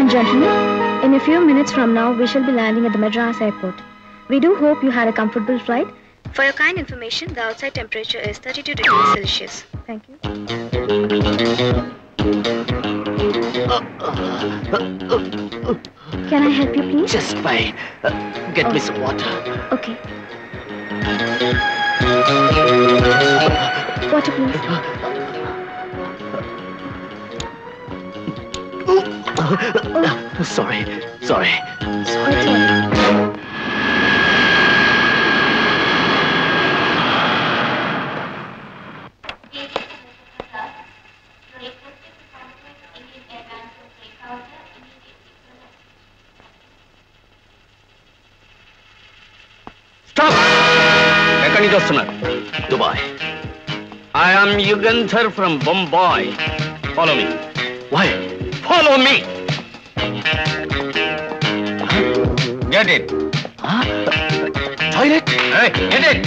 Gentlemen, in a few minutes from now, we shall be landing at the Madras airport. We do hope you had a comfortable flight. For your kind information, the outside temperature is 32 degrees Celsius. Thank you. Can I help you, please? Just fine. Uh, get me some water. Okay. Water, please. Sorry, sorry. It's all right. Stop ఎక్కడి నుంచి వస్తున్నారు Dubai I am Yugandhar from Bombay follow me why follow me get it toilet get it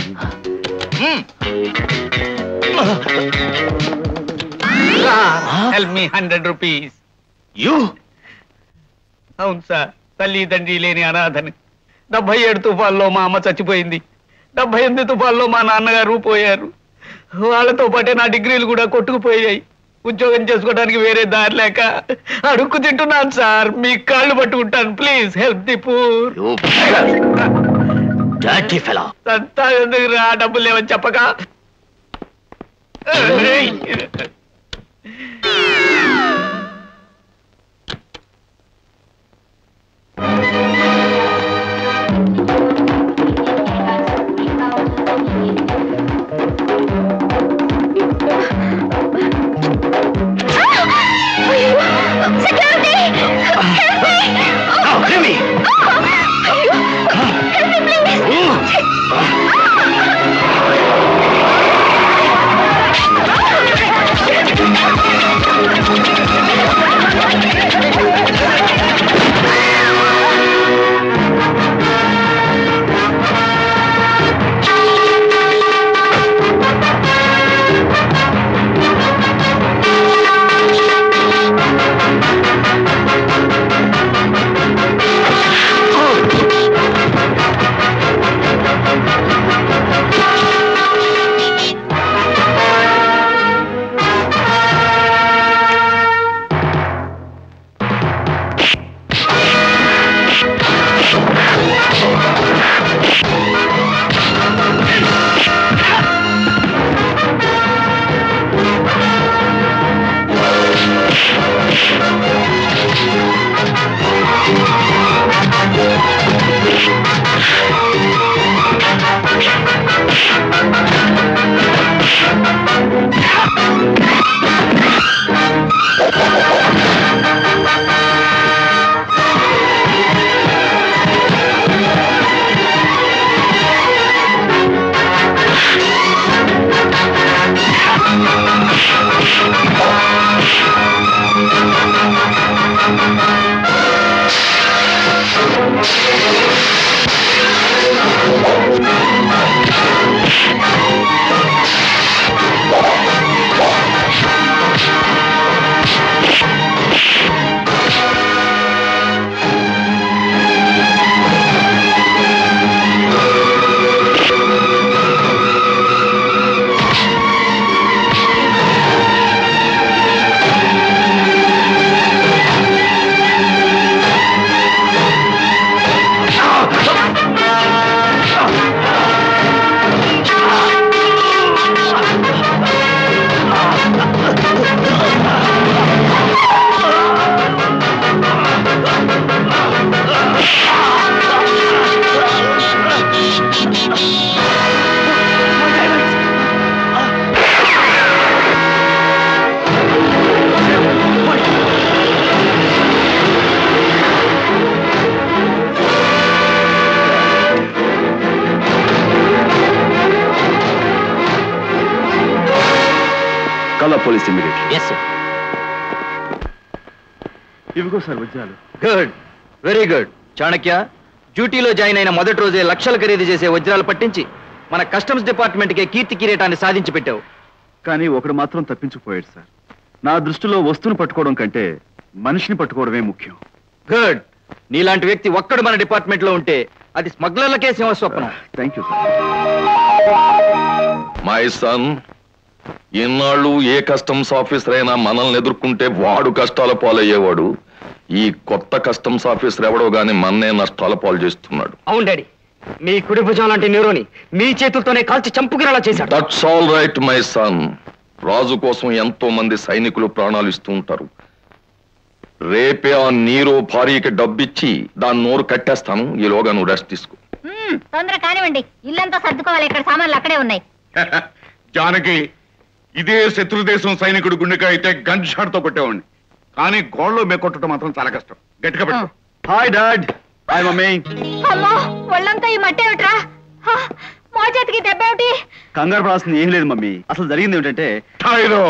help me hundred rupees you అవును sir తల్లి తండ్రి లేని అనాథని డెబ్బై ఏడు తుఫాల్లో మా అమ్మ చచ్చిపోయింది డెబ్బై ఎనిమిది తుఫాల్లో మా నాన్నగారు పోయారు వాళ్ళతో పాటే నా డిగ్రీలు కూడా కొట్టుకుపోయాయి ఉద్యోగం చేసుకోవడానికి వేరే దారి లేక అడుక్కు తింటున్నాను సార్ మీ కాళ్ళు పట్టుకుంటాను please help the poor you dirty fellow అంతా ఎందుకు రా డబ్బులు లేవని చెప్పక Oh, hear me! కల్లా పోలీస్ ఇమ్మీడియట్ ఎస్ సార్ ఇవిగో సార్ వజ్రాలు గుడ్ వెరీ గుడ్ చాణక్య డ్యూటీలో జాయిన్ అయిన మొదటి రోజే లక్షలు ఖరీదు చేసే వజ్రాలు పట్టించి మన కస్టమ్స్ డిపార్ట్మెంట్కే కీర్తి కిరీటాన్ని సాధించి పెట్టావు కానీ ఒకడు మాత్రం తప్పించుకుపోయాడు సార్ నా దృష్టిలో వస్తువును పట్టుకోవడం కంటే మనిషిని పట్టుకోవడమే ముఖ్యం గుడ్ నీలాంటి వ్యక్తి ఒక్కడు మన డిపార్ట్మెంట్ లో ఉంటే అది స్మగ్లర్లకే సింహస్వప్నం థ్యాంక్ యూ మై సన్ ఇన్నాళ్ళు ఏ కస్టమ్స్ ఆఫీసర్ అయినా మనల్ని ఎదుర్కొంటే వాడు కష్టాల పాలయ్యేవాడు ఈ కొత్త కస్టమ్స్ ఆఫీసర్ ఎవడో గాని మన్నే నష్టాల పాలు చేస్తున్నాడు అవును డాడీ మీ కుడి భుజం లాంటి నీరోని మీ చేతులతోనే కాల్చి చంపుకునేలా చేశాడు that's all right my son Raju కోసం ఎంతో మంది సైనికులు ప్రాణాలు ఇస్తూ ఉంటారు రేపే ఆ నీరో భార్యకి డబ్బిచ్చి దాని నోరు కట్టేస్తాను ఈలోగా నువ్వు రెస్ట్ తీసుకో మ్మ్, తొందర కానివ్వండి ఇల్లంతా సర్దుకోవాలి ఇక్కడ సామాన్లు అక్కడే ఉన్నాయి జానకి ఇదే శత్రుదేశం సైనికుడు గుండెగా అయితే గన్ షాట్ తో కొట్టేవాడిని కానీ గోళ్ళలో మేకొట్టడం మాత్రం చాలా కష్టం గట్టిగా పెట్టు హాయ్ డాడ్ హాయ్ మమ్మీ అమ్మో ఒళ్ళంతా ఈ మట్టి ఏమిట్రా హా, మా చేతికి దెబ్బ ఏమిటి కంగారు పడాల్సింది ఏం లేదు మమ్మీ అసలు జరిగింది ఏమిటంటే ఠాయిరో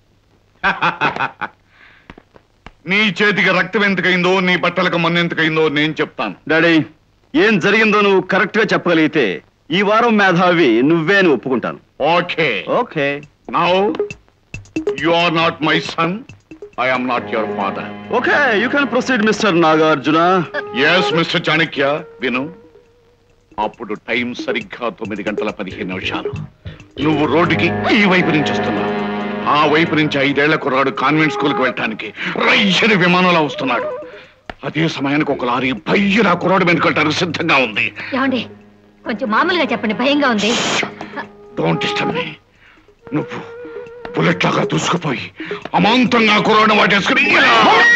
నీ చేతికి రక్తం ఎంతకైందో నీ బట్టలకు మన్ను ఎంతకైందో నేను చెప్తాను డాడీ ఏం జరిగిందో నువ్వు కరెక్ట్ గా చెప్పగలిగితే ఈ వారం మేధావి నువ్వే అని ఒప్పుకుంటాను okay okay now you are not my son I am not your father okay you can proceed mister Nagarjuna yes mister Chanakya విను అప్పుడు టైం సరిగ్గా తొమ్మిది గంటల పదిహేను నిమిషాలు నువ్వు రోడ్డుకి ఈ వైపు నుంచి వస్తున్నావు ఆ వైపు నుంచి ఐదేళ్ల కుర్రాడు కాన్వెంట్ స్కూల్ కి వెళ్ళటానికి రైజని విమానంలో వస్తున్నాడు అదే సమయానికి ఒక లారీ భయ్య నా కుర్రాడు వెనుకెళ్ళటానికి సిద్ధంగా ఉంది ఏమండి కొంచెం మామూలుగా చెప్పండి భయంగా ఉంది డోంట్ డిస్టర్బ్ మీ నువ్వు బుల్లెట్ లాగా దూసుకుపోయి అమాంతంగా కుర్రాడు వాటేసుకుని ఇలా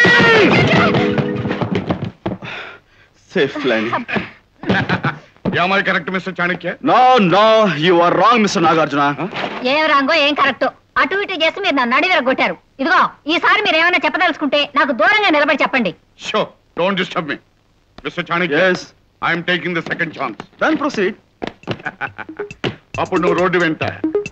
safe land am I correct mister Chanakya no no you are wrong mister Nagarjuna ఏం రాంగో ఏం కరెక్టో అటు ఇటు చేసి మీరు నన్ను అడిగి కొట్టారు ఇదిగో ఈసారి మీరు ఏమైనా చెప్పదలుచుకుంటే నాకు దూరంగా నిలబడి చెప్పండి so don't disturb me mister Chanakya yes I'm taking the second chance then proceed అప్పుడు నువ్వు రోడ్డు వెంట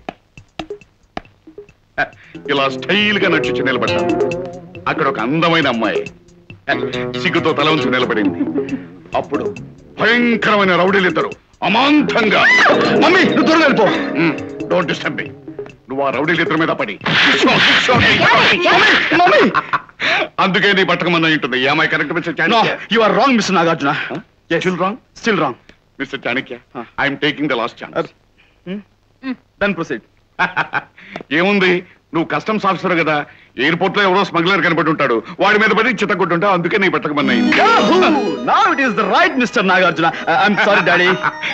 ఇలా స్టైల్ గా నడిచి నిలబడ్డావు అక్కడ ఒక అందమైన అమ్మాయి సిగ్గుతో తల ఉంచి నిలబడింది అప్పుడు భయంకరమైన రౌడీలు ఇద్దరు అమాంతంగా మమ్మీ నువ్వు దూరం వెళ్ళిపో డోంట్ డిస్టర్బ్ మీ నువ్వు ఆ రౌడీలు ఇద్దరి మీద పడి అందుకే నీ బట్టకమన్న ఉంటుంది am I correct mister no Chanakya you are wrong mister Nagarjuna Still wrong? Still wrong mister Chanakya Huh. I'm taking the last chance then proceed ఏముంది నువ్వు కస్టమ్స్ ఆఫీసర్ కదా ఎయిర్పోర్ట్ లో ఎవరో స్మగ్లర్ కనపడి ఉంటాడు వాడి మీద పడి చిత్త కొట్టుంటావు అందుకే నీ బట్టకమన్న now it is the right mister Nagarjuna I'm sorry daddy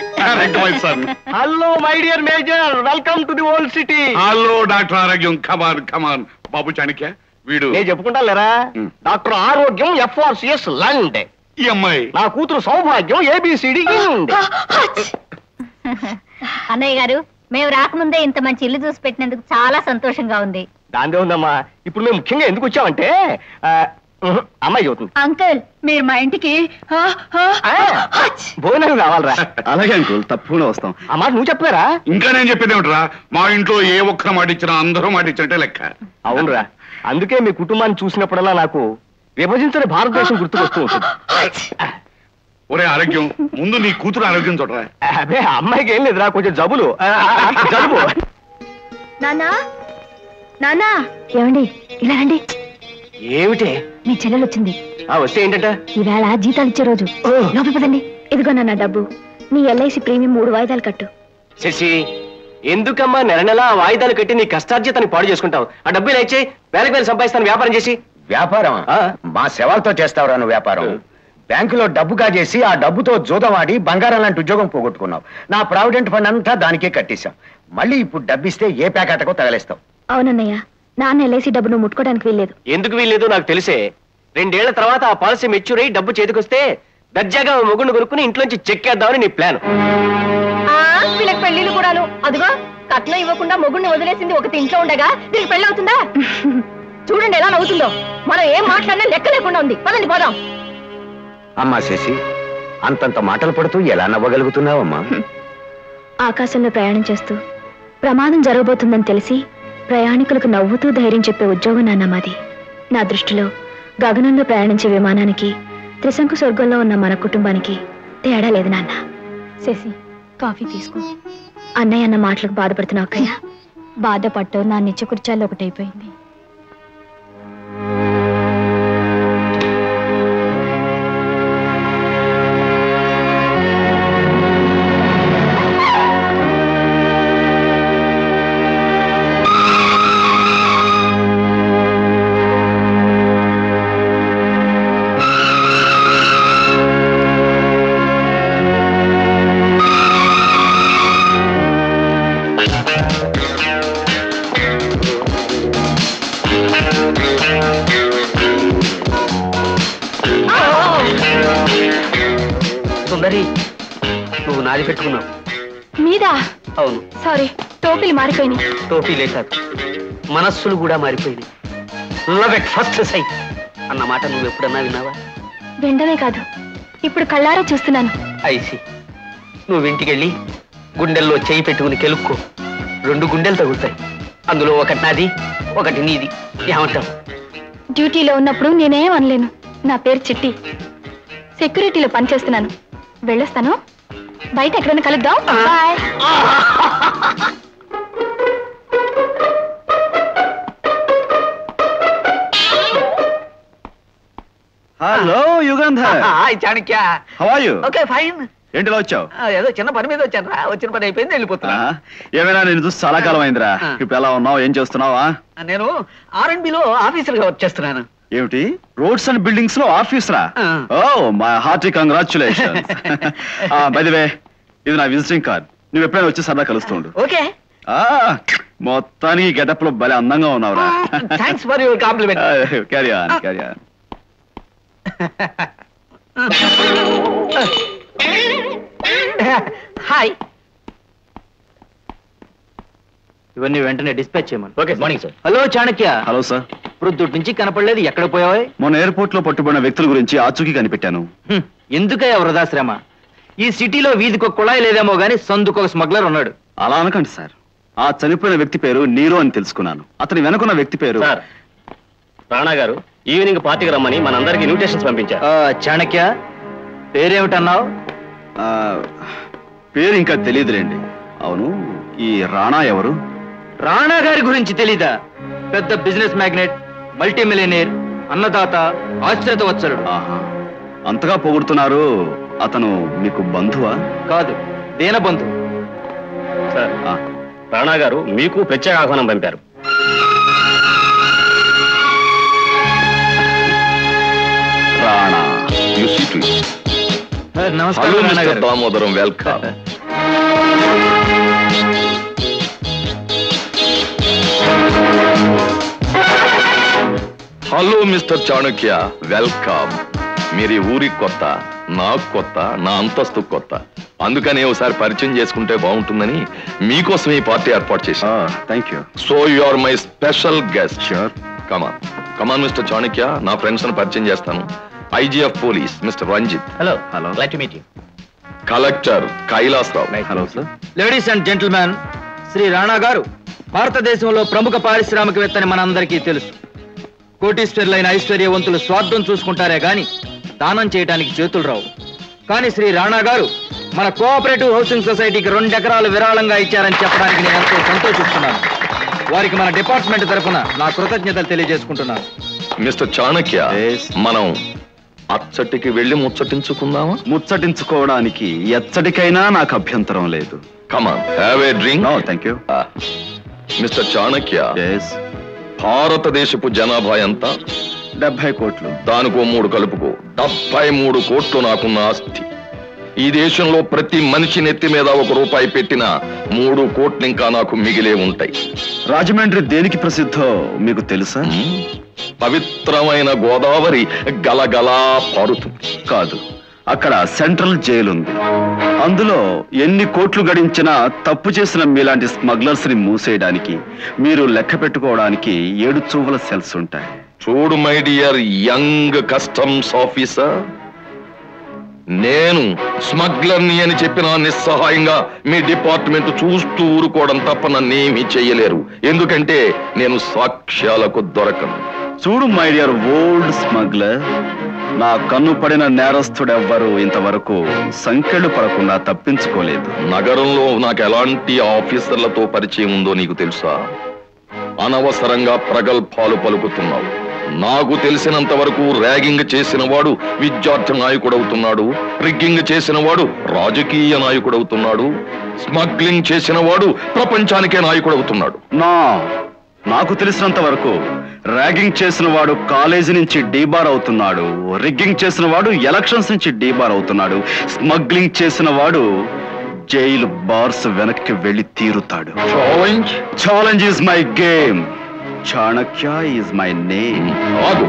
hello my dear major welcome to the old city hello doctor ఆరోగ్యం కమాన్ కమాన్ బాబు చాణక్య వీడు నేను చెప్పుకుంటా లేరా మ్. డాక్టర్ ఆరోగ్యం ఎఫ్ఆర్సిఎస్ లండ్ ఈ అమ్మాయి నా కూతురు సౌభాగ్యం ఏబిసిడి అన్నయ్య గారు మేము రాకముందే ఇంత మంచి ఇల్లు చూసి పెట్టినందుకు చాలా సంతోషంగా ఉంది దాందే ఉందమ్మా ఇప్పుడు మేము ముఖ్యంగా ఎందుకు వచ్చామంటే ఆ, ఉహు, అమ్మాయి చదువుతుంది అంకుల్ మీరు మా ఇంటికి ఆ, భోజనం రావాలరా అలాగే అంకుల్ తప్పకుండా వస్తాం ఆ మాట నువ్వు చెప్పారా ఇంకా నేను చెప్పేది ఏమిట్రా మా ఇంట్లో ఏ ఒక్క మాట ఇచ్చినా అందరూ మాట ఇచ్చినట్టే లెక్క అవునరా అందుకే మీ కుటుంబాన్ని చూసినప్పుడల్లా నాకు విభజించని భారతదేశం గుర్తుకొస్తూ ఉంటుంది ఒరే ఆరోగ్యం ముందు నీ కూతురు ఆరోగ్యం చూడరా అదే అమ్మాయికి ఏం లేదురా కొంచెం జబ్బులు ఆ, ఆ, జలుబు నానా నానా ఏమండి ఇలా రండి ఏమిటి మీ చెల్లెలు వచ్చింది ఆ వస్తే ఏంటంట ఈవేళ జీతాలు ఇచ్చే రోజు ఓ. లోపల పదండి ఇదిగో నాన్న డబ్బు నీ ఎల్ఐసి ప్రీమియం మూడు వాయిదాలు కట్టు శశి ఎందుకమ్మా నెల నెల ఆ వాయిదాలు కట్టి నీ కష్టార్జితాన్ని పాడు చేసుకుంటావు ఆ డబ్బులు ఇచ్చి వేలకు వేలు సంపాదిస్తాను వ్యాపారం చేసి వ్యాపారం ఆ. మా సేవలతో చేస్తావురా నువ్వు వ్యాపారం బ్యాంకులో డబ్బు కాజేసి ఆ డబ్బుతో జూదమాడి బంగారం లాంటి ఉద్యోగం పోగొట్టుకున్నావు నా ప్రావిడెంట్ ఫండ్ అంతా దానికే కట్టేశాం మళ్ళీ ఇప్పుడు డబ్బిస్తే ఏ ప్యాకెట్కో తగలేస్తావు అవునన్నయ్య నాన్న ఎల్ఐసి డబ్బు నువ్వు ముట్టుకోవడానికి వీల్లేదు ఎందుకు వీల్లేదు నాకు తెలిసే రెండేళ్ల తర్వాత ఆ పాలసీ మెచ్యూర్ అయ్యి డబ్బు చేతికొస్తే దర్జాగా ఓ మొగుడిని కొనుక్కుని ఇంట్లోంచి చెక్కేద్దామని నీ ప్లాన్ వీళ్ళకి పెళ్లిళ్ళు కూడాను అదిగో కట్నం ఇవ్వకుండా మొగుడిని వదిలేసింది ఒకటి ఇంట్లో ఉండగా దీనికి పెళ్లి అవుతుందా చూడండి ఎలా నవ్వుతుందో మనం ఏం మాట్లాడినా లెక్క లేకుండా ఉంది పదండి పోదాం అమ్మా శశి అంతంత మాటలు పడుతూ ఎలా నవ్వగలుగుతున్నావమ్మా ఆకాశంలో ప్రయాణం చేస్తూ ప్రమాదం జరగబోతుందని తెలిసి ప్రయాణికులకు నవ్వుతూ ధైర్యం చెప్పే ఉద్యోగం నాన్న మాది నా దృష్టిలో గగనంలో ప్రయాణించే విమానానికి త్రిశంకు స్వర్గంలో ఉన్న మన కుటుంబానికి తేడా లేదు నాన్న శశి కాఫీ తీసుకో అన్నయ్య అన్న మాటలకు బాధపడుతున్నావు అక్కయ్య బాధపడ్డావు నా నిత్య కుర్చాల్లో ఒకటైపోయింది అది పెట్టుకున్నావు మీద అవును సారీ టోపీలు మారిపోయినాయి టోపీలే కాదు మనస్సులు కూడా మారిపోయింది లవ్ ఎట్ ఫస్ట్ సైట్ అన్న మాట నువ్వు ఎప్పుడన్నా విన్నావా వెంటనే కాదు ఇప్పుడు కళ్ళారా చూస్తున్నాను ఐసి నువ్వు ఇంటికెళ్ళి గుండెల్లో చేయి పెట్టుకుని కెలుక్కో రెండు గుండెలు తగులుతాయి అందులో ఒకటి నాది ఒకటి నీది ఏమంటావు డ్యూటీలో ఉన్నప్పుడు నేనేం అనలేను నా పేరు చిట్టి సెక్యూరిటీలో పనిచేస్తున్నాను వెళ్ళొస్తాను బయట ఎక్కడైనా కలుద్దాం bye hello Yugandhar hi Chanakya how are you okay fine ఏంటిలా వచ్చావు ఏదో చిన్న పని మీద వచ్చాను రా వచ్చిన పని అయిపోయింది వెళ్ళిపోతున్నా ఏమైనా నేను చూసి చాలా కాలం అయిందిరా ఆ. ఇప్పుడు ఎలా ఉన్నావు ఏం చేస్తున్నావా నేను ఆర్ అండ్ బిలో ఆఫీసర్ గా వర్క్ చేస్తున్నాను ఏమిటి రోడ్స్ అండ్ బిల్డింగ్స్ లో ఆఫీస్ రా ఆ. ఓ మై హార్టీ కంగ్రాచులేషన్ వే ఇది నా విజిటింగ్ కార్డ్ నువ్వు ఎప్పుడైనా వచ్చి సరదా కలుస్తుండు ఓకే ఆ, మొత్తానికి గెటప్ లో భలే అందంగా ఉన్నావురా thanks for your compliment carry on carry on hi ఇవన్నీ వెంటనే డిస్పాచ్ చేయమని okay morning sir hello Chanakya hello sir ప్రొద్దుటి నుంచి కనపడలేదు ఎక్కడ పోయావే మొన్న ఎయిర్పోర్ట్ లో పట్టుబడిన వ్యక్తుల గురించి ఆచూకీ కనిపెట్టాను హ్మ్, ఎందుకయ్యా వృధా శ్రమ ఈ సిటీలో వీధికి ఒక కుళాయి లేదేమో గానీ సందుకు ఒక స్మగ్లర్ ఉన్నాడు అలా అనకండి సార్ ఆ చనిపోయిన వ్యక్తి పేరు నీరో అని తెలుసుకున్నాను అతని వెనుకున్న వ్యక్తి పేరు సార్ రాణా గారు ఈవినింగ్ పార్టీకి రమ్మని మనందరికి ఇన్విటేషన్స్ పంపించారు ఆ, చాణక్య పేరేమిటన్నావు ఆ, పేరు ఇంకా తెలియదులేండి అవును ఈ రాణా ఎవరు రాణా గారి గురించి తెలీదా పెద్ద బిజినెస్ మ్యాగ్నెట్ మల్టీ మిలియనేర్ అన్నదాత ఆశ్రిత వత్సలుడు ఆహా అంతగా పొగుడుతున్నారు అతను మీకు బంధువా కాదు దీనబంధు సార్ ఆ, రాణా గారు మీకు ప్రత్యేక ఆహ్వానం పంపారు Rana You see to it. ఆ, నమస్కారం హలో రాణా మిస్టర్ గారు. Damodaram welcome hello mister Chanakya welcome మీరు ఈ ఊరికి కొత్త నాకు కొత్త నా అంతస్తు కొత్త అందుకని ఒకసారి పరిచయం చేసుకుంటే బాగుంటుందని మీకోసం ఈ పార్టీ ఏర్పాటు చేశాను thank you so you are my special guest Sure. Come on come on mister Chanakya నా ఫ్రెండ్స్ ని పరిచయం చేస్తాను IG of police mister Ranjit hello hello glad to meet you collector Kailas Rao hello sir ladies and gentlemen Shri Rana గారు భారతదేశంలో ప్రముఖ పారిశ్రామికవేత్తని మనందరికీ తెలుసు కోటీశ్వర్లైన ఐశ్వర్యవంతులు స్వార్థం చూసుకుంటారే గాని దానం చేయడానికి చేతులు రావు కానీ శ్రీ రాణా గారు మన కోఆపరేటివ్ హౌసింగ్ సొసైటీకి రెండు ఎకరాలు విరాళంగా ఇచ్చారని చెప్పడానికి నేను ఎంతో సంతోషిస్తున్నాను వారికి మన డిపార్ట్మెంట్ తరఫున నా కృతజ్ఞతలు తెలియజేసుకుంటున్నాను మిస్టర్ చాణక్య Yes. మనం అచ్చటికి వెళ్ళి ముచ్చటించుకుందామా ముచ్చటించుకోవడానికి ఎచ్చటికైనా నాకు అభ్యంతరం లేదు come on have a drink no thank you mister Chanakya yes భారతదేశపు జనాభా ఎంత డెబ్బై కోట్లు దానికో మూడు కలుపుకో డెబ్బై మూడు కోట్లు నాకున్న ఆస్తి ఈ దేశంలో ప్రతి మనిషి నెత్తి మీద ఒక రూపాయి పెట్టిన మూడు కోట్లు ఇంకా నాకు మిగిలే ఉంటాయి రాజమండ్రి దేనికి ప్రసిద్ధో మీకు తెలుసా హ్మ్? పవిత్రమైన గోదావరి గలగలా పారుతుంది కాదు అక్కడ సెంట్రల్ జైలు ఉంది అందులో ఎన్ని కోట్లు గడించినా తప్పు చేసిన మీలాంటి స్మగ్లర్స్ ని మూసేయడానికి మీరు లెక్క పెట్టుకోవడానికి ఏడు చూవుల సెల్స్ ఉంటాయి చూడు my dear young customs officer నేను స్మగ్లర్ని అని చెప్పిన నిస్సహాయంగా మీ డిపార్ట్మెంట్ చూస్తూ ఊరుకోవడం తప్ప నన్నేమీ చెయ్యలేరు ఎందుకంటే నేను సాక్ష్యాలకు దొరకను చూడు మై డియర్ ఓల్డ్ స్మగ్లర్ నా కన్ను పడిన నేరస్తుడెవ్వరూ ఇంతవరకు సంఖ్యలు పడకుండా తప్పించుకోలేదు నగరంలో నాకు ఎలాంటి ఆఫీసర్లతో పరిచయం ఉందో నీకు తెలుసా అనవసరంగా ప్రగల్భాలు పలుకుతున్నావు నాకు తెలిసినంత వరకు ర్యాగింగ్ చేసిన వాడు విద్యార్థి నాయకుడవుతున్నాడు రిగ్గింగ్ చేసిన వాడు రాజకీయ నాయకుడవుతున్నాడు స్మగ్లింగ్ చేసిన వాడు ప్రపంచానికే నాయకుడవుతున్నాడు నా నాకు తెలిసినంత వరకు ర్యాగింగ్ చేసిన వాడు కాలేజీ నుంచి డీబార్ అవుతున్నాడు రిగ్గింగ్ చేసిన వాడు ఎలక్షన్స్ నుంచి డీబార్ అవుతున్నాడు స్మగ్లింగ్ చేసిన వాడు జైలు బార్స్ వెనక్కి వెళ్ళి తీరుతాడు challenge challenge is my game Chanakya is my name ఆగు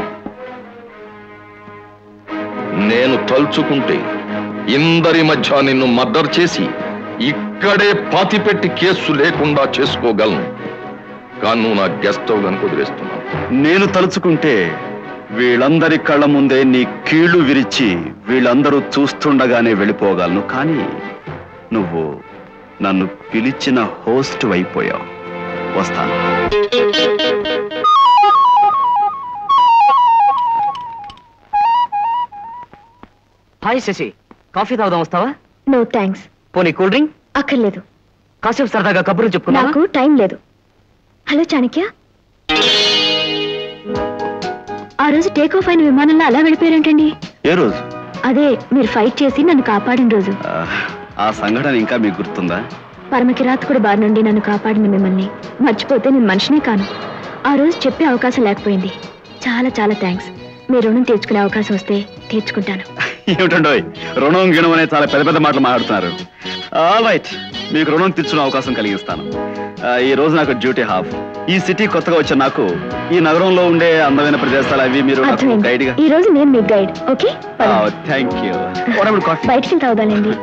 నేను తలుచుకుంటే ఇందరి మధ్య నిన్ను మర్డర్ చేసి ఇక్కడే పాతిపెట్టి కేసు లేకుండా చేసుకోగలను కానీ నువ్వు నా గెస్ట్ హౌస్ కనుక వదిలేస్తున్నావు నేను తలుచుకుంటే వీళ్ళందరి కళ్ళ ముందే నీ కీళ్లు విరిచి వీళ్ళందరూ చూస్తుండగానే వెళ్ళిపోగలను కానీ నువ్వు నన్ను పిలిచిన హోస్ట్ అయిపోయావు వస్తాను హాయ్ శశి కాఫీ తాగుదాం వస్తావా నో థ్యాంక్స్ పోనీ కూల్ డ్రింక్ అక్కర్లేదు కాసేపు సరదాగా కబుర్లు చెప్పుకున్నా నాకు టైం లేదు హలో చాణక్య ఆ రోజు టేక్ ఆఫ్ అయిన విమానంలో అలా వెళ్ళిపోయారేంటండి ఏ రోజు అదే మీరు ఫైట్ చేసి నన్ను కాపాడిన రోజు ఆ, ఆ సంఘటన ఇంకా మీకు గుర్తుందా పరమకిరాతకుడి బారి నుండి నన్ను కాపాడిన మిమ్మల్ని మర్చిపోతే నేను మనిషినే కాను ఆ రోజు చెప్పే అవకాశం లేకపోయింది చాలా చాలా థ్యాంక్స్ మీ రుణం తీర్చుకునే అవకాశం వస్తే తీర్చుకుంటాను ఏమిటండోయ్ రుణం గిణం అనే చాలా పెద్ద పెద్ద మాటలు మాట్లాడుతున్నారు రైట్ మీకు రుణం తీర్చుకునే అవకాశం కలిగిస్తాను ఆ, ఈ రోజు నాకు డ్యూటీ హాఫ్ ఈ సిటీ కొత్తగా వచ్చిన నాకు ఈ నగరంలో ఉండే అందమైన ప్రదేశాలు అవి మీరు నాకు అర్థమైంది గైడ్ గా ఈ రోజు నేను మీకు guide okay thank you coffee బయటికి వెళ్తా అవుదాలండి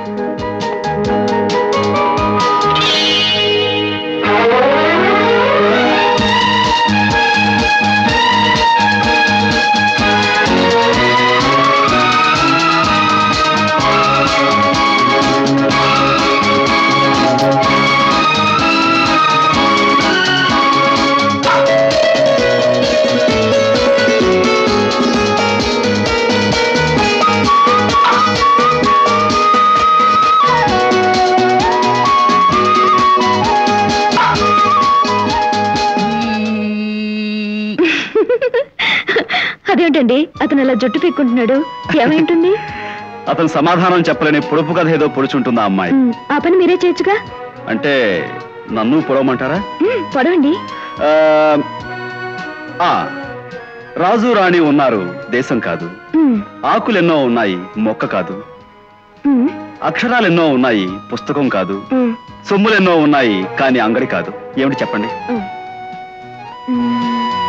అదేంటండి అతను అలా జుట్టు పీక్కుంటున్నాడు ఏమైంటుంది అతను సమాధానం చెప్పలేని పొడుపు కథ ఏదో పొడుచుంటుందా అమ్మాయి మ్, ఆ పని మీరే చేయొచ్చుగా అంటే నన్ను పొడవమంటారా మ్, పొడవండి ఆ, ఆ, రాజు రాణి ఉన్నారు దేశం కాదు మ్, ఆకులెన్నో ఉన్నాయి మొక్క కాదు మ్, అక్షరాలెన్నో ఉన్నాయి పుస్తకం కాదు మ్, సొమ్ములెన్నో ఉన్నాయి కానీ అంగడి కాదు ఏమిటి చెప్పండి మ్. మ్.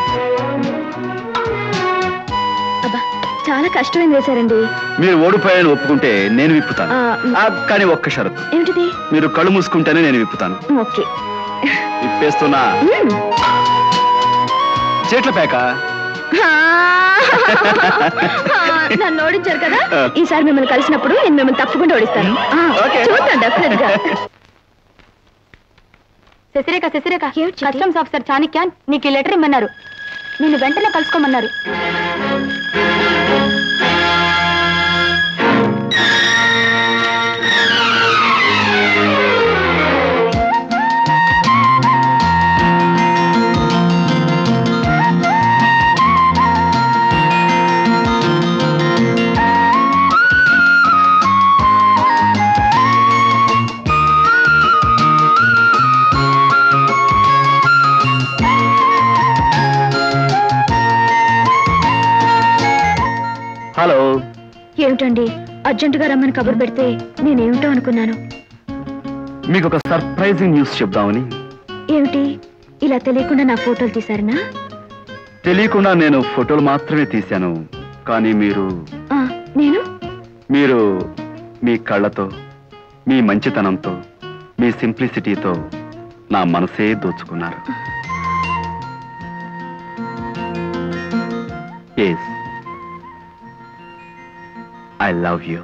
అబ్బా చాలా కష్టమైంది వేశారండి మీరు ఓడిపోయాలని ఒప్పుకుంటే నేను విప్పుతాను ఆ, మ్, ఆ, కానీ ఒక్క షరతు ఏమిటిది మీరు కళ్ళు మూసుకుంటేనే నేను విప్పుతాను మ్, ఓకే విప్పేస్తున్నా మ్. చేట్ల పేక ఆ, నన్ను ఓడించారు కదా ఈసారి మిమ్మల్ని కలిసినప్పుడు నేను మిమ్మల్ని తప్పకుండా ఓడిస్తాను ఆ, ఓకే. చూద్దాం డెఫినెట్ గా శశిరేఖ శశిరేఖ ఏమిటి చిట్టి? కస్టమ్స్ ఆఫీసర్ చాణక్య నీకు ఈ లెటర్ ఇమ్మన్నారు నిన్ను వెంటనే కలుసుకోమన్నారు హలో ఏమిటండి అర్జెంటుగా రమ్మని కబురు పెడితే నేనేమిటో అనుకున్నాను మీకు ఒక సర్ప్రైజింగ్ న్యూస్ చెప్దామని ఏమిటి ఇలా తెలియకుండా నా ఫోటోలు తీశారనా తెలియకుండా నేను ఫోటోలు మాత్రమే తీశాను కానీ మీరు ఆ, నేను మీరు మీ కళ్ళతో మీ మంచితనంతో మీ సింప్లిసిటీతో నా మనసే దోచుకున్నారు ఎస్ ఐ లవ్ యూ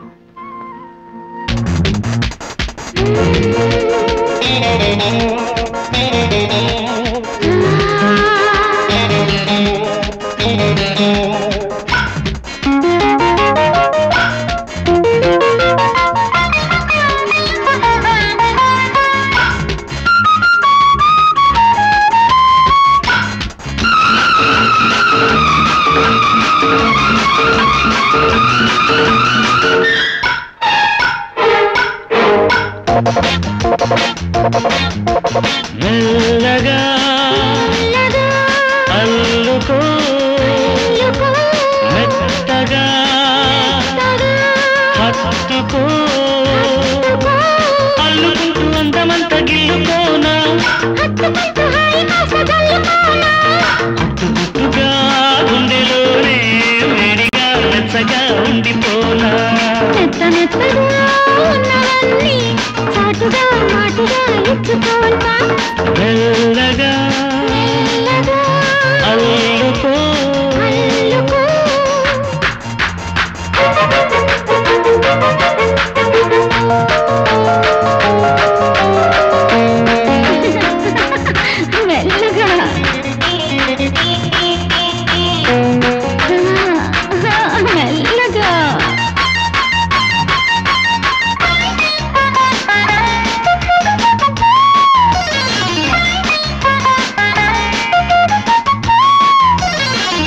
మెల్లగా అల్లుకో మెత్తగా హత్తుకో అల్లుకుంటూ అందమంత గిల్లుకోనా గుట్టుగా గుండెలోనే వేడిగా వెచ్చగా ఉండిపోనా నెత్త నెత్తగా ఉన్నవన్నీ చాటు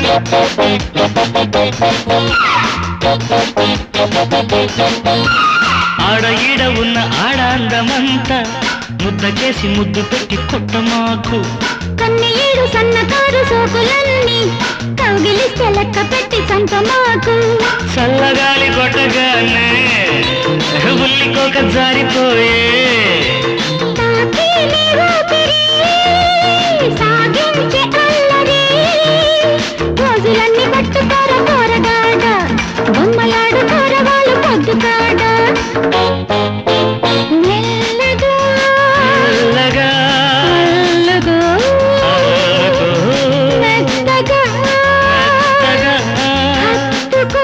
ఆడ ఈడ ఉన్న ఆడ అందమంతా ముద్దకేసి ముద్దు పెట్టి కొట్ట మాకు కన్ని ఏడు సన్నకారు సోకులన్నీ కౌగిలిస్తే లెక్క పెట్టి సంత మాకు చల్లగాలి కొట్టగానే ఉల్లికోక జారిపోయే తాకి నీ ఊపిరి, సాగించే అల్లరి రోజులన్నీ పట్టుకోర కోరగాడ బొమ్మలాడు కోరవాళ్ళు పొద్దుగాడ మెల్లగా చల్లగా మెల్లగా ఆగో, మెత్తగా మెత్తగా హత్తుకో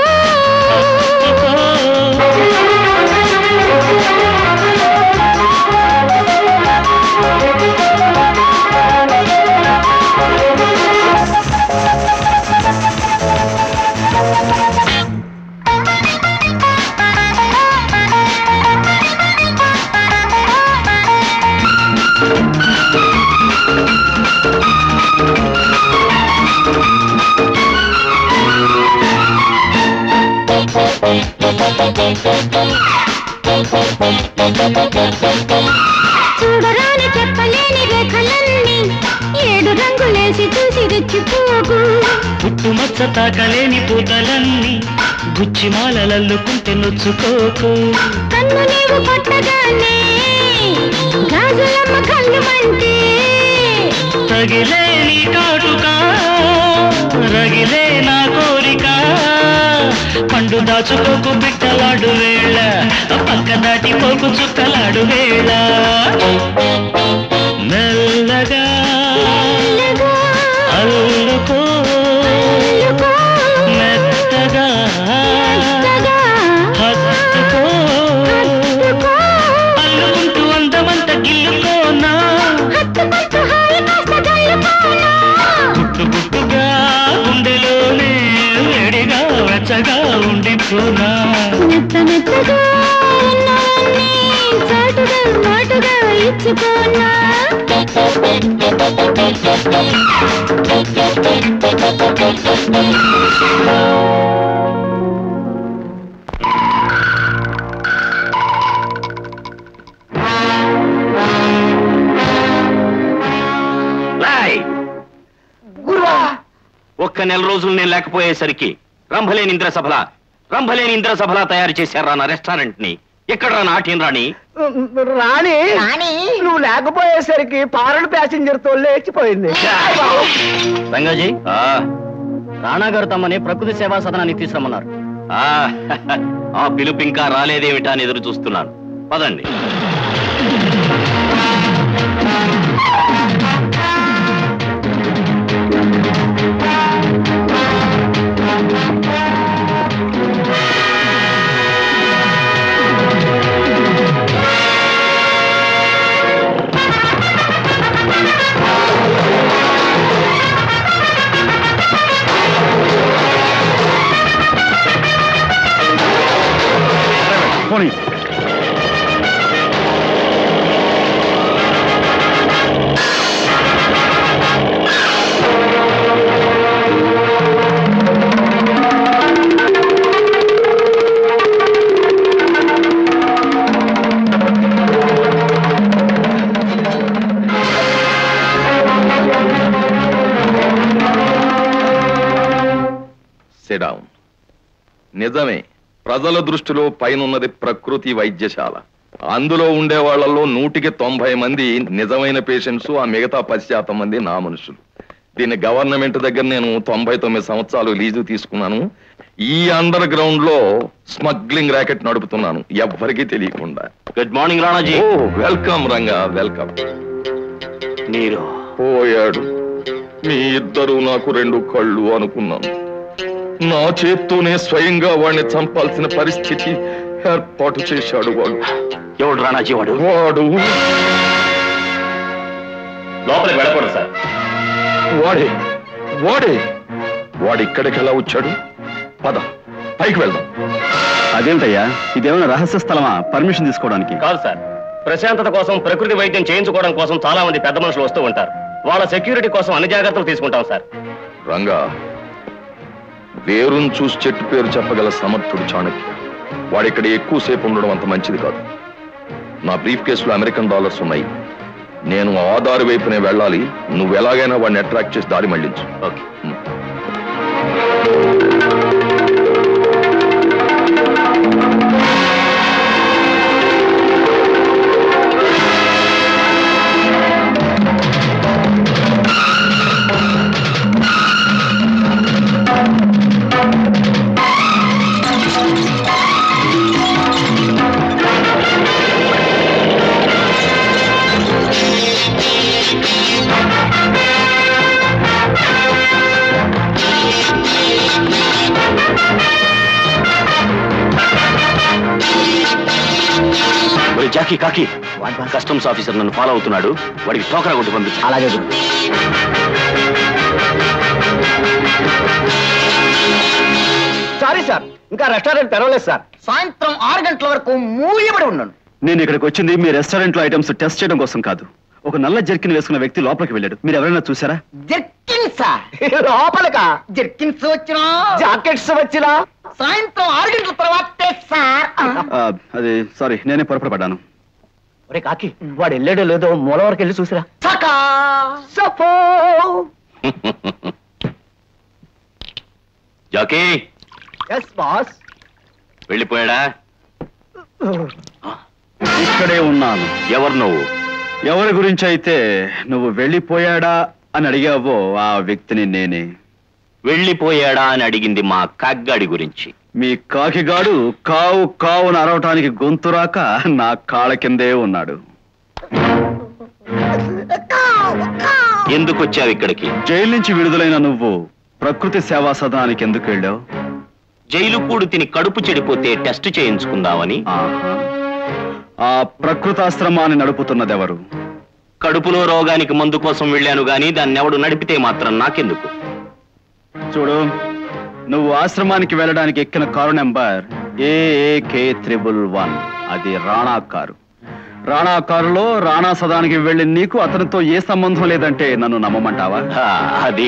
చూడరాని చెప్పలేని రేఖలన్నీ ఏడు రంగులేసి చూసి రెచ్చిపోకు పుట్టుమచ్చ తాకలేని పూతలన్నీ గుచ్చిమాలలల్లుకుంటే నొచ్చుకోకు కన్ను నీవు కొట్టగానే గాజులమ్మ కళ్ళు మంటే తగిలే నీ కాటుకా రగిలే నా కోరిక పండు దాచుకోకు బిట్టలాడు వేళ పక్క దాటిపోకు చుక్కలాడు వేళ మెల్లగా మెల్లగా అల్లుకో అల్లుకో, మెత్తగా మెత్తగా హత్తుకో హత్తుకో, అల్లుకుంటూ అందమంత గిల్లుకోనా హత్తుకుంటూ హాయి కాస్త గల్లుకోనా. గుట్టు గుట్టుగా గుండెలోనే వేడిగా వెచ్చగా ఉండిపోనా మెత్త మెత్తగా ఉన్నవన్నీ చాటుగా మాటుగా ఇచ్చుకోనా రాయ్ ఒక్క నెల రోజులు నేను లేకపోయేసరికి రంభలేని ఇంద్ర సభల రంభలేని ఇంద్ర సభల తయారు చేశారా నా రెస్టారెంట్ ని ఎక్కడ నాట్యం రాణి రాణి నువ్వు లేకపోయేసరికి పారడు ప్యాసింజర్ తో లేచిపోయింది రంగాజీ ఆ, రాణా గారు తమ్మని ప్రకృతి సేవా సదనానికి తీసుకురమ్మన్నారు ఆ, ఆ పిలుపు ఇంకా రాలేదేమిటా అని ఎదురు చూస్తున్నాను పదండి పోనీ సిడౌన్ నిజమే ప్రజల దృష్టిలో పైనున్నది ప్రకృతి వైద్యశాల అందులో ఉండే వాళ్ళల్లో నూటికి తొంభై మంది నిజమైన పేషెంట్స్ ఆ మిగతా పది శాతం మంది నా మనుషులు దీన్ని గవర్నమెంట్ దగ్గర నేను తొంభై తొమ్మిది సంవత్సరాలు లీజు తీసుకున్నాను ఈ అండర్ గ్రౌండ్ లో స్మగ్లింగ్ ర్యాకెట్ నడుపుతున్నాను ఎవ్వరికీ తెలియకుండా good morning Ranaji oh welcome Ranga welcome మీరు పోయాడు మీ ఇద్దరు నాకు రెండు కళ్ళు అనుకున్నాను నా చేత్తోనే స్వయంగా వాడిని చంపాల్సిన పరిస్థితి ఏర్పాటు చేశాడు వాడు ఎవడు రాణాజీ వాడు వాడు లోపలికి వెళ్ళకూడదు సార్ వాడే వాడే వాడు ఇక్కడికి ఎలా వచ్చాడు పద పైకి వెళ్దాం అదేంటయ్యా ఇదేమైనా రహస్య స్థలమా పర్మిషన్ తీసుకోవడానికి కాదు సార్ ప్రశాంతత కోసం ప్రకృతి వైద్యం చేయించుకోవడం కోసం చాలా మంది పెద్ద మనుషులు వస్తూ ఉంటారు వాళ్ళ సెక్యూరిటీ కోసం అన్ని జాగ్రత్తలు తీసుకుంటాం సార్ రంగా వేరును చూసి చెట్టు పేరు చెప్పగల సమర్థుడు చాణక్య వాడిక్కడ ఎక్కువసేపు ఉండడం అంత మంచిది కాదు నా బ్రీఫ్ కేసులో అమెరికన్ డాలర్స్ ఉన్నాయి నేను ఆ దారి వైపునే వెళ్ళాలి నువ్వు ఎలాగైనా వాడిని అట్రాక్ట్ చేసి దారి మళ్ళించు ఓకే ఒరే జాకీ కాకి కస్టమ్స్ ఆఫీసర్ నన్ను ఫాలో అవుతున్నాడు వాడికి టోకరా కొట్టి పంపించు అలాగే సారీ సార్ ఇంకా రెస్టారెంట్ తెరవలేదు సార్ సాయంత్రం ఆరు గంటల వరకు మూయబడి ఉన్నాను నేను ఇక్కడికి వచ్చింది మీ రెస్టారెంట్ లో ఐటమ్స్ టెస్ట్ చేయడం కోసం కాదు ఒక నల్ల జర్కిన్ వేసుకున్న వ్యక్తి లోపలికి వెళ్ళాడు మీరు ఎవరైనా చూసారా జర్కిన్సా లోపలక జర్కిన్స్ వచ్చినా జాకెట్స్ వచ్చినా సాయంత్రం ఆరు గంటల తర్వాత సార్ ఆ, అది సారీ నేనే పొరపడబడ్డాను ఒరే కాకి వాడు వెళ్ళాడో లేదో మూల వరకు వెళ్ళి చూసిరా సకా సఫో జాకీ ఎస్ బాస్ వెళ్ళిపోయాడా ఇక్కడే ఉన్నాను ఎవరు నువ్వు ఎవరి గురించి అయితే నువ్వు వెళ్ళిపోయాడా అని అడిగావో ఆ వ్యక్తిని నేనే వెళ్ళిపోయాడా అని అడిగింది మా కగ్గాడి గురించి మీ కాకిగాడు కావు కావును అరవటానికి గొంతు రాక నా కాళ్ళ కిందే ఉన్నాడు ఎందుకు వచ్చావు ఇక్కడికి జైలు నుంచి విడుదలైన నువ్వు ప్రకృతి సేవా సదనానికి ఎందుకు వెళ్ళావు జైలు కూడు తిని కడుపు చెడిపోతే టెస్ట్ చేయించుకుందామని ఆ ప్రకృతాశ్రమాన్ని నడుపుతున్నదెవరు కడుపులో రోగానికి మందు కోసం వెళ్ళాను గాని దాన్ని ఎవడు నడిపితే మాత్రం నాకెందుకు చూడు నువ్వు ఆశ్రమానికి వెళ్ళడానికి ఎక్కిన car number AAK triple one అది రాణా కారు రాణా కారులో రాణా సదానికి వెళ్ళి నీకు అతనితో ఏ సంబంధం లేదంటే నన్ను నమ్మమంటావా అది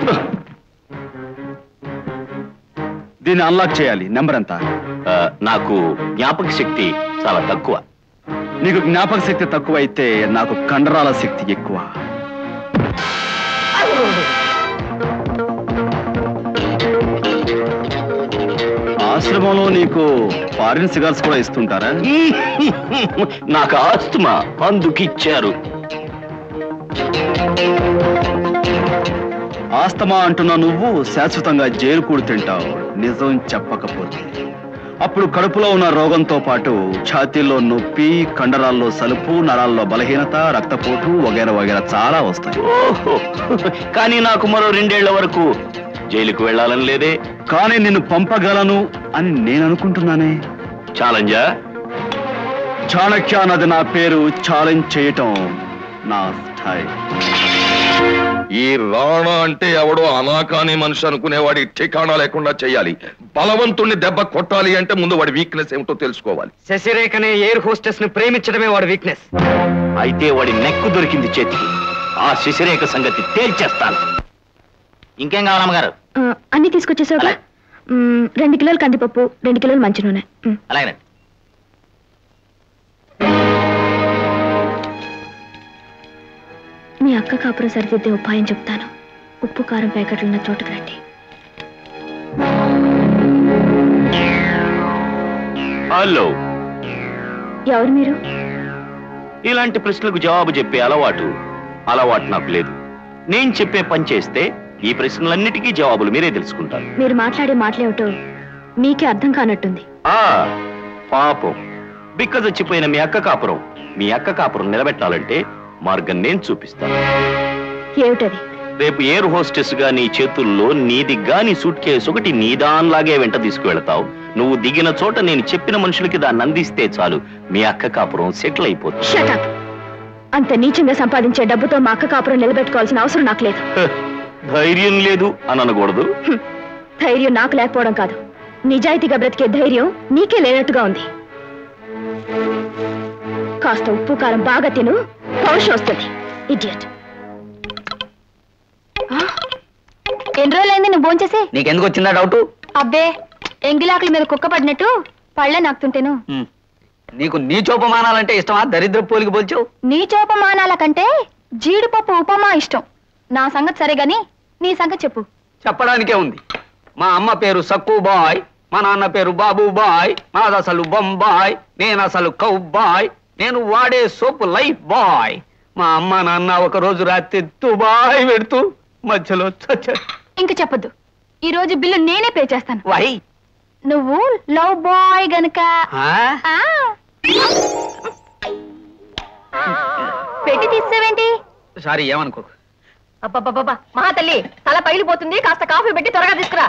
దీన్ని అన్లాక్ చేయాలి నెంబర్ ఎంత ఆ, నాకు జ్ఞాపక శక్తి చాలా తక్కువ నీకు జ్ఞాపక శక్తి తక్కువ అయితే నాకు కండరాల శక్తి ఎక్కువ ఆశ్రమంలో నీకు ఫారిన్ సిగార్స్ కూడా ఇస్తుంటారా నాకు ఆస్తమా అందుకిచ్చారు ఆస్తమా అంటున్న నువ్వు శాశ్వతంగా జైలు కూడి తింటావు నిజం చెప్పకపోతే అప్పుడు కడుపులో ఉన్న రోగంతో పాటు ఛాతీల్లో నొప్పి కండరాల్లో సలుపు నరాల్లో బలహీనత రక్తపోటు వగేర వగేర చాలా వస్తాయి ఓహో కానీ నాకు మరో రెండేళ్ల వరకు జైలుకు వెళ్ళాలని లేదే కానీ నిన్ను పంపగలను అని నేను అనుకుంటున్నానే ఛాలెంజా చాణక్య అన్నది నా పేరు ఛాలెంజ్ చేయటం నా స్థాయి ఈ రాణా అంటే ఎవడో అనాకాని మనిషి అనుకునేవాడి ఠికాణా లేకుండా చేయాలి బలవంతుణ్ణి దెబ్బ కొట్టాలి అంటే ముందు వాడి వీక్నెస్ ఏమిటో తెలుసుకోవాలి శశిరేఖనే ఎయిర్ హోస్టెస్ ని ప్రేమించడమే వాడి వీక్నెస్ అయితే వాడి నెక్కు దొరికింది చేతికి ఆ శశిరేఖ సంగతి తేల్చేస్తాను ఇంకేం కావాలమ్మ గారు ఆ, అన్ని తీసుకొచ్చేసావుగా మ్మ్, రెండు కిలోలు కందిపప్పు రెండు కిలోలు మంచి నూనె మ్మ్. అలాగే మీ అక్క కాపురం సరిదిద్దే ఉపాయం చెప్తాను ఉప్పు కారం ప్యాకెట్లు ఉన్న చోటుకు రండి హలో ఎవరు మీరు ఇలాంటి ప్రశ్నలకు జవాబు చెప్పే అలవాటు అలవాటు నాకు లేదు నేను చెప్పే పని చేస్తే ఈ ప్రశ్నలన్నిటికీ జవాబులు మీరే తెలుసుకుంటారు మీరు మాట్లాడే మాటలేమిటో మీకే అర్థం కానట్టుంది ఆ పాపం బిక్క చచ్చిపోయిన మీ అక్క కాపురం మీ అక్క కాపురం నిలబెట్టాలంటే మార్గం నేను చూపిస్తాను ఏమిటది రేపు ఎయిర్ హోస్టెస్ గా నీ చేతుల్లో నీది గాని సూట్ కేసు ఒకటి నీ దానిలాగే వెంట తీసుకువెళతావు నువ్వు దిగిన చోట నేను చెప్పిన మనుషులకి దాన్ని అందిస్తే చాలు మీ అక్క కాపురం సెటిల్ అయిపోతుంది షటప్ అంత నీచంగా సంపాదించే డబ్బుతో మా అక్క కాపురం నిలబెట్టుకోవాల్సిన అవసరం నాకు లేదు హ, ధైర్యం లేదు అని అనకూడదు హ్మ్. ధైర్యం నాకు లేకపోవడం కాదు నిజాయితీగా బ్రతికే ధైర్యం నీకే లేనట్టుగా ఉంది కాస్త ఉప్పు కారం బాగా తిను పౌరుషం వస్తుంది ఇడియట్ ఎన్ని రోజులైంది నువ్వు భోంచేసి నీకెందుకు వచ్చిందా డౌట్ అబ్బే ఎంగిలాకుల మీద కుక్క పడినట్టు పళ్ళ నాకుతుంటేను నీకు నీ చూపమానాలంటే ఇష్టమా దరిద్ర పోలికి పోల్చావు నీ చోపమానాల కంటే జీడిపప్పు ఉపమా ఇష్టం నా సంగతి సరే గాని నీ సంగతి చెప్పు చెప్పడానికే ఉంది మా అమ్మ పేరు సక్కు బాయ్ మా నాన్న పేరు బాబు బాయ్ నాది అసలు బొంబాయ్ నేను అసలు కౌ బాయ్ నేను వాడే సోపు లైఫ్ బాయ్ మా అమ్మ నాన్న ఒక రోజు రాత్రి తుబాయ్ పెడుతూ మధ్యలో చచ్చారు ఇంక చెప్పొద్దు ఈ రోజు బిల్లు నేనే పే చేస్తాను వై నువ్వు లవ్ బాయ్ గనక ఆ? ఆ. పెట్టి తీసేవేంటి సారీ ఏమనుకో అబ్బబ్బబ్బబ్బా మహా తల్లి తల పైలిపోతుంది కాస్త కాఫీ పెట్టి త్వరగా తీసుకురా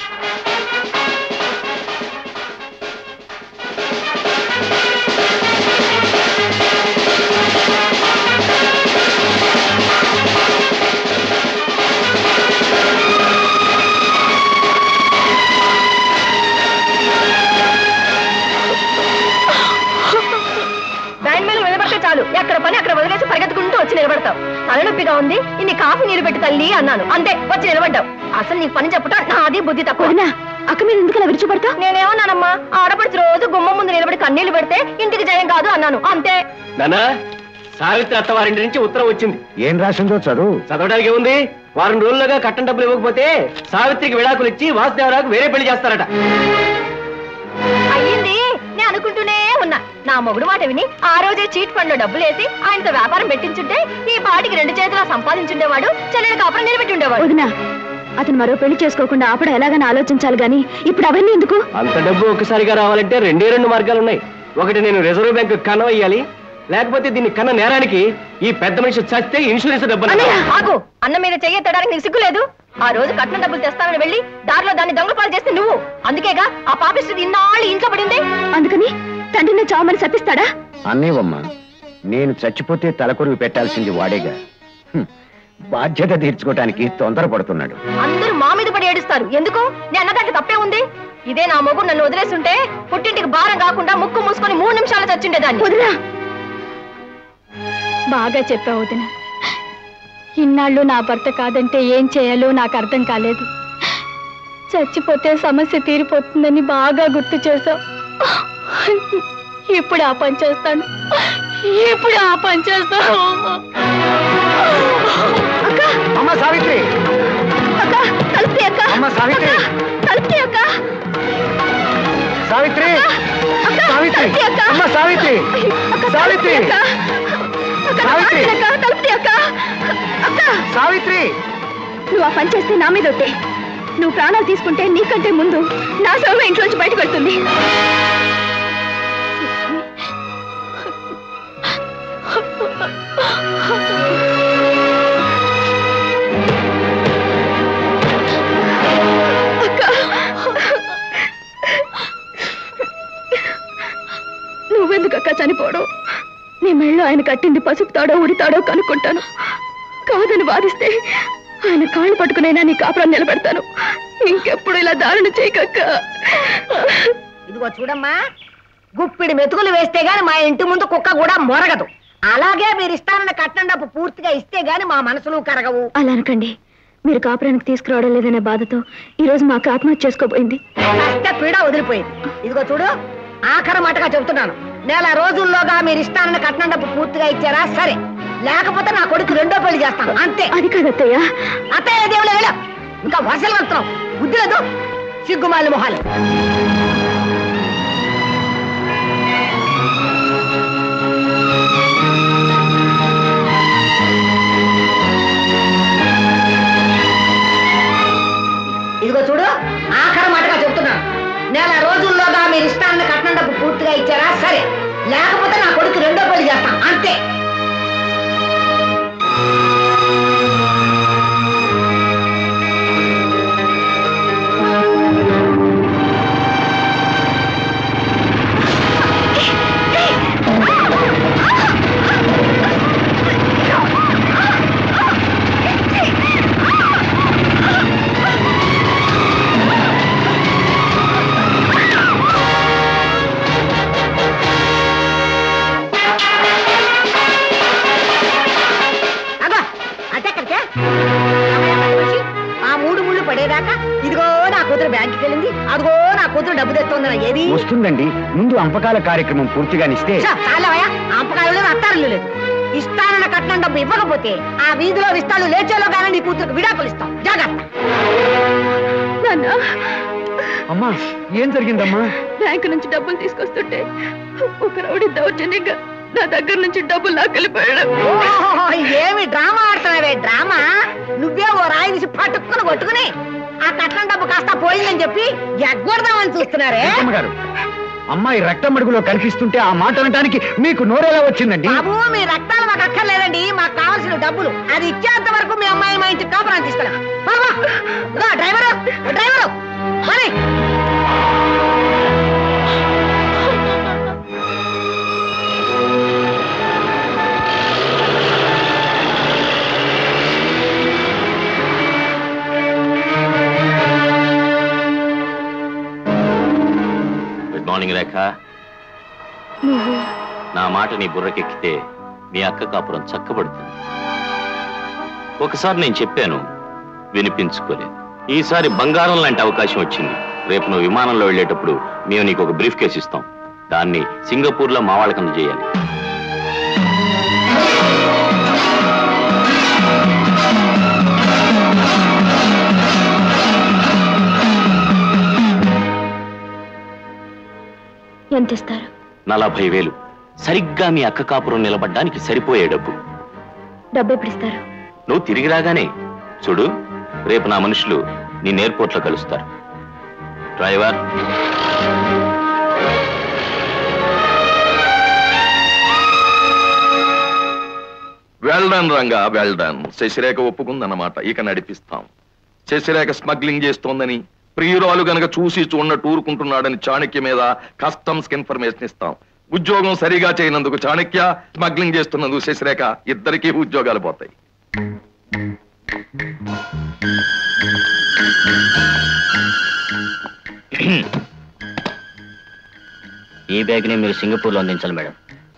బ్యాండ్ మీద నిలబడితే చాలు ఎక్కడ పని అక్కడ వదిలేసి పరిగెత్తుకుంటూ వచ్చి నిలబడతావు తలనొప్పిగా ఉంది ఇన్ని కాఫీ నీరు పెట్టి తల్లి అన్నాను అంతే వచ్చి నిలబడ్డావు అసలు నీకు పని చెప్పటం నాది బుద్ధి తక్కువ అక్క మీద ఎందుకు విరుచుపడతా నేనేమన్నానమ్మా ఆడపడిచి రోజు గుమ్మ ముందు నిలబడి కన్నీళ్లు పెడితే ఇంటికి జయం కాదు అన్నాను అంతే నానా సావిత్రి అత్తవారింటి నుంచి ఉత్తరం వచ్చింది ఏం రాసిందో చదువు చదవడానికి ఏముంది వారం రోజులుగా కట్టం డబ్బులు ఇవ్వకపోతే సావిత్రికి విడాకులు ఇచ్చి వాసుదేవరాకు వేరే పెళ్లి చేస్తారట అయ్యింది నేను అనుకుంటూనే ఉన్నా నా మొగుడు మాట విని ఆ రోజే చీట్ ఫండ్ లో డబ్బులు వేసి ఆయనతో వ్యాపారం పెట్టించుంటే ఈ పాటికి రెండు చేతులా సంపాదించుండేవాడు చెల్లెని కాపురం నిలబెట్టి ఉండేవాడు వదినా అతను మరో పెళ్లి చేసుకోకుండా ఆపడం ఎలాగని ఆలోచించాలి గాని ఇప్పుడు అవన్నీ ఎందుకు అంత డబ్బు ఒక్కసారిగా రావాలంటే రెండే రెండు మార్గాలు ఉన్నాయి ఒకటి నేను రిజర్వ్ బ్యాంక్ కన్నం వేయాలి లేకపోతే దీన్ని కన్న నేరానికి ఈ పెద్ద మనిషి చస్తే ఇన్సూరెన్స్ డబ్బు అన్నయ్య, ఆగు అన్న మీద చెయ్యెత్తడానికి నీకు సిగ్గులేదు ఆ రోజు కట్నం డబ్బులు తెస్తానని వెళ్ళి దారిలో దాన్ని దొంగ పాలు చేస్తే నువ్వు అందుకేగా ఆ పాపిస్తుంది ఇన్నాళ్ళు ఇంట్లో పడింది అందుకని తండ్రిని చావమని శపిస్తాడా అన్నేవమ్మా నేను చచ్చిపోతే తలకొరువు పెట్టాల్సింది వాడేగా హ్మ్. బాధ్యత తీర్చుకోవటానికి తొందరపడుతున్నాడు అందరూ మా మీద పడి ఏడుస్తారు ఎందుకు నేను అన్నదానికి తప్పే ఉంది ఇదే నా మొగుడు నన్ను వదిలేస్తుంటే పుట్టింటికి భారం కాకుండా ముక్కు మూసుకొని మూడు నిమిషాలు చచ్చుండేదాన్ని వదినా బాగా చెప్పావు వదిన ఇన్నాళ్ళు నా భర్త కాదంటే ఏం చేయాలో నాకు అర్థం కాలేదు చచ్చిపోతే సమస్య తీరిపోతుందని బాగా గుర్తు చేశావు ఇప్పుడు ఆ పని చేస్తాను ఇప్పుడు ఆ పని చేస్తాను అక్క అమ్మ సావిత్రి అక్క తలుపుతీ అక్క అమ్మ సావిత్రి తలుపుతీ అక్క సావిత్రి అక్క సావిత్రి తలుపుతీ అక్క అమ్మ సావిత్రి అక్క సావిత్రి తలుపుతీ అక్క అక్క సావిత్రి. అక్క తలుపుతీ అక్క అక్క సావిత్రి నువ్వు ఆ పని చేస్తే నా మీద ఒట్టే నువ్వు ప్రాణాలు తీసుకుంటే నీకంటే ముందు నా శవం ఇంట్లోంచి బయటకు వెళ్తుంది నువ్వెందుకు అక్క చనిపోవడం నీ మెళ్ళో ఆయన కట్టింది పసుపు తాడో ఉడితాడో కనుక్కుంటాను కాదని వాదిస్తే ఆయన కాళ్ళు పట్టుకునైనా నీ కాపురం నిలబెడతాను ఇంకెప్పుడు ఇలా దారుణ చేయకక్క ఇదిగో చూడమ్మా గుప్పిడి మెతుకులు వేస్తే గాని మా ఇంటి ముందు కుక్క కూడా మొరగదు అలాగే మీరు ఇస్తానన్న కట్నం డబ్బు పూర్తిగా ఇస్తే గాని మా మనసులు కరగవు అలా అనకండి మీరు కాపురానికి తీసుకురావడం లేదనే బాధతో ఈ రోజు మాకు ఆత్మహత్య చేసుకోబోయింది కష్ట పీడ వదిలిపోయింది ఇదిగో చూడు ఆఖరి మాటగా చెబుతున్నాను నెల రోజుల్లోగా మీరు ఇస్తానన్న కట్నం డబ్బు పూర్తిగా ఇచ్చారా సరే లేకపోతే నా కొడుకు రెండో పెళ్లి చేస్తాను అంతే అది కాదత్తయ్య అత్తయ్య దేవుడు వెళ్ళ ఇంకా వర్షాలు వస్తున్నాం బుద్ధి లేదు సిగ్గుమాలి మొహాలు ఇదిగో చూడు ఆఖరి మాటగా చెప్తున్నాను నెల రోజుల్లోగా మీరు ఇష్టాన్ని కట్నం డబ్బు పూర్తిగా ఇచ్చారా సరే లేకపోతే నా కొడుకు రెండో పెళ్లి చేస్తాం అంతే అగో అటెక్కడికే ఆ మూడు ముళ్ళు పడేదాకా ఇదిగో నా కూతురు బ్యాంకుకి వెళ్ళింది అదిగో నా కూతురు డబ్బు తెస్తుందన్న ఏది వస్తుందండి ముందు అంపకాల కార్యక్రమం పూర్తిగానిస్తే ఛ, చాలవయ్యా అంపకాలు లేదు అత్తారులు లేదు ఇస్తానన్న కట్నం డబ్బు ఇవ్వకపోతే ఆ వీధిలో విస్తాలు లేచేలో కానీ నీ కూతురుకు విడాకులు ఇస్తాం జాగ్రత్త అమ్మా ఏం జరిగిందమ్మా బ్యాంకు నుంచి డబ్బులు తీసుకొస్తుంటే ఒక రౌడీ దౌర్జన్యంగా నా దగ్గర నుంచి డబ్బులు లాకెళ్ళిపోయాడు ఓహో, ఏమి డ్రామా ఆడుతున్నావే డ్రామా నువ్వే ఓ రాయి తీసి పట్టుకుని కొట్టుకుని ఆ కట్నం డబ్బు కాస్త పోయిందని చెప్పి ఎగ్గొడదామని చూస్తున్నారే వెంకమ్మ గారు అమ్మాయి రక్తం అడుగులో కనిపిస్తుంటే ఆ మాట అనడానికి మీకు నోరెలా వచ్చిందండి బాబు మీ రక్తాలు మాకు అక్కర్లేదండి మాకు కావాల్సిన డబ్బులు అది ఇచ్చేంత వరకు మీ అమ్మాయి మా ఇంటికి కాపురాన్ని తీసుకెళ్ళాం డ్రైవరు డ్రైవరు మరి గుడ్ మార్నింగ్ రేఖ నువ్వు నా మాట నీ బుర్రకెక్కితే మీ అక్క కాపురం చక్కబడుతుంది ఒకసారి నేను చెప్పాను వినిపించుకోలేదు ఈసారి బంగారం లాంటి అవకాశం వచ్చింది రేపు నువ్వు విమానంలో వెళ్ళేటప్పుడు మేము నీకు ఒక బ్రీఫ్ కేసు ఇస్తాం దాన్ని సింగపూర్లో మా వాళ్ళకి అందజేయాలి ఎంత ఇస్తారు నలభై వేలు సరిగ్గా మీ అక్క కాపురం నిలబడ్డానికి సరిపోయే డబ్బు డబ్బు ఎప్పుడు ఇస్తారు నువ్వు తిరిగి రాగానే చూడు రేపు నా మనుషులు నీ ఎయిర్పోర్ట్లో కలుస్తారు driver well done Ranga well done Sasirekha ఒప్పుకుందన్నమాట ఇక నడిపిస్తాం శశిరేఖ స్మగ్లింగ్ చేస్తోందని ప్రియురాలు గనక చూసి చూడనట్టు ఊరుకుంటున్నాడని చాణక్య మీద కస్టమ్స్ కి ఇన్ఫర్మేషన్ ఇస్తాం ఉద్యోగం సరిగా చేయనందుకు చాణక్య స్మగ్లింగ్ చేస్తున్నందుకు శశిరేఖ ఇద్దరికీ ఉద్యోగాలు పోతాయి ఈ బ్యాగ్ని మీరు సింగపూర్లో అందించాలి మేడం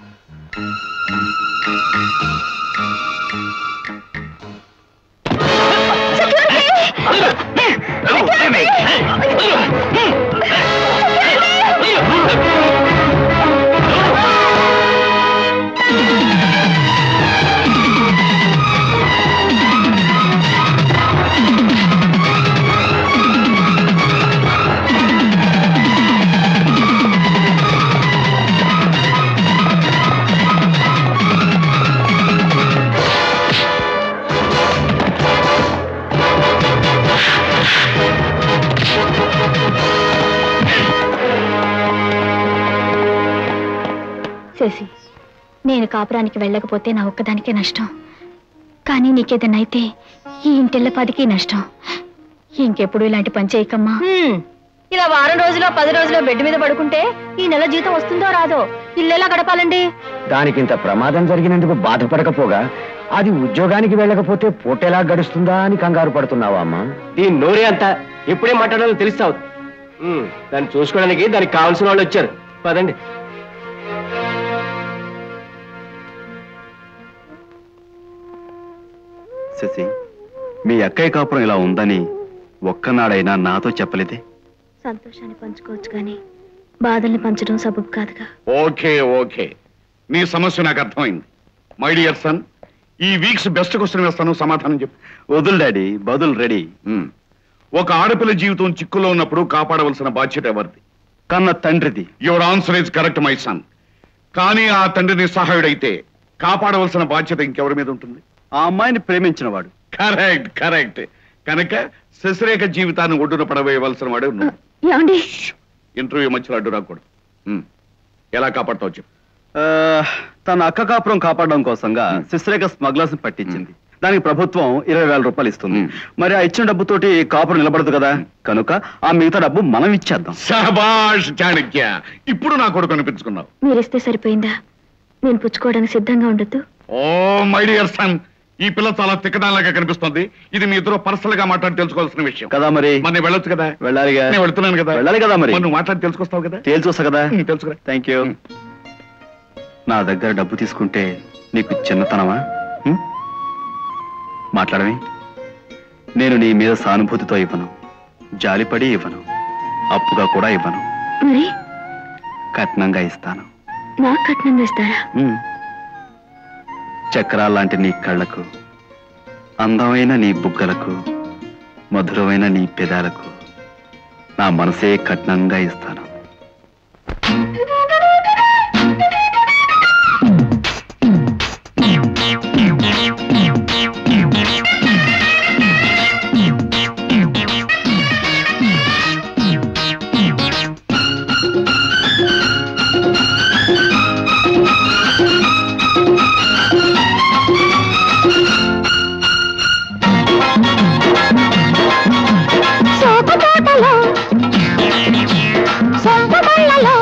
శశి నేను కాపురానికి వెళ్ళకపోతే నా ఒక్కదానికే నష్టం కానీ నీకేదైనా అయితే ఈ ఇంటిల్లపాదికి నష్టం ఇంకెప్పుడు ఇలాంటి పని చేయకమ్మా హ్మ్. ఇలా వారం రోజులో పది రోజులో బెడ్ మీద పడుకుంటే ఈ నెల జీతం వస్తుందో రాదో ఇల్లెలా గడపాలండి దానికింత ప్రమాదం జరిగినందుకు బాధపడకపోగా అది ఉద్యోగానికి వెళ్ళకపోతే పూటెలా గడుస్తుందా అని కంగారు పడుతున్నావా అమ్మా ఈ నోరే అంతా ఎప్పుడే మాట్లాడాలో తెలుస్తావు దాన్ని చూసుకోవడానికి దానికి కావాల్సిన వాళ్ళు వచ్చారు పదండి శశి మీ అక్కయ్య కాపురం ఇలా ఉందని ఒక్కనాడైనా నాతో చెప్పలేదే సంతోషాన్ని పంచుకోవచ్చు కానీ బాధల్ని పంచడం సబబు కాదుగా ఓకే ఓకే నీ సమస్య నాకు అర్థమైంది మై డియర్ సన్ ఈ వీక్స్ బెస్ట్ క్వశ్చన్ వేస్తాను సమాధానం చెప్పు వదులు డాడీ బదులు రెడీ మ్మ్. ఒక ఆడపిల్ల జీవితం చిక్కులో ఉన్నప్పుడు కాపాడవలసిన బాధ్యత ఎవరిది కన్న తండ్రిది your answer is correct my son కానీ ఆ తండ్రిని సహాయుడైతే కాపాడవలసిన బాధ్యత ఇంకెవరి మీద ఉంటుంది ఆ అమ్మాయిని ప్రేమించిన వాడు కరెక్ట్ కరెక్ట్ కనుక శశిరేఖ జీవితాన్ని ఒడ్డున పడవేయవలసిన వాడు నువ్వు ఏమండి ఇంటర్వ్యూ మధ్యలో అడ్డు రాకూడదు మ్మ్. ఎలా కాపాడుతావు చెప్పు ఆ, తన అక్క కాపురం కాపాడడం కోసంగా శిశ్రేఖ స్మగ్లర్స్ పట్టించింది దానికి ప్రభుత్వం ఇరవై వేల రూపాయలు ఇస్తుంది మరి ఆ ఇచ్చిన డబ్బుతోటి కాపురం నిలబడదు కదా కనుక ఆ మిగతా డబ్బు మనం ఇచ్చేద్దాం సబాష్ చాణక్య ఇప్పుడు నా కొడుకు అనిపించుకున్నావు మీరిస్తే సరిపోయిందా నేను పుచ్చుకోవడానికి సిద్ధంగా ఉండొద్దు ఓ మై డియర్ సన్ ఈ పిల్ల చాలా తిక్కదానిలాగా కనిపిస్తుంది ఇది మీ ఇద్దరు పర్సనల్ గా మాట్లాడి తెలుసుకోవాల్సిన విషయం కదా మరి మరి నేను వెళ్ళొచ్చు కదా వెళ్ళాలిగా నేను వెళ్తున్నాను కదా వెళ్ళాలి కదా మరి మరి నువ్వు మాట్లాడి తెలుసుకొస్తావు కదా తేల్చొస్తా కదా ఉమ్, తెలుసుకురా థ్యాంక్ యూ నా దగ్గర డబ్బు తీసుకుంటే నీకు చిన్నతనమా ఉం? మాట్లాడమే నేను నీ మీద సానుభూతితో ఇవ్వను జాలిపడి ఇవ్వను అప్పుగా కూడా ఇవ్వను మరి కట్నంగా ఇస్తాను నాకు కట్నం వేస్తారా ఉమ్. చక్రాల్లాంటి నీ కళ్ళకు అందమైన నీ బుగ్గలకు మధురమైన నీ పెదాలకు నా మనసే కట్నంగా ఇస్తాను సోపుతోటలో సొంపు మళ్ళలో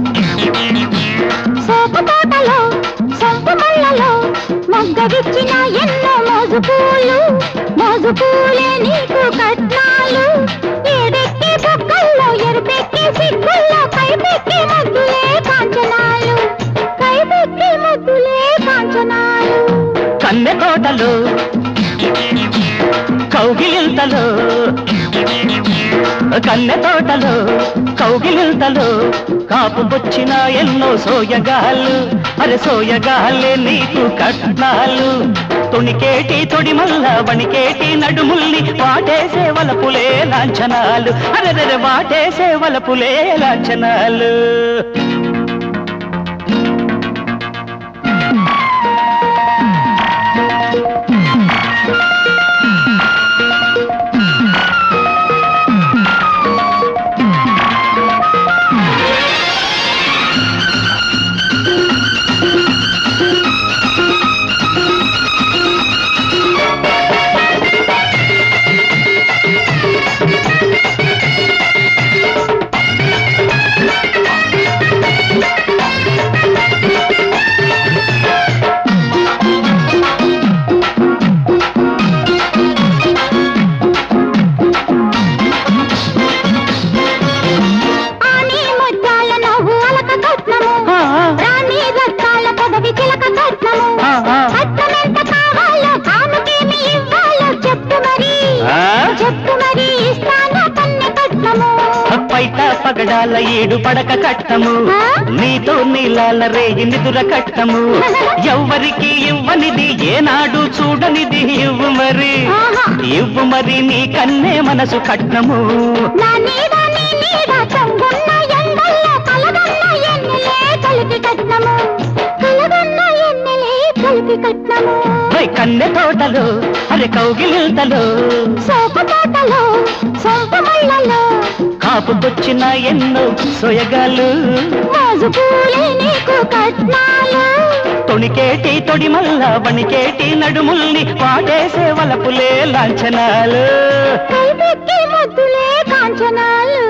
సోపుతోటలో సొంపు మళ్ళలో మొగ్గవిచ్చిన ఎన్నో మోజు పూలు మోజు పూలే నీకు కట్నాలు ఏడెక్కి బొక్కల్లో ఎరుపెక్కి సిగ్గుల్లో కైపెక్కి ముద్దులే కాంచనాలు కైపెక్కి ముద్దులే కాంచనాలు కన్నె తోటలో కౌగిలింతలో కన్నె తోటలో కౌగిలింతలో కాపుకొచ్చిన ఎన్నో సోయగాళ్ళు అరే సోయగాళ్ళే నీకు కట్నాలు తొణికేటి తొడి మల్ల వణికేటి నడుముల్ని వాటేసే వలపులే లాంఛనాలు అరే వాటేసే వలపులే లాంఛనాలు ఆని ముత్యాల నవ్వు అలక కట్నము రాణి రత్నాల పదవి చిలక కట్నము కట్నమెంత కావాలో ఆమెకేమి ఇవ్వాలో చెప్పు మరి చెప్పు మరి ఇస్తాను కన్నె కట్నము పైట పగడాల ఏడు పడక కట్టము నీతో నీలాల రేయి నిదుర కట్టము ఎవ్వరికి ఇవ్వనిది ఏనాడు చూడనిది ఇవ్వు మరి ఇవ్వు మరి నీ కన్నే మనసు కట్నము నా నీడ నీ నీడ చంగున్న ఎండల్లో కలగన్న ఎన్నెలే కలిపి కట్నము కలగన్న ఎన్నెలే కలిపి కట్నము ఓయ్ కన్నె తోటలో అరే కౌగిలింతలో సోపు తోటలో సొంపు మళ్ళలో కాపుకొచ్చిన ఎన్నో సొయగాలు మోజు పూలే నీకు కట్నాలు తొణికేటి తొడి మల్ల వణికేటి నడుముల్ని వాటేసే వలపులే లాంఛనాలు కైపెక్కి ముద్దులే కాంచనాలు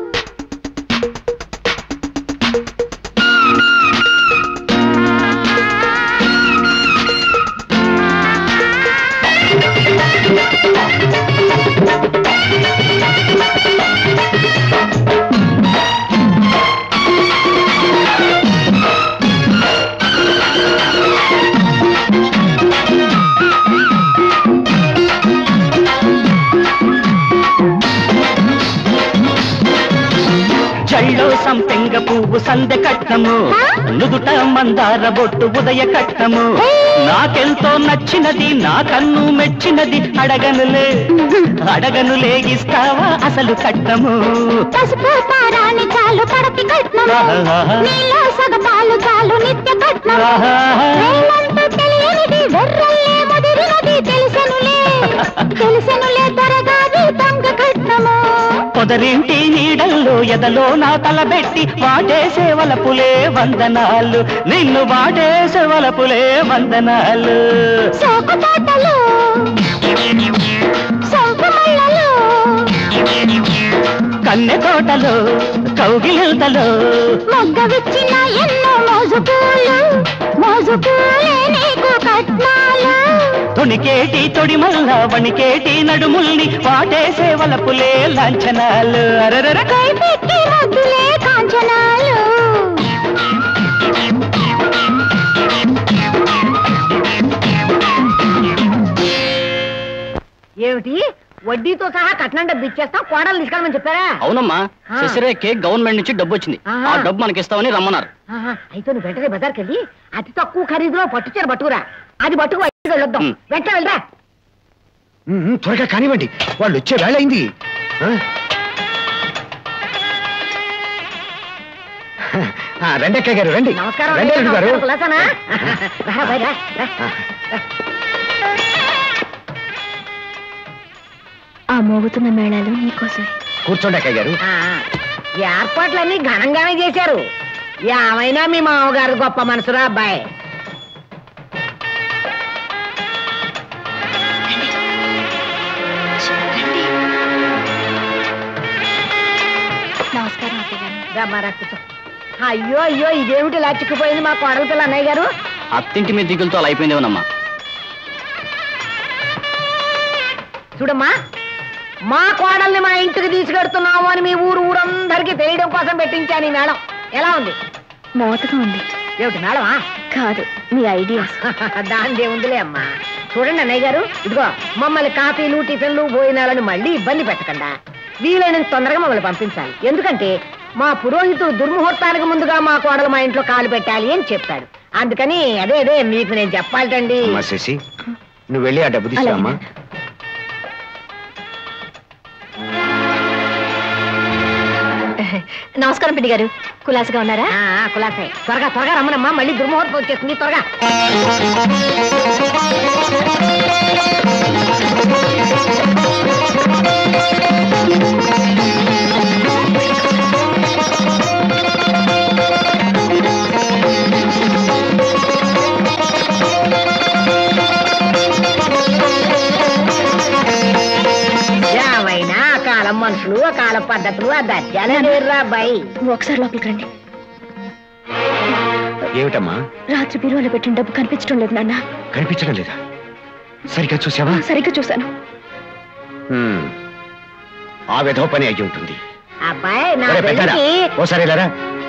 జల్లో సంపెంగ పువ్వు సందె కట్టము నుదుట మందార బొట్టు ఉదయ కట్టము నాకెంతో నచ్చినది నా కన్ను మెచ్చినది అడగనులే అడగనులే ఇస్తావా అసలు కట్టము పసుపు పారాని చాలు పడతి కట్నము నీలో సగపాలు చాలు నిత్య కట్నము వేలంటూ తెలియనిది వెర్రల్లే ముదిరినది తెలిసెనులే తెలిసెనులే త్వరగాది దొంగ కట్నము పొదరింటి నీడల్లో ఎదలో నా తలబెట్టి వాటేసే వలపులే వందనాలు నిన్ను వాటేసే వలపులే వందనాలు సోకు తోటలు సొంపు మళ్ళలో కన్నె తోటలో కౌగిలింతలో మొగ్గ విచ్చిన ఎన్నో మోజు పూలు మోజు పూలే నీకు కట్నాలు తొణికేటి తొడి మల్ల వణికేటి నడుముల్ని వాటేసే వలపులే లాంఛనాలు అరరర కైపెక్కి ముద్దులే కాంచనాలు ఏమిటి వడ్డీతో సహా కట్నం డబ్బు ఇచ్చేస్తాం కోడలు తీసుకెళ్ళమని చెప్పారా అవునమ్మా ఆ. శశిరేఖకి గవర్నమెంట్ నుంచి డబ్బు వచ్చింది ఆహా. ఆ డబ్బు మనకి ఇస్తామని రమ్మన్నారు ఆహా, అయితే నువ్వు వెంటనే బజార్కి వెళ్ళి అతి తక్కువ ఖరీదులో పట్టు చీర పట్టుకురా అది పట్టుకు బయటికి వెళ్ళొద్దాం వెంటనే వెళ్ళరా ఉమ్, ఉమ్, త్వరగా కానివ్వండి వాళ్ళు వచ్చే వేళ అయింది ఆ? ఆ, రండి అక్కయ్య గారు రండి నమస్కారం రండి అల్లుడు గారు నమస్కారం, కులాసానా? రా, బయట రా, రా. ఆ మోగుతున్న మేళాలు నీకోసమే కూర్చోండి అక్కయ్య గారు ఆ, ఆ. ఈ ఏర్పాట్లన్నీ ఘనంగానే చేశారు ఏమైనా మీ మామగారు గొప్ప మనసురా అబ్బాయి నమస్కారం అత్తయ్య గారు రమ్మరా కూర్చో అయ్యో అయ్యో ఇదేమిటి ఇలా చిక్కిపోయింది మా కోడల పిల్ల అన్నయ్య గారు అత్తింటి మీద దిగులతో అలా అయిపోయిందేమోనమ్మా చూడమ్మా మా కోడల్ని మా ఇంటికి తీసుకెడుతున్నాము అని మీ ఊరు ఊరందరికీ తెలియడం కోసం పెట్టించాను ఈ మేడం ఎలా ఉంది మోతగా ఉంది ఏమిటి మేడమా కాదు మీ ఐడియాస్ దానిదే ఉందిలే అమ్మా చూడండి అన్నయ్య గారు ఇదిగో మమ్మల్ని కాఫీలు టిఫిన్లు భోజనాలను మళ్ళీ ఇబ్బంది పెట్టకుండా వీలైనంత తొందరగా మమ్మల్ని పంపించాలి ఎందుకంటే మా పురోహితుడు దుర్ముహూర్తానికి ముందుగా మా కోడలు మా ఇంట్లో కాలు పెట్టాలి అని చెప్పాడు అందుకని అదే అదే మీకు నేను చెప్పాలటండి అమ్మా శశి నువ్వు వెళ్ళి ఆ డబ్బు తీసుకురామ్మా నమస్కారం పిండి గారు కులాసగా ఉన్నారా ఆ, ఆ, కులాసే త్వరగా త్వరగా రమ్మనమ్మా మళ్ళీ దుర్ముహూర్తం వచ్చేస్తుంది త్వరగా ఏమైనా ఆ కాలం మనుషులు ఆ కాలం పద్ధతులు ఆ దర్జాలే లేరురా అబ్బాయి ఒకసారి లోపలికి రండి ఏమిటమ్మా రాత్రి బీరువాలో పెట్టిన డబ్బు కనిపించడం లేదు నాన్న కనిపించడం లేదా సరిగ్గా చూసావా సరిగ్గా చూశాను ఉమ్. ఆ విధవ పని అయ్యి ఉంటుంది అబ్బాయి నా ఒరే పెద్దాడా, పెళ్ళికి ఓసారి ఇలారా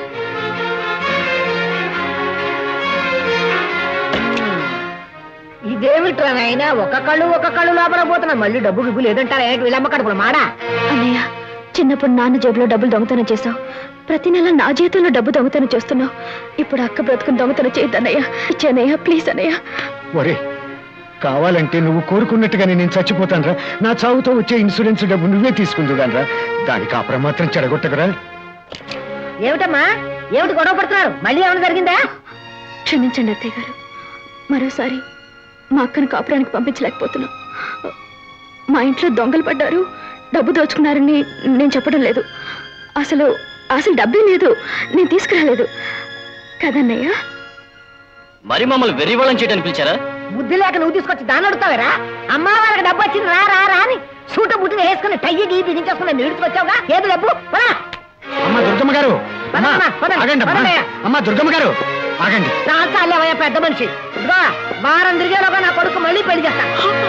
ఇదేమిట్రా నాయనా ఒక కళ్ళు ఒక కళ్ళు లోపల పోతున్నా మళ్ళీ డబ్బు గిబ్బు లేదంటారా ఏంటి వీళ్ళమ్మ కడుపులు మాడా అన్నయ్య చిన్నప్పుడు నాన్న జేబులో డబ్బులు దొంగతనం చేశావు ప్రతి నెల నా జీతంలో డబ్బు దొంగతనం చేస్తున్నావు ఇప్పుడు అక్క బ్రతుకుని దొంగతనం చేయొద్దన్నయ్య ఇచ్చానయ్య ప్లీజ్ అన్నయ్య ఒరే కావాలంటే నువ్వు కోరుకున్నట్టుగానే నేను చచ్చిపోతానురా నా చావుతో వచ్చే ఇన్సూరెన్స్ డబ్బు నువ్వే తీసుకుందుగానరా దానికి ఆ ప్రమాత్రం చెడగొట్టకరా ఏమిటమ్మా ఏమిటి గొడవ పడుతున్నారు మళ్ళీ ఏమైనా జరిగిందా క్షమించండి అత్తయ్య గారు మరోసారి మా అక్కను కాపురానికి పంపించలేకపోతున్నాం మా ఇంట్లో దొంగలు పడ్డారు డబ్బు దోచుకున్నారని నేను చెప్పడం లేదు అసలు అసలు డబ్బే లేదు నేను తీసుకురాలేదు కదన్నయ్య మరి మమ్మల్ని వెర్రి వాళ్ళని చేయడానికి పిలిచారా బుద్ధి లేక నువ్వు తీసుకొచ్చి దాన్ని అడుగుతావేరా అమ్మా వాళ్ళకి డబ్బు వచ్చింది రా రా రా అని సూట బుట్టిని వేసుకుని టయ్యి గీ బిగించేసుకుని నీడుచుకొచ్చావుగా ఏది డబ్బు పరా. అమ్మ దుర్గమ్మ గారు అమ్మా, పదమ్మా, పదండి, ఆగండి అమ్మా పదండి. అమ్మ దుర్గమ్మ గారు ఆగండి చాలేవయ్యా పెద్ద మనిషి ఇదిగో వారం తిరిగేలోగా నా కొడుకు మళ్ళీ పెళ్లి చేస్తా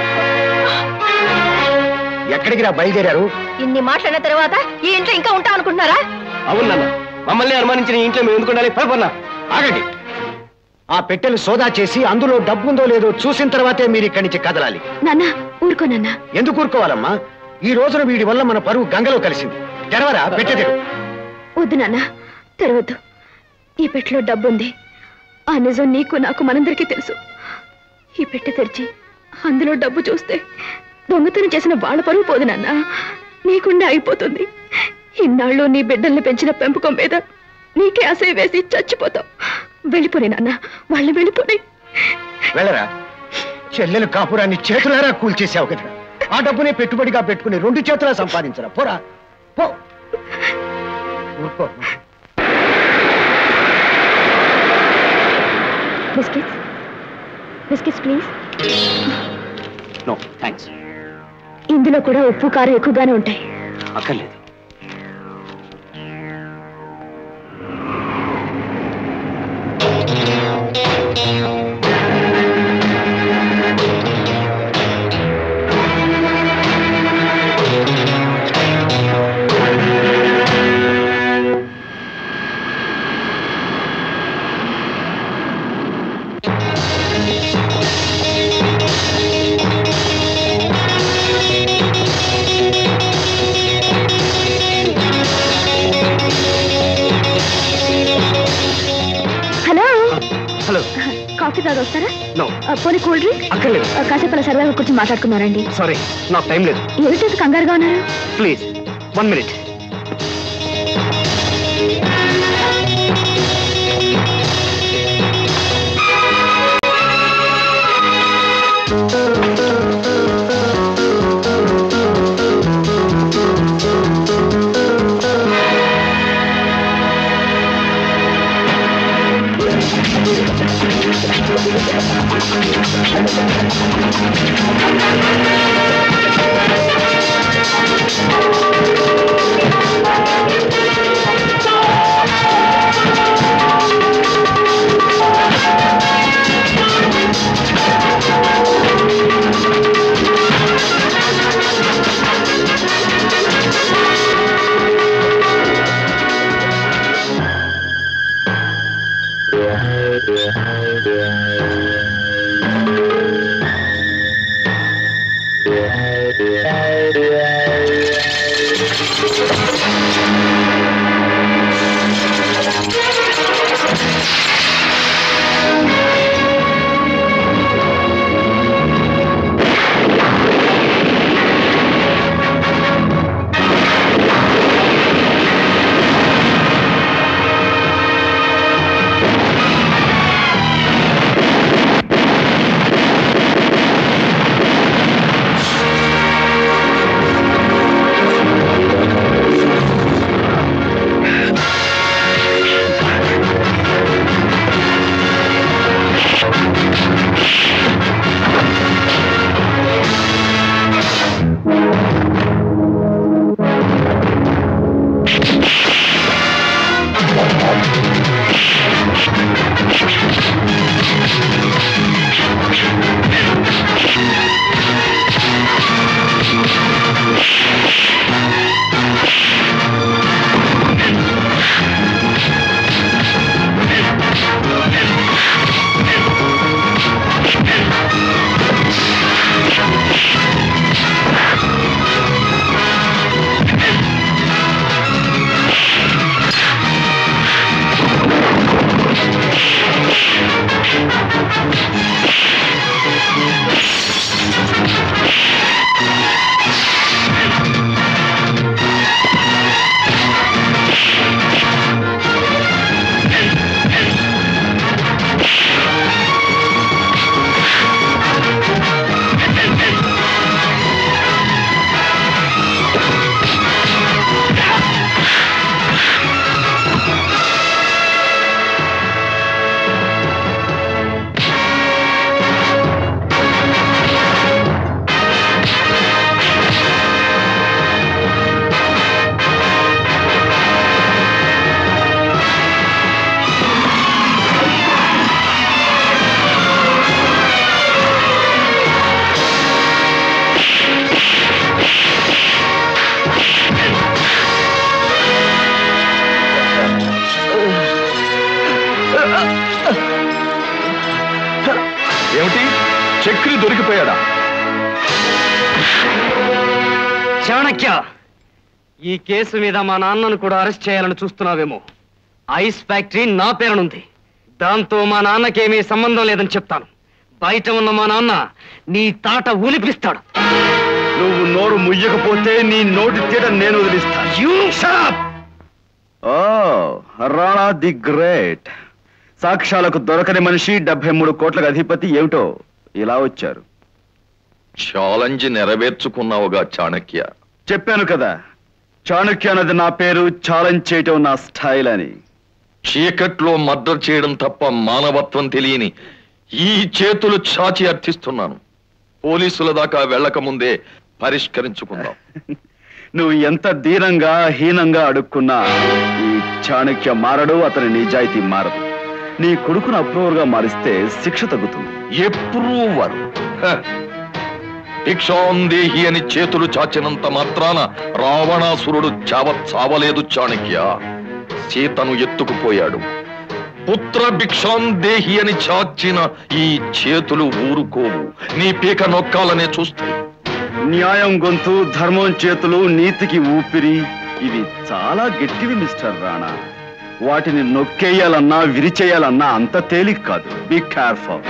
ఎక్కడికి రా బయలుదేరారు ఇన్ని మాట్లాడిన తర్వాత ఈ ఇంట్లో ఇంకా ఉంటాం అనుకుంటున్నారా అవును నాన్న మమ్మల్ని అనుమానించిన ఈ ఇంట్లో మేము ఎందుకు ఉండాలి పడిపోన్నా ఆగండి ఆ పెట్టెలు సోదా చేసి అందులో డబ్బుందో లేదో చూసిన తర్వాతే మీరు ఇక్కడి నుంచి కదలాలి నాన్న ఊరుకో నాన్న ఎందుకు ఊరుకోవాలమ్మా ఈ రోజున వీడి వల్ల మన పరువు గంగలో కలిసింది తెరవరా పెట్టెదరు వద్దు నాన్న తెరవద్దు ఈ పెట్టెలో డబ్బు ఉంది ఆ నిజం నీకు నాకు మనందరికీ తెలుసు ఈ పెట్టె తెరిచి అందులో డబ్బు చూస్తే దొంగతనం చేసిన వాళ్ళ పరువు పోదు నాన్న నీకుండా అయిపోతుంది ఇన్నాళ్ళు నీ బిడ్డల్ని పెంచిన పెంపకం మీద నీకే అసహ్య వేసి చచ్చిపోతావు వెళ్ళిపోని నాన్న వాళ్ళు వెళ్ళిపోని వెళ్ళరా చెల్లెలు కాపురాన్ని చేతులారా కూల్చేసావు కదా ఆ డబ్బునే పెట్టుబడిగా పెట్టుకుని రెండు చేతులా సంపాదించరా పోరా పో ఊరుకో biscuits biscuits please no thanks ఇందులో కూడా ఉప్పు కారం ఎక్కువగానే ఉంటాయి అక్కర్లేదు ఆ కాఫీ తాగి వస్తారా నో ఆ, పోనీ కూల్ డ్రింక్ అక్కర్లేదు ఆ, కాసేపు అలా సరదాగా కూర్చొని మాట్లాడుకున్నారండి సారీ నాకు టైం లేదు ఏమిటి కంగారుగా ఉన్నారు ప్లీజ్ వన్ మినిట్ ఏమిటి చక్రి దొరికిపోయాడా చాణక్య ఈ కేసు మీద మా నాన్నను కూడా అరెస్ట్ చేయాలని చూస్తున్నావేమో ఐస్ ఫ్యాక్టరీ నా పేరునుంది దాంతో మా నాన్నకేమీ సంబంధం లేదని చెప్తాను బయట ఉన్న మా నాన్న నీ తాట ఊలిపిస్తాడు నువ్వు నోరు ముయ్యకపోతే నీ నోటి తీట నేను వదిలిస్తాను ఓ రాణా ది గ్రేట్ సాక్ష్యాలకు దొరకని మనిషి డెబ్బై మూడు కోట్లకు అధిపతి ఏమిటో ఇలా వచ్చారు ఛాలెంజ్ నెరవేర్చుకున్నావుగా చాణక్య చెప్పాను కదా చాణక్య అన్నది నా పేరు ఛాలెంజ్ చేయటం నా స్టైల్ అని చీకట్లో మర్డర్ చేయడం తప్ప మానవత్వం తెలియని ఈ చేతులు చాచి అర్థిస్తున్నాను పోలీసుల దాకా వెళ్ళక ముందే పరిష్కరించుకుందాం నువ్వు ఎంత దీనంగా హీనంగా అడుక్కున్నా ఈ చాణక్య మారడు అతని నిజాయితీ మారదు నీ కొడుకును అప్రూవర్ గా మారిస్తే శిక్ష తగ్గుతుంది ఎప్రూవర్ భిక్షాందేహి అని చేతులు చాచినంత మాత్రాన రావణాసురుడు చావ చావలేదు చాణక్య సీతను ఎత్తుకుపోయాడు పుత్ర భిక్షాందేహి అని చాచిన ఈ చేతులు ఊరుకోవు నీ పీక నొక్కాలనే చూస్తాయి న్యాయం గొంతు ధర్మం చేతులు నీతికి ఊపిరి ఇవి చాలా గట్టివి మిస్టర్ రాణా వాటిని నొక్కేయాలన్నా విరిచేయాలన్నా అంత తేలిక కాదు బీ కేర్ఫుల్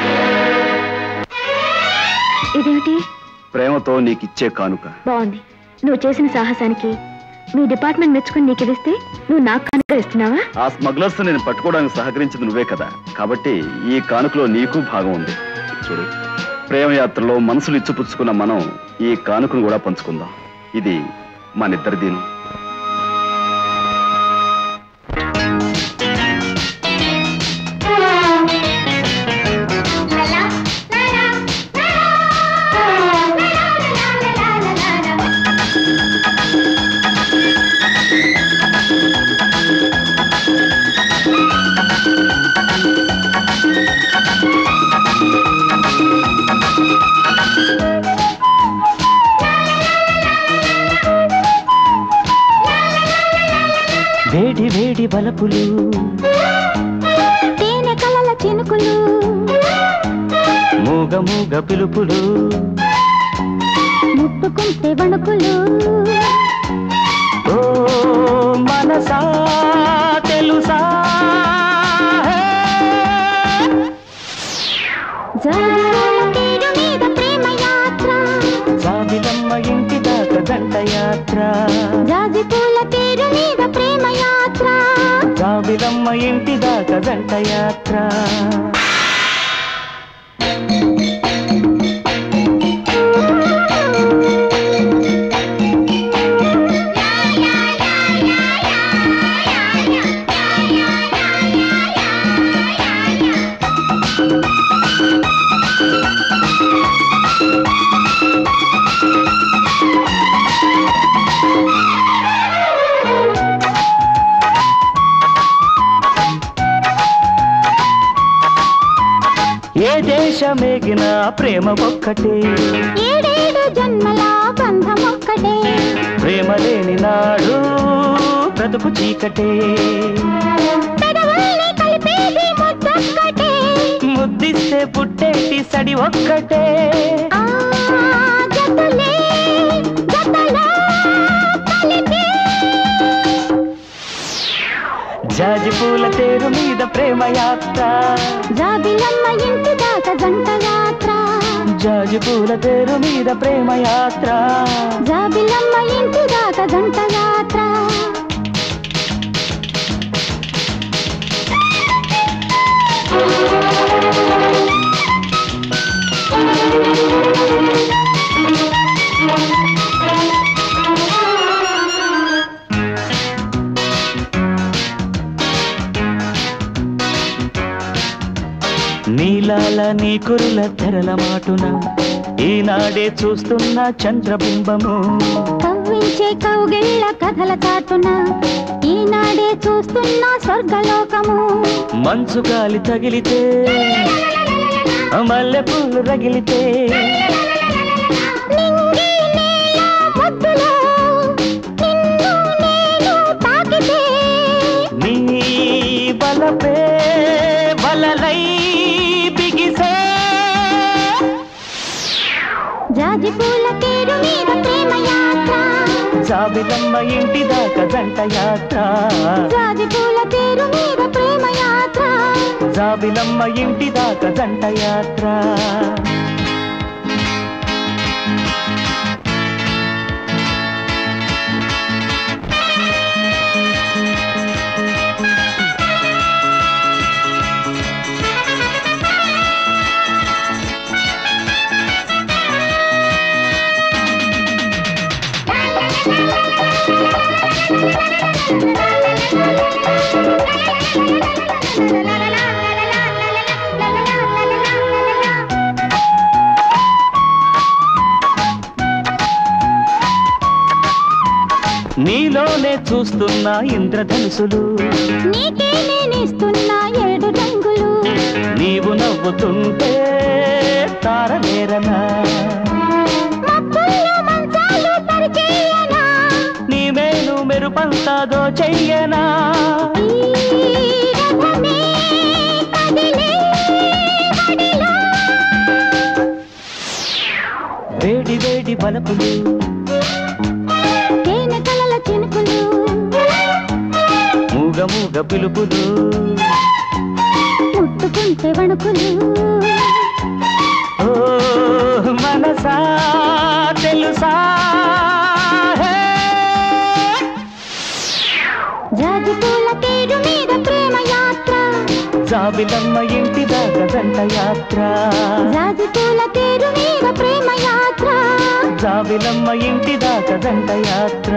ఇదేమిటి ప్రేమతో నీకిచ్చే కానుక బాగుంది నువ్వు చేసిన సాహసానికి మీ డిపార్ట్మెంట్ మెచ్చుకుని నీకు ఇస్తే నువ్వు నాకు కనుక ఇస్తున్నావా ఆ స్మగ్లర్స్ నేను పట్టుకోవడానికి సహకరించింది నువ్వే కదా కాబట్టి ఈ కానుకలో నీకు భాగం ఉంది చూడు ప్రేమ యాత్రలో మనసులు ఇచ్చిపుచ్చుకున్న మనం ఈ కానుకను కూడా పంచుకుందాం ఇది మనిద్దరిదీను వేడి వేడి బలపులు తేనె కలల చినుకులు మూగ మూగ పిలుపులు ముట్టుకుంటే వణుకులు ఓ మనసా తెలుసా జాబిల తీరు మీద ప్రేమ యాత్ర జాబిలమ్మ ఇంటి దాకా దండ యాత్ర జాజి పూల తీరు మీద ప్రేమ యాత్ర జాబిలమ్మ ఇంటి దాకా దండ యాత్ర ఏ దేశమేగిన ప్రేమ ఒక్కటే ఏడేడు జన్మల బంధం ఒక్కటే ప్రేమ లేని నాడు బ్రతుకు చీకటే పెదవుల్ని కలిపేది ముద్దొక్కటే ముద్దిస్తే పుట్టేటి సడి ఒక్కటే ఆ జతులే జతలో కలిపే జాజి పూల తేరు మీద ప్రేమ యాత్ర జాబిలమ్మ ఇంటి దాకా జంట యాత్ర జాజి పూల తేరు మీద ప్రేమ యాత్ర జాబిలమ్మ ఇంటి దాకా జంట యాత్ర నీలాల నీ కురుల తెరల మాటున ఈనాడే చూస్తున్న చంద్రబింబము కవ్వించే కౌగిళ్ళ కథల చాటున ఈనాడే చూస్తున్న స్వర్గలోకము మంచు గాలి తగిలితే మల్లె పూలు రగిలితే నింగి నేల మధ్యలో నిన్ను నేను తాకితే నీ బలపే బలలై బిగిసే జాజి పూల తేరు మీద ప్రేమ యాత్ర జాబిలమ్మ ఇంటి దాకా జంట యాత్ర జాజి పూల తేరు మీద ప్రేమ యాత్ర జాబిలమ్మ ఇంటి దాకా జంట యాత్ర నీలోనే చూస్తున్నా ఇంద్రధనుసులు నీకే నేనిస్తున్నా ఏడు రంగులు నీవు నవ్వుతుంటే తారనేరనా మబ్బుల్లో మంచాలు పరిచేయనా నీ మేలు మెరుపంతాదో చెయ్యనా ఈ రథమే కదిలే బడిలో వేడి వేడి బలపులు తేనె కలల చినుకులు మూగ మూగ పిలుపులు ముట్టుకుంటే వణుకులు ఓ మనసా తెలుసా హే. జాజి పూల తేరు మీద ప్రేమ యాత్ర జాబిలమ్మ ఇంటి దాకా జంట యాత్ర జాజి పూల తేరు మీద ప్రేమ యాత్ర జాబిలమ్మ ఇంటి దాకా జంట యాత్ర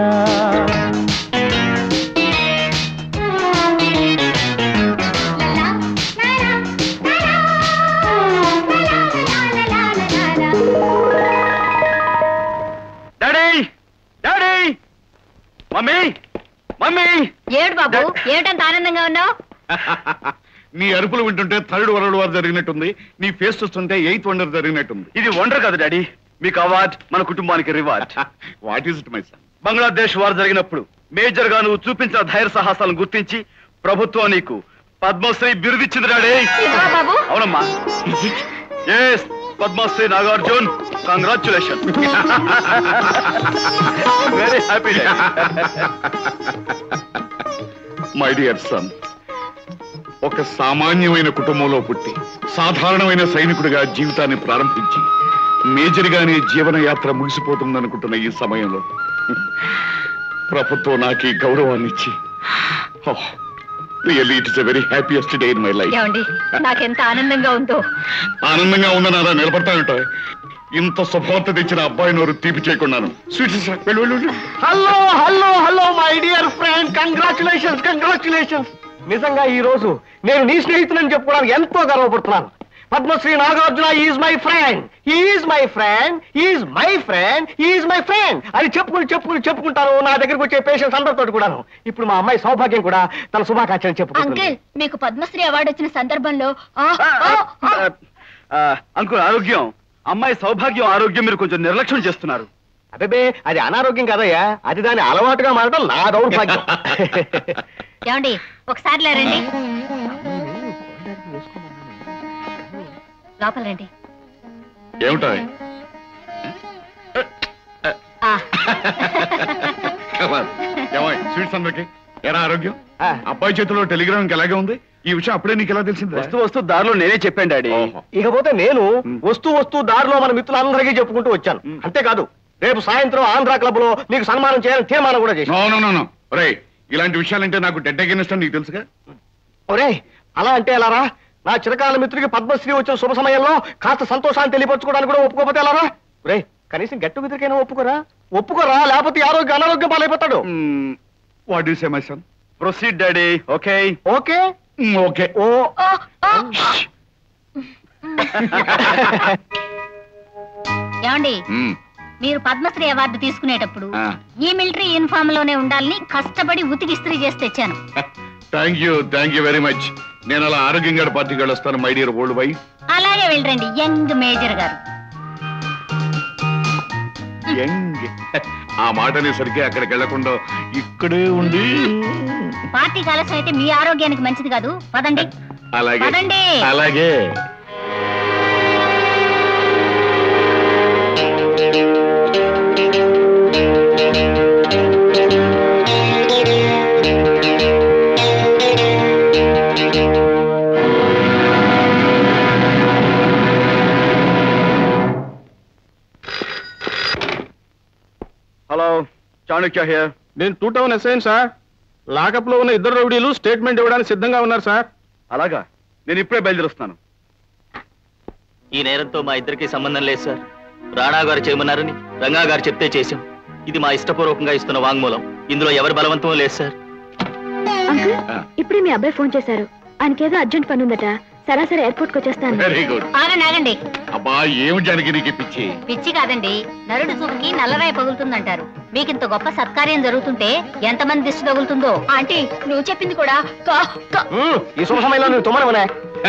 డాడీ డాడీ మమ్మీ మమ్మీ ఏడు బాబు ఏమిటంత ఆనందంగా ఉన్నావు నీ అరుపులు వింటుంటే థర్డ్ వరల్డ్ వార్ జరిగినట్టుంది నీ ఫేస్ చూస్తుంటే ఎయిత్ వండర్ జరిగినట్టుంది ఇది వండర్ కాదు డాడీ మీకు అవార్డ్ మన కుటుంబానికి reward what is it my son Bangladesh war జరిగినప్పుడు మేజర్ గా నువ్వు చూపించిన ధైర్య సాహసాలను గుర్తించి ప్రభుత్వం నీకు పద్మశ్రీ బిరుదిచ్చింది డాడీ ఇదిగో బాబు అవునమ్మా yes Padmashri Nagarjun congratulation very happy my dear son ఒక సామాన్యమైన కుటుంబంలో పుట్టి సాధారణమైన సైనికుడిగా జీవితాన్ని ప్రారంభించి మేజర్గానే జీవనయాత్ర ముగిసిపోతుందనుకుంటున్న ఈ సమయంలో ప్రభుత్వం నాకు ఈ గౌరవాన్ని ఇచ్చి really it is a very happiest day in my life ఏమండి నాకెంత ఆనందంగా ఉందో ఆనందంగా ఉందని అలా నిలబడతానంట ఇంత శుభవార్త తెచ్చిన అబ్బాయి నోరు తీపి చేయకున్నాను స్వీట్ వెళ్ళు వెళ్ళు వెళ్ళు. Hello hello hello my dear friend congratulations congratulations నిజంగా ఈ రోజు నేను నీ స్నేహితులని చెప్పుకోవడానికి ఎంతో గర్వపడుతున్నాను Padmashri Nagarjuna is my friend is my friend is my friend is my friend అని చెప్పుకుని చెప్పుకుని చెప్పుకుంటాను నా దగ్గరికి వచ్చే పేషెంట్స్ అందరితో కూడాను ఇప్పుడు మా అమ్మాయి సౌభాగ్యం కూడా తన శుభాకాంక్షలు చెప్పుకుంటుంది అంకుల్ మీకు పద్మశ్రీ అవార్డు వచ్చిన సందర్భంలో ఆ, ఆ, ఆ, అంకుల్ ఆరోగ్యం అమ్మాయి సౌభాగ్యం ఆరోగ్యం మీరు కొంచెం నిర్లక్ష్యం చేస్తున్నారు అబేబే అది అనారోగ్యం కాదయ్యా అది దాని అలవాటుగా మారడం నా దౌర్భాగ్యం ఏమండి ఒకసారి లేరండి లోపల రండి ఏమిటా ఆ, ఏమాయ్ స్వీట్స్ అందరికి ఎలా ఆరోగ్యం అబ్బాయి చేతిలో టెలిగ్రామ్ ఇంకా ఎలాగే ఉంది ఈ విషయం అప్పుడే నీకు ఎలా తెలిసింది వస్తూ వస్తూ దారిలో నేనే చెప్పాను డాడీ ఇకపోతే నేను వస్తూ వస్తూ దారిలో మన మిత్రులందరికీ చెప్పుకుంటూ వచ్చాను అంతేకాదు రేపు సాయంత్రం ఆంధ్ర క్లబ్ లో నీకు సన్మానం చేయాలని తీర్మానం కూడా చేశాను నో నో నో నో రే ఇలాంటి విషయాలంటే నాకు డెడ్ అగేనిస్ట్ నీకు తెలుసుగా ఒరే అలా అంటే ఎలారా నా చిరకాల మిత్రుడికి పద్మశ్రీ వచ్చిన శుభ సమయంలో కాస్త సంతోషాన్ని తెలియపరచుకోవడానికి కూడా ఒప్పుకోకపోతే ఎలారా ఒరే కనీసం గట్టు మిత్రుడికైనా ఒప్పుకోరా ఒప్పుకోరా లేకపోతే ఈ ఆరోగ్య అనారోగ్యం పాలైపోతాడు what you say my son proceed daddy okay okay okay oh oh, oh. ఏమండి మీరు పద్మశ్రీ అవార్డు తీసుకునేటప్పుడు ఈ మిలిటరీ యూనిఫామ్ లోనే ఉండాలని కష్టపడి ఉతికిస్త్రీ చేసి తెచ్చాను thank you thank you very much నేను అలా ఆరోగ్యంగా పార్టీకి వెళ్ళొస్తాను మై డియర్ ఓల్డ్ వై అలాగే వెళ్ళరండి యంగ్ మేజర్ గారు యంగ్ ఆ మాట అనేసరికి అక్కడికి వెళ్లకుండా ఇక్కడే ఉండి పార్టీకి ఆలస్యం అయితే మీ ఆరోగ్యానికి మంచిది కాదు పదండి అలాగే పదండి. అలాగే హలో చాణక్య హియర్ నేను టూ టౌన్ ఎస్ఐన్ సార్ లాకప్ లో ఉన్న ఇద్దరు రౌడీలు స్టేట్మెంట్ ఇవ్వడానికి సిద్ధంగా ఉన్నారు సార్ అలాగా నేను ఇప్పుడే బయలుదేరుస్తున్నాను ఈ నేరంతో మా ఇద్దరికి సంబంధం లేదు సార్ రాణా గారు చేయమన్నారని రంగా గారు చెప్తే చేశాం ఇది మా ఇష్టపూర్వకంగా ఇస్తున్న వాంగ్మూలం ఇందులో ఎవరి బలవంతం లేదు సార్ అంకుల్ ఇప్పుడే మీ అబ్బాయి ఫోన్ చేశారు ఆయనకేదో అర్జెంట్ పని ఉందట సరాసరి ఎయిర్పోర్ట్ కి వచ్చేస్తాను వెరీ గుడ్ ఆగండి ఆగండి అబ్బా ఏమి జానికి నీకు పిచ్చి పిచ్చి కాదండి నరుడు చూపుకి నల్లరాయి పగులుతుందంటారు మీకు ఇంత గొప్ప సత్కార్యం జరుగుతుంటే ఎంతమంది దిష్టి తగులుతుందో ఆంటీ నువ్వు చెప్పింది కూడా కా- కా- ఉమ్, ఈ శుభ సమయంలో నువ్వు తుమ్మనమనే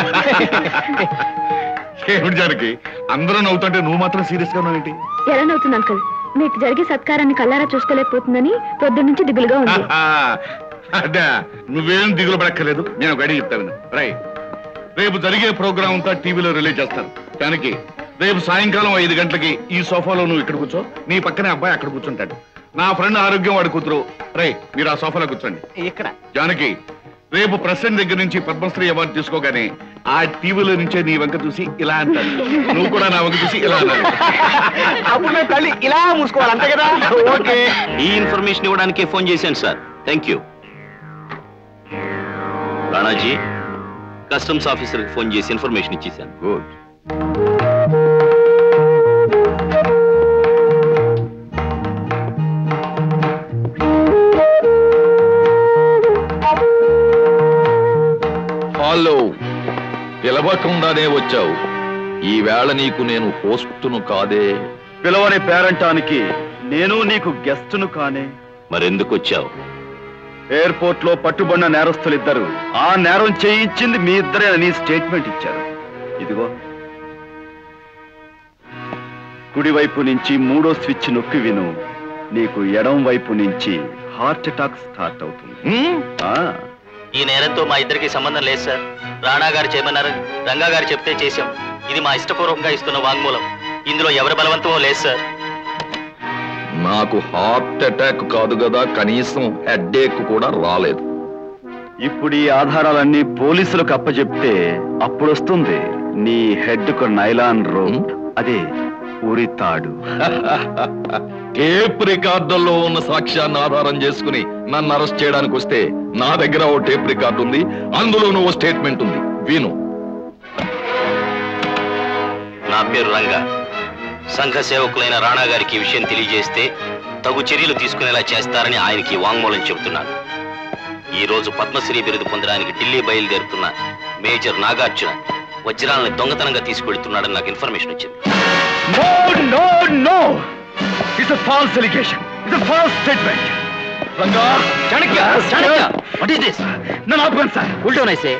ఏమిటి జానకి అందరూ నవ్వుతుంటే నువ్వు మాత్రం సీరియస్ గా ఉన్నావు ఏంటి ఎలా నవ్వుతుంది అంకుల్ మీకు జరిగే సత్కారాన్ని కల్లారా చూసుకోలేకపోతుందని పొద్దున్న నుంచి దిగులుగా ఉంది అదే నువ్వేం దిగులు పడక్కర్లేదు నేను ఒక ఐడియా చెప్తాను రై రేపు జరిగే ప్రోగ్రామ్ అంతా టీవీలో రిలీజ్ చేస్తాను దానికి రేపు సాయంకాలం ఐదు గంటలకి ఈ సోఫాలో నువ్వు ఇక్కడ కూర్చో నీ పక్కనే అబ్బాయి అక్కడ కూర్చుంటాడు నా ఫ్రెండ్ ఆరోగ్యం వాడి కూతురు రై మీరు ఆ సోఫాలో కూర్చోండి ఇక్కడ జానకి రేపు ప్రెసిడెంట్ దగ్గర నుంచి పద్మశ్రీ అవార్డు తీసుకోగానే ఆ టీవీలో నుంచే నీ వంక చూసి ఇలా అంటాను నువ్వు కూడా నా వంక చూసి ఇలా అన్నాను అప్పుడు మేము కళ్ళు ఇలా మూసుకోవాలి అంతే కదా ఓకే ఈ ఇన్ఫర్మేషన్ ఇవ్వడానికే ఫోన్ చేశాను sir thank you Ranaji customs ఆఫీసర్కి ఫోన్ చేసి ఇన్ఫర్మేషన్ ఇచ్చేసాను గుడ్ హలో పిలవకుండానే వచ్చావు ఈ వేళ నీకు నేను హోస్టును కాదే పిలవని పేరంటానికి నేను నీకు గెస్టును కానే మరెందుకు వచ్చావు ఎయిర్పోర్ట్ లో పట్టుబడిన నేరస్తులిద్దరు ఆ నేరం చేయించింది మీ ఇద్దరే అని స్టేట్మెంట్ ఇచ్చారు ఇదిగో కుడివైపు నుంచి మూడో స్విచ్ నొక్కి విను నీకు ఎడం వైపు నుంచి హార్ట్ అటాక్ స్టార్ట్ అవుతుంది ఆ, ఈ నేరంతో మా ఇద్దరికి సంబంధం లేదు సార్ రాణా గారు చేయమన్నారు రంగా గారు చెప్తే చేశాం ఇది మా ఇష్టపూర్వకంగా ఇస్తున్న వాంగ్మూలం ఇందులో ఎవరి బలవంతమో లేదు సార్ నాకు హార్ట్ అటాక్ కాదు కదా కనీసం హెడ్ కూడా రాలేదు ఇప్పుడు ఈ ఆధారాలన్నీ పోలీసులకు అప్పచెప్తే అప్పుడు వస్తుంది నీ హెడ్ కు నైలాన్ రోప్ అదే ఉరితాడు టేప్ రికార్డుల్లో ఉన్న సాక్ష్యాన్ని ఆధారం చేసుకుని నన్ను అరెస్ట్ చేయడానికి వస్తే నా దగ్గర ఓ టేప్ రికార్డు ఉంది అందులోనూ ఓ స్టేట్మెంట్ ఉంది విను నా పేరు రంగా సంఘ సేవకులైన రాణా గారికి ఈ విషయం తెలియజేస్తే తగు చర్యలు తీసుకునేలా చేస్తారని ఆయనకి వాంగ్మూలం చెబుతున్నాను ఈ రోజు పద్మశ్రీ బిరుదు పొందడానికి ఢిల్లీ బయలుదేరుతున్న మేజర్ నాగార్జున వజ్రాలను దొంగతనంగా తీసుకెళ్తున్నాడని నాకు ఇన్ఫర్మేషన్ వచ్చింది no no no it's false allegation it's false statement Ranga Chanakya Chanakya what is this నన్ను ఆపకండి సార్ ఉల్టా నైసే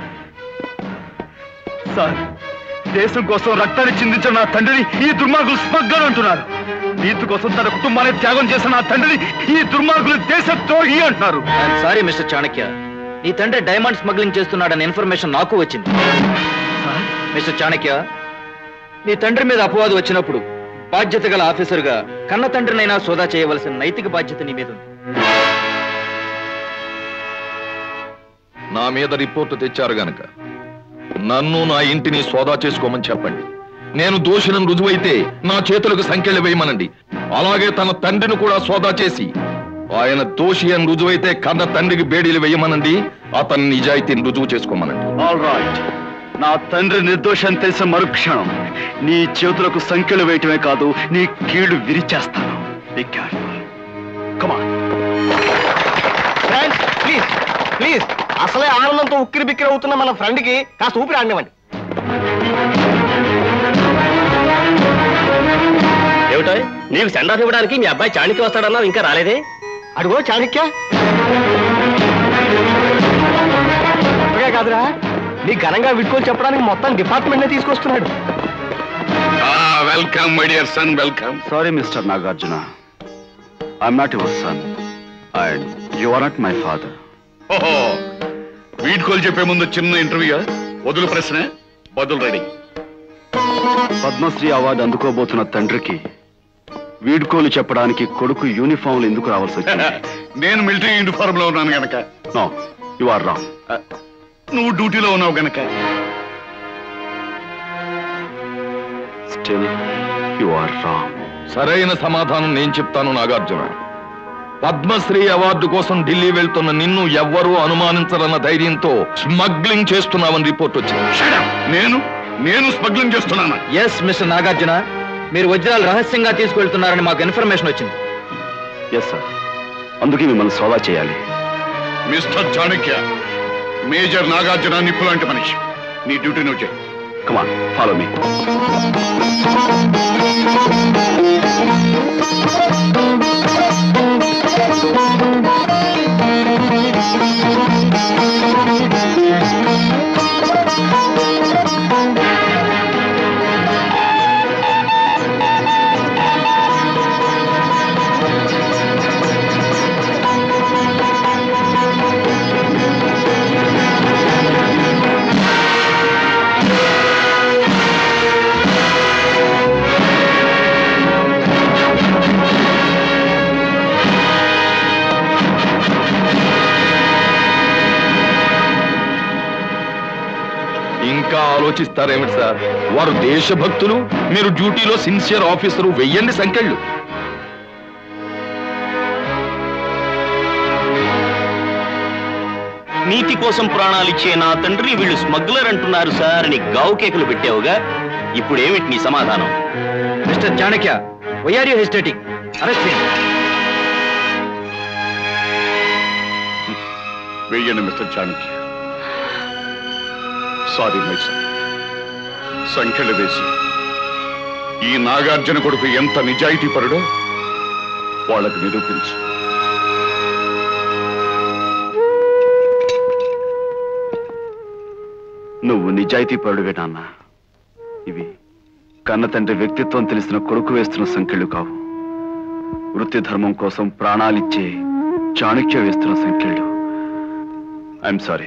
సార్ దేశం కోసం రక్తాన్ని చిందించిన నా తండ్రిని ఈ దుర్మార్గులు స్మగ్లర్ అంటున్నారు నీతి కోసం తన కుటుంబాన్ని త్యాగం చేసిన నా తండ్రిని ఈ దుర్మార్గులు దేశ ద్రోహి అంటున్నారు ఐఎమ్ సారీ మిస్టర్ చాణక్య నీ తండ్రి డైమండ్ స్మగ్లింగ్ చేస్తున్నాడన్న ఇన్ఫర్మేషన్ నాకు వచ్చింది మిస్టర్ చాణక్య నీ తండ్రి మీద అపవాదు వచ్చినప్పుడు బాధ్యత గల ఆఫీసర్గా కన్న తండ్రినైనా సోదా చేయవలసిన నైతిక బాధ్యత నీ మీద ఉంది నా మీద రిపోర్టు తెచ్చారు గనక నన్ను నా ఇంటిని సోదా చేసుకోమని చెప్పండి నేను దోషిని రుజువైతే నా చేతులకు సంఖ్యలు వేయమనండి అలాగే తన తండ్రిని కూడా సోదా చేసి ఆయన దోషి అని రుజువైతే కన్న తండ్రికి బేడీలు వేయమనండి అతని నిజాయితీని రుజువు చేసుకోమనండి ఆల్ రైట్ నా తండ్రి నిర్దోషం తెలిసిన మరుక్షణం నీ చేతులకు సంఖ్యలు వేయటమే కాదు నీ కీళ్లు విరిచేస్తాను Be careful. Come on. Friends please please అసలే ఆనందంతో ఉక్కిరి బిక్కిరి అవుతున్న మన ఫ్రెండ్ కి కాస్త ఊపిరి ఆడినివ్వండి ఏమిటో నీకు సెండ్ ఆఫ్ ఇవ్వడానికి మీ అబ్బాయి చాణికి వస్తాడన్నావు ఇంకా రాలేదే అడుగో చాణక్య అప్పుడే కాదురా నీ ఘనంగా విడుకోలు చెప్పడానికి మొత్తం డిపార్ట్మెంట్ నే తీసుకొస్తున్నాడు welcome my dear son welcome sorry mister Nagarjuna I'm not your son and you are not my father ఓహో వీడ్కోలు చెప్పే ముందు చిన్న ఇంటర్వ్యూ వదులు ప్రశ్న బదులు రెడీ పద్మశ్రీ అవార్డు అందుకోబోతున్న తండ్రికి వీడ్కోలు చెప్పడానికి కొడుకు యూనిఫామ్లు ఎందుకు రావాల్సి వచ్చింది నేను మిలిటరీ యూనిఫార్మ్ లో ఉన్నాను గనక నో యు ఆర్ రాంగ్ నువ్వు డ్యూటీలో ఉన్నావు గనక స్టిల్ యు ఆర్ రాంగ్ సరైన సమాధానం నేను చెప్తాను నాగార్జున పద్మశ్రీ అవార్డు కోసం ఢిల్లీ వెళ్తున్న నిన్ను ఎవ్వరూ అనుమానించరన్న ధైర్యంతో స్మగ్లింగ్ చేస్తున్నావని రిపోర్ట్ వచ్చింది నేను నేను స్మగ్లింగ్ చేస్తున్నాను ఎస్ మిస్టర్ నాగార్జున మీరు వజ్రాలు రహస్యంగా తీసుకెళ్తున్నారని మాకు ఇన్ఫర్మేషన్ వచ్చింది ఎస్ సార్ అందుకే మిమ్మల్ని సోదా చేయాలి మిస్టర్ చాణక్య మేజర్ నాగార్జున నిప్పు లాంటి మనిషి నీ డ్యూటీ నువ్వు చేయి కమాన్ ఫాలో మీ ఆలోచిస్తారేమిటి సార్ వారు దేశభక్తులు మీరు డ్యూటీలో సిన్సియర్ ఆఫీసరు వెయ్యండి సంఖ్యళ్ళు నీతి కోసం ప్రాణాలిచ్చే నా తండ్రి వీళ్ళు స్మగ్లర్ అంటున్నారు సార్ అని గావు కేకులు పెట్టావుగా ఇప్పుడు ఏమిటి నీ సమాధానం mister Chanakya why are you hesitating arrest వెయ్యండి mister Chanakya sorry my son సంఖ్యలు వేసి ఈ నాగార్జున కొడుకు ఎంత నిజాయితీ పరుడో వాళ్ళకు నిరూపించు నువ్వు నిజాయితీ పరుడువే నాన్న ఇవి కన్న తండ్రి వ్యక్తిత్వం తెలిసిన కొడుకు వేస్తున్న సంఖ్యలు కావు వృత్తి ధర్మం కోసం ప్రాణాలిచ్చే చాణక్య వేస్తున్న సంఖ్యలు I'm sorry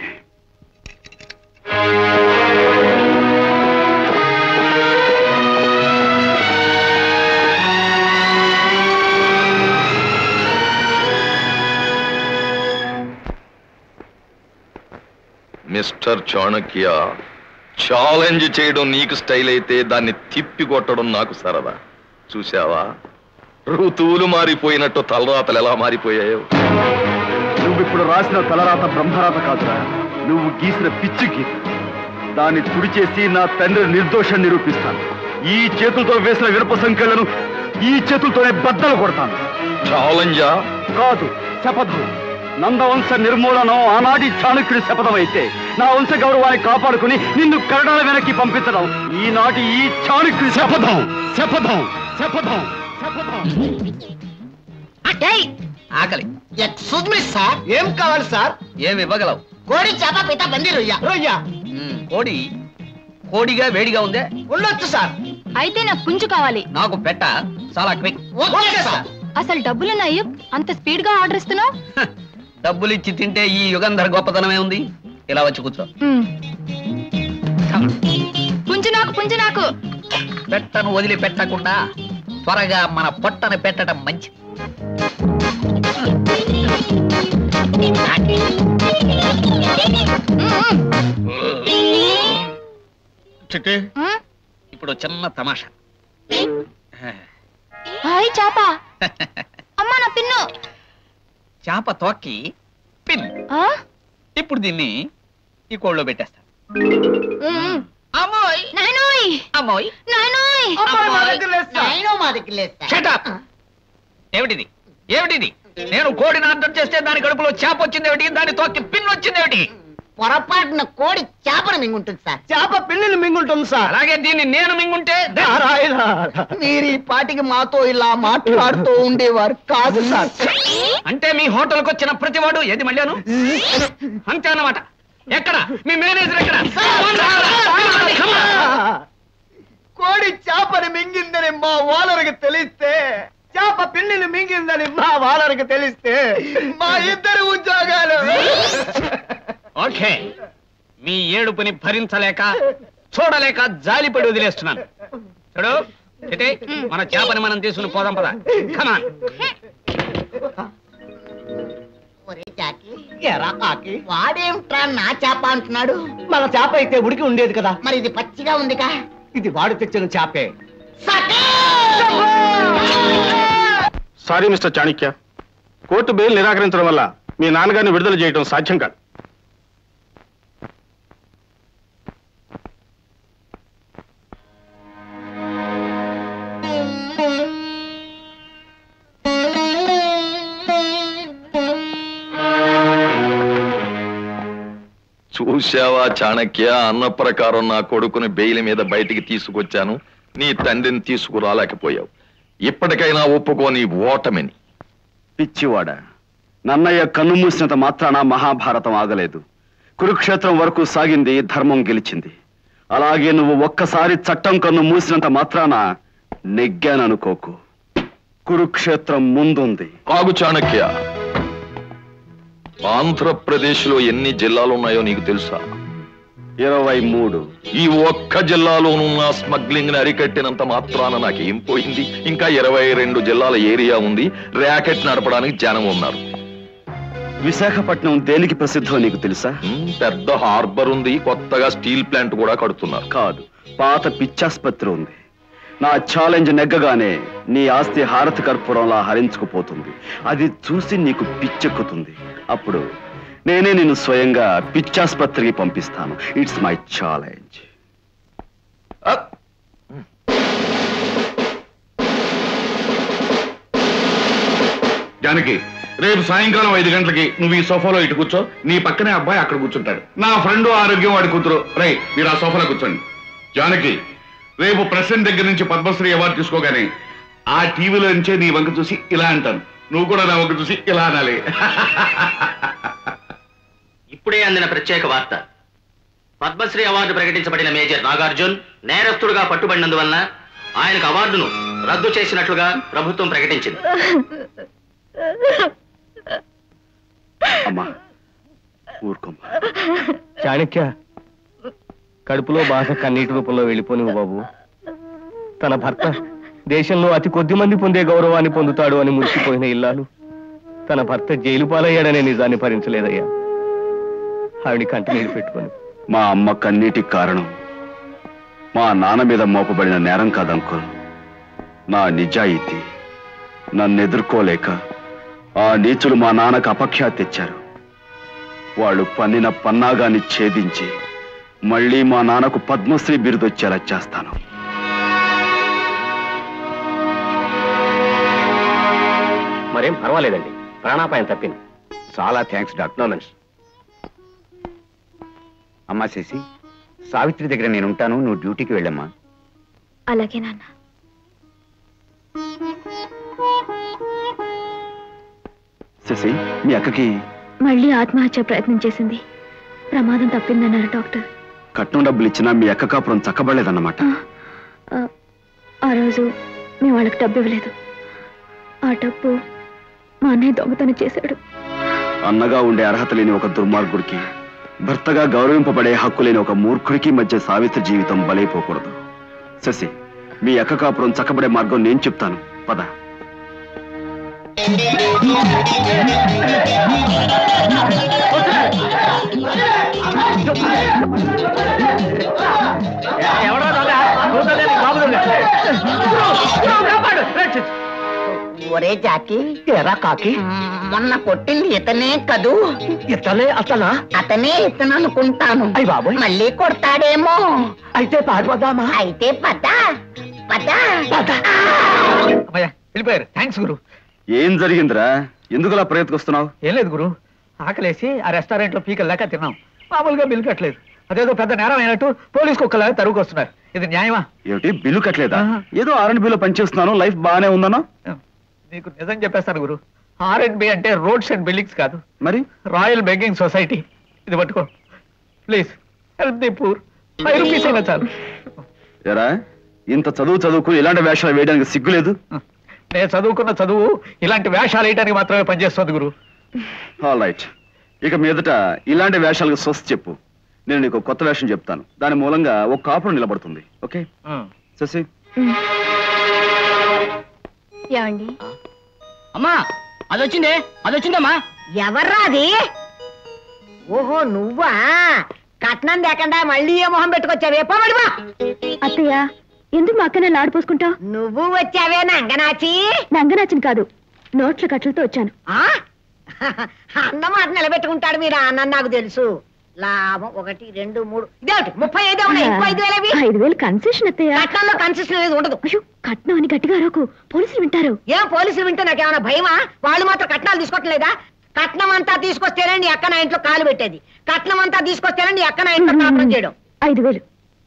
mister Chanakya challenge చేయడం నీకు స్టైల్ అయితే దాన్ని తిప్పి కొట్టడం నాకు సరదా చూసావా ఋతువులు మారిపోయినట్టు తలరాతలు ఎలా మారిపోయాయో నువ్వు ఇప్పుడు రాసిన తలరాత బ్రహ్మరాత కాదురా నువ్వు గీసిన పిచ్చి గీత దాన్ని తుడిచేసి నా తండ్రి నిర్దోషం నిరూపిస్తాను ఈ చేతులతో వేసిన వినప సంఖ్యలను ఈ చేతులతోనే బద్దలు కొడతాను ఛాలెంజా కాదు శపథం నందవంశ నిర్మూలనం ఆనాటి చాణక్యుడి శపథం అయితే నా వంశ గౌరవాన్ని కాపాడుకుని నిన్ను కరడాల వెనక్కి పంపించడం ఈనాటి ఈ చాణక్యుడి శపథం శపథం శపథం ఆకలి ఎక్స్క్యూజ్ మీ సార్ ఏం కావాలి సార్ ఏమి ఇవ్వగలవు కోడి చేప పిత బంది రొయ్య రొయ్య మ్మ్, కోడి కోడిగా వేడిగా ఉందే ఉండొచ్చు సార్ అయితే నాకు పుంజు కావాలి నాకు పెట్ట చాలా క్విక్ ఓకే సార్ అసలు డబ్బులున్నాయి అంత స్పీడ్ గా ఆర్డర్ ఇస్తున్నావు డబ్బులు ఇచ్చి తింటే ఈ యుగంధర గొప్పతనమే ఉంది ఇలా వచ్చి కూర్చో పుంజు నాకు పుంజు నాకు పెట్టను వదిలి పెట్టకుండా త్వరగా మన పొట్టను పెట్టడం మంచిది చిట్టి ఇప్పుడు చిన్న తమాషా హాయ్ చాప అమ్మా నా పిన్ను చేప తోక్కి పిన్ ఆ? ఇప్పుడు దీన్ని ఈ కోళ్ళలో పెట్టేస్తా మ్మ్. అమ్మోయ్ నాయనోయ్ అమ్మోయ్ నాయనోయ్ అమ్మోయ్ మా దగ్గర లేదు సార్ నాయనో మా దగ్గర లేదు సార్ Shut up! ఏమిటిది ఏమిటిది నేను కోడిని ఆర్డర్ చేస్తే దాని కడుపులో చేప వచ్చింది ఏమిటి దాని తోక్కి పిన్ వచ్చింది ఏమిటి పొరపాటున కోడి చేపను మింగుంటుంది సార్ చేప పిల్లిని మింగుంటుంది సార్ అలాగే దీన్ని నేను మింగుంటే మీరు ఈ పాటికి మాతో ఇలా మాట్లాడుతూ ఉండేవారు కాదు సార్ అంటే మీ హోటల్కి వచ్చిన ప్రతివాడు ఏది మళ్ళాను అంతే అన్నమాట ఎక్కడ మీ మేనేజర్ ఎక్కడ Come on! కోడి చేపని మింగిందని మా ఓనర్కి తెలిస్తే చేప పిల్లిని మింగిందని మా ఓనర్కి తెలిస్తే మా ఇద్దరు ఉద్యోగాలు ఓకే మీ ఏడుపుని భరించలేక చూడలేక జాలిపడి వదిలేస్తున్నాను చూడు చిటి, మన చేపని మనం తీసుకుని పోదాం పద కమాన్ ఒరే జాకి ఎరా కాకి వాడేమిట్రా నా చేప అంటున్నాడు మన చేప అయితే ఉడికి ఉండేది కదా మరి ఇది పచ్చిగా ఉందిగా ఇది వాడు తెచ్చిన చేపే sorry mister Chanakya court bail నిరాకరించడం వల్ల మీ నాన్నగారిని విడుదల చేయడం సాధ్యం కాదు చూశావా చాణక్య అన్న ప్రకారం నా కొడుకుని బెయిల్ మీద బయటికి తీసుకొచ్చాను నీ తండ్రిని తీసుకురాలేకపోయావు ఇప్పటికైనా ఒప్పుకో నీ ఓటమిని పిచ్చివాడ నన్నయ్య కన్ను మూసినంత మాత్రాన మహాభారతం ఆగలేదు కురుక్షేత్రం వరకు సాగింది ధర్మం గెలిచింది అలాగే నువ్వు ఒక్కసారి చట్టం కన్ను మూసినంత మాత్రాన నెగ్గాననుకోకు కురుక్షేత్రం ముందుంది ఆగు చాణక్య ఆంధ్రప్రదేశ్ లో ఎన్ని జిల్లాలు ఉన్నాయో నీకు తెలుసా ఇరవై మూడు ఈ ఒక్క జిల్లాలోనున్న స్మగ్లింగ్ ని అరికట్టినంత మాత్రాన నాకేం పోయింది ఇంకా ఇరవై రెండు జిల్లాల ఏరియా ఉంది ర్యాకెట్ నడపడానికి జనం ఉన్నారు విశాఖపట్నం దేనికి ప్రసిద్ధం నీకు తెలుసా పెద్ద హార్బర్ ఉంది కొత్తగా స్టీల్ ప్లాంట్ కూడా కడుతున్నారు కాదు పాత పిచ్చాస్పత్రి ఉంది నా ఛాలెంజ్ నెగ్గగానే నీ ఆస్తి హారతి కర్పూరంలా హరించుకుపోతుంది అది చూసి నీకు పిచ్చెక్కుతుంది అప్పుడు నేనే నిన్ను స్వయంగా పిచ్చాస్పత్రికి పంపిస్తాను ఇట్స్ మై ఛాలెంజ్ జానకి రేపు సాయంకాలం ఐదు గంటలకి నువ్వు ఈ సోఫాలో ఇటు కూర్చో నీ పక్కనే అబ్బాయి అక్కడ కూర్చుంటాడు నా ఫ్రెండ్ ఆరోగ్యం వాడి కూతురు రై మీరు ఆ సోఫాలో కూర్చోండి జానకి రేపు ప్రెసిడెంట్ దగ్గర నుంచి పద్మశ్రీ అవార్డు తీసుకోగానే ఆ టీవీలో నుంచే నీ వంక చూసి ఇలా అంటాను నువ్వు కూడా నా వంక చూసి ఇలా అనాలి ఇప్పుడే అందిన ప్రత్యేక వార్త పద్మశ్రీ అవార్డు ప్రకటించబడిన మేజర్ నాగార్జున్ నేరస్తుడుగా పట్టుబడినందువలన ఆయనకు అవార్డును రద్దు చేసినట్లుగా ప్రభుత్వం ప్రకటించింది అమ్మా ఊరుకోమ్మా చాణక్య కడుపులో బాధ కన్నీటి రూపంలో వెళ్ళిపోనివు బాబు తన భర్త దేశంలో అతి కొద్ది మంది పొందే గౌరవాన్ని పొందుతాడు అని మురిసిపోయిన ఇల్లాలు తన భర్త జైలు పాలయ్యాడనే నిజాన్ని భరించలేదయ్యా ఆవిడ కంటి నీరు పెట్టుకొని మా అమ్మ కన్నీటికి కారణం మా నాన్న మీద మోపబడిన నేరం కాదంకుల్ నా నిజాయితీ నన్ను ఎదుర్కోలేక ఆ నీచులు మా నాన్నకు అపఖ్యాతి తెచ్చారు వాళ్ళు పన్నిన పన్నాగాన్ని ఛేదించి మళ్ళీ మా నాన్నకు పద్మశ్రీ బిరుదొచ్చేలా చేస్తాను మరేం పర్వాలేదండి ప్రాణాపాయం తప్పింది చాలా థ్యాంక్స్ డాక్టర్ అమ్మా శశి సావిత్రి దగ్గర నేను ఉంటాను నువ్వు డ్యూటీకి వెళ్ళమ్మా అలాగే నాన్న శశి మీ అక్కకి మళ్ళీ ఆత్మహత్య ప్రయత్నం చేసింది ప్రమాదం తప్పిందన్నారు డాక్టర్ కట్నం డబ్బులు ఇచ్చినా మీ అక్క కాపురం చక్కబడలేదన్నమాట ఆ, ఆ రోజు మేము వాళ్ళకి డబ్బు ఇవ్వలేదు ఆ డబ్బు మా అన్నయ్య దొంగతనం చేశాడు అన్నగా ఉండే అర్హత లేని ఒక దుర్మార్గుడికి భర్తగా గౌరవింపబడే హక్కు లేని ఒక మూర్ఖుడికి మధ్య సావిత్రి జీవితం బలైపోకూడదు శశి మీ అక్క కాపురం చక్కబడే మార్గం నేను చెప్తాను పద ఒరే జాకి ఎరా కాకి మొన్న కొట్టింది ఇతనే కదూ ఇతనే అతనా అతనే ఇతను అనుకుంటాను అయ్యి బాబు మళ్ళీ కొడతాడేమో అయితే పారిపోదామా అయితే పద పద వెళ్ళిపోయారు థ్యాంక్స్ గురు ఏం జరిగిందిరా ఎందుకు అలా ప్రయత్నిస్తున్నావు ఏం లేదు గురు ఆకలేసి ఆ రెస్టారెంట్ లో పీకల దాకా తిన్నాం మామూలుగా బిల్ కట్టలేదు అదేదో పెద్ద నేరం అయినట్టు పోలీస్ కుక్కలాగా తరువుకు వస్తున్నారు ఇది న్యాయమా ఏమిటి బిల్లు కట్టలేదా ఏదో ఆర్ఎండ్ బిల్లు పనిచేస్తున్నాను లైఫ్ బాగానే ఉందన్నా నీకు నిజం చెప్పేస్తాను గురు ఆర్ అండ్ బి అంటే రోడ్స్ అండ్ బిల్డింగ్స్ కాదు మరి రాయల్ బెగ్గింగ్ సొసైటీ ఇది పట్టుకో please help the poor five rupees అయినా చాలు ఎరా ఇంత చదువు చదువుకు ఇలాంటి వేషాలు వేయడానికి సిగ్గులేదు నేను చదువుకున్న చదువు ఇలాంటి వేషాలు వేయడానికి మాత్రమే పనిచేస్తుంది గురు ఆల్ రైట్ ఇక మీదట ఇలాంటి వేషాలకు స్వస్థ చెప్పు నేను నీకు కొత్త వేషం చెప్తాను దాని మూలంగా ఒక కాపురం నిలబడుతుంది ఓకే శశి ఏమండి అమ్మా అది వచ్చిందే అది వచ్చిందమ్మా ఎవర్రా అది ఓహో నువ్వా కట్నం లేకుండా మళ్ళీ ఏ మొహం పెట్టుకొచ్చావే పోమడివా అత్తయ్య ఎందుకు మా అక్కనే లాడిపోసుకుంటావు నువ్వు వచ్చావే నంగనాచి నంగనాచిని కాదు నోట్ల కట్టలతో వచ్చాను ఆ? అన్నమాట నిలబెట్టుకుంటాడు మీరు అన్న నాకు తెలుసు లాభం ఒకటి రెండు మూడు ఇదేమిటి ముప్పై ఐదు ఉన్నాయి ఇంకో ఐదు వేలవి ఐదు వేలు కన్సెషన్ అత్తయ్య కట్నంలో కన్సెషన్ అనేది ఉండదు అయ్యో కట్నం అని గట్టిగా అరవకు పోలీసులు వింటారు ఏం పోలీసులు వింటే నాకేమైనా భయమా వాళ్ళు మాత్రం కట్నాలు తీసుకోవట్లేదా కట్నం అంతా తీసుకొస్తేనే నీ అక్క నా ఇంట్లో కాలు పెట్టేది కట్నం అంతా తీసుకొస్తేనే నీ అక్క నా ఇంట్లో కాపురం చేయడం ఐదు వేలు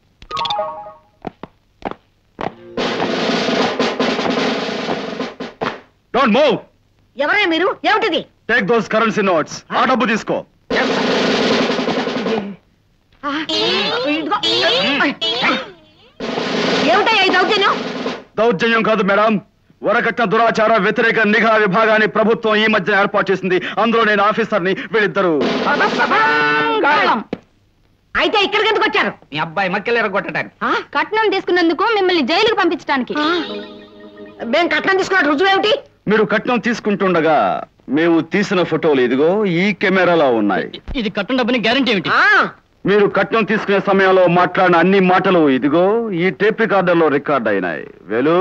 డోంట్ మూవ్ ఎవరే మీరు ఏమిటిది టేక్ దోస్ కరెన్సీ నోట్స్ ఆ డబ్బు తీసుకో ఆ, ఇదిగో. ఏమిటయ్యా ఈ దౌర్జన్యం దౌర్జన్యం కాదు మేడం వరకట్న దురాచార వ్యతిరేక నిఘా విభాగాన్ని ప్రభుత్వం ఈ మధ్య ఏర్పాటు చేసింది అందులో నేను ఆఫీసర్ని వీళ్ళిద్దరు అయితే ఇక్కడికి ఎందుకు వచ్చారు మీ అబ్బాయి మక్కెలు ఎరగొట్టడానికి కట్నం తీసుకున్నందుకు మిమ్మల్ని జైలుకు పంపించడానికి మేము కట్నం తీసుకున్న రుజువు ఏమిటి మీరు కట్నం తీసుకుంటుండగా మేము తీసిన ఫోటోలు ఇదిగో ఈ కెమెరాలో ఉన్నాయి ఇది కట్టం డబ్బుని గ్యారంటీ ఏమిటి మీరు కట్నం తీసుకునే సమయంలో మాట్లాడిన అన్ని మాటలు ఇదిగో ఈ టేప్ రికార్డర్లో రికార్డ్ అయినాయి వేలు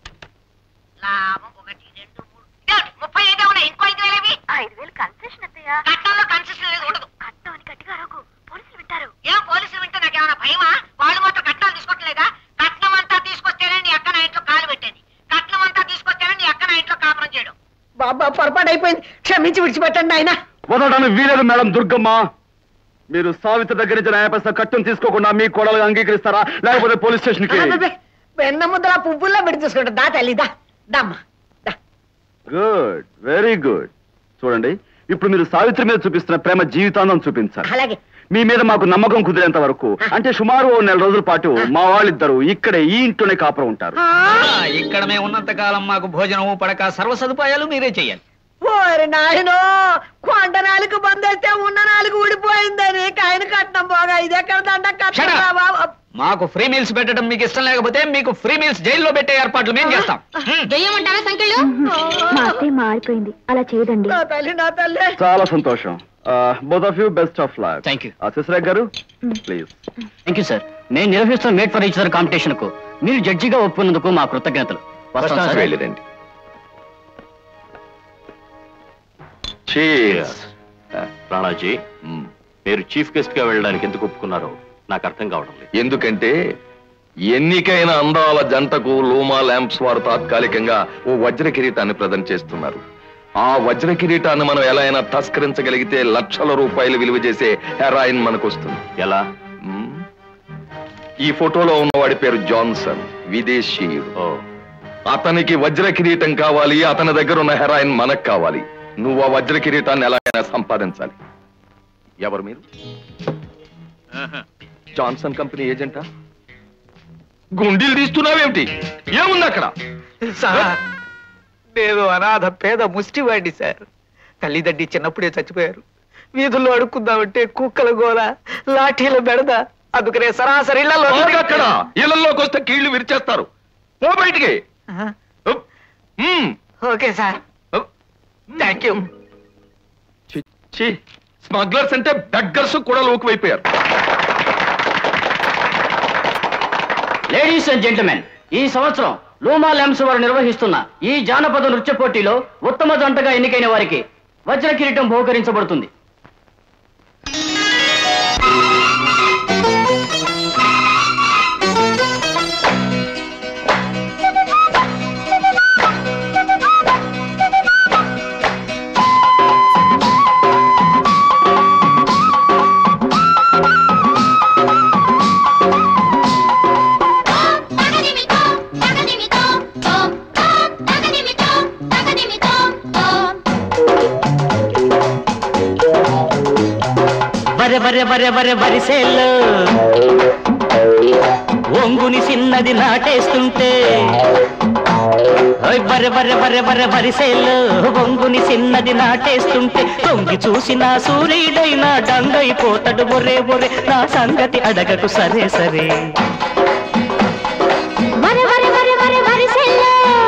ముప్పై ఐదు ఉన్నాయి ఇంకో ఐదు వేలు ఐదు వేలు కన్సెషన్ అత్తయ్య కట్నంలో కన్సెషన్ లేదు ఉండదు కట్నం అని గట్టిగా అరవకు పోలీసులు వింటారు ఏం పోలీసులు వింటే నాకేమైనా భయమా వాళ్ళు మాత్రం కట్నాలు తీసుకోవట్లేదా కట్నం అంతా తీసుకొస్తేనే నీ అక్క నా ఇంట్లో కాలు పెట్టేది కట్నం అంతా తీసుకొస్తేనే నీ అక్క నా ఇంట్లో కాపురం చేయడం బాబా పొరపాటు అయిపోయింది క్షమించి విడిచిపెట్టండి ఆయన వదలడానికి వీలేదు మేడం దుర్గమ్మ మీరు సావిత్రి దగ్గర నుంచి న్యాయపరిస్థ కట్నం తీసుకోకుండా మీ కోడలుగా అంగీకరిస్తారా లేకపోతే పోలీస్ స్టేషన్ కి వెన్న ముద్దల పువ్వుల్లో పెట్టి చూసుకుంటా దా తల్లిదా దమ్మా గుడ్ వెరీ గుడ్ చూడండి ఇప్పుడు మీరు సావిత్రి మీద చూపిస్తున్న ప్రేమ జీవితాంతం చూపించాలి అలాగే మీ మీద మాకు నమ్మకం కుదిరేంత వరకు అంటే సుమారు ఓ నెల రోజుల పాటు మా వాళ్ళిద్దరు ఇక్కడే ఈ ఇంట్లోనే కాపురం ఉంటారు ఇక్కడ మేము ఉన్నంత కాలం మాకు భోజనము పడక సర్వ సదుపాయాలు మీరే చెయ్యాలి ఓరి నాయనో కొండ నాలుగు బందేస్తే ఉన్న నాలుగు ఊడిపోయిందని కాయన కట్నం పోగా ఇది ఎక్కడ దండ కట్నం రా బాబు. మాకు ఫ్రీ మీల్స్ పెట్టడం మీకు ఇష్టం లేకపోతే మీకు ఫ్రీ మీల్స్ జైల్లో పెట్టే ఏర్పాట్లు మేము చేస్తాం వెయ్యమంటారా సంఖ్యలు మా అత్తయ్య మారిపోయింది అలా చేయదండి నా తల్లి నా తల్లి చాలా సంతోషం both of you best of luck thank you Sasirekha గారు ప్లీజ్ థ్యాంక్ యూ సార్ నేను నిర్వహిస్తున్న made for each other competition కు మీరు జడ్జిగా ఒప్పుకున్నందుకు మా కృతజ్ఞతలు వస్తాం సార్ వెళ్ళిరండి Cheers. రాణాజీ మీరు చీఫ్ గెస్ట్ గా వెళ్ళడానికి ఎందుకు ఒప్పుకున్నారో నాకు అర్థం కావడం లేదు ఎందుకంటే ఎన్నికైన అందాల జంటకు లూమా ల్యాంప్స్ వారు తాత్కాలికంగా ఓ వజ్ర కిరీటాన్ని ప్రదానం చేస్తున్నారు ఆ వజ్ర కిరీటాన్ని మనం ఎలా అయినా తస్కరించగలిగితే లక్షల రూపాయలు విలువ చేసే హెరాయిన్ మనకు వస్తుంది ఎలా ఈ ఫోటోలో ఉన్నవాడి పేరు జాన్సన్ విదేశీయుడు అతనికి వజ్ర కిరీటం కావాలి అతని దగ్గర ఉన్న హెరాయిన్ మనకు కావాలి నువ్వు ఆ వజ్ర కిరీటాన్ని ఎలాగైనా సంపాదించాలి ఎవరు మీరు జాన్సన్ కంపెనీ ఏజెంటా గుండీలు తీస్తున్నావేమిటి ఏముంది అక్కడ సార్ నేను అనాథ పేద ముష్టివాడిని సార్ తల్లిదండ్రి చిన్నప్పుడే చచ్చిపోయారు వీధుల్లో అడుక్కుందామంటే కుక్కల గోల లాఠీల బెడద అందుకనే సరాసరి ఇళ్లలో అక్కడ ఇళ్లలోకి వస్తే కీళ్లు విరిచేస్తారు పో బయటికి okay sir thank you smugglers అంటే బెగ్గర్స్ కూడా లోకువైపోయారు లేడీస్ అండ్ జెంటల్మెన్ ఈ సంవత్సరం లూమా ల్యాంప్స్ వారు నిర్వహిస్తున్న ఈ జానపద నృత్య పోటీలో ఉత్తమ జంటగా ఎన్నికైన వారికి వజ్ర కిరీటం బహుకరించబడుతుంది వరె వరె వరె వరె వరిసేల్లో ఒంగుని చిన్నది నాటేస్తుంటే ఓయ్ వరె వరె వరె వరె వరిసేల్లో ఒంగుని చిన్నది నాటేస్తుంటే తొంగి చూసిన సూర్యుడైనా డంగైపోతాడు ఒరే ఒరే నా సంగతి అడగకు సరే సరే వరి వరి వరి వరి వరిసెల్లో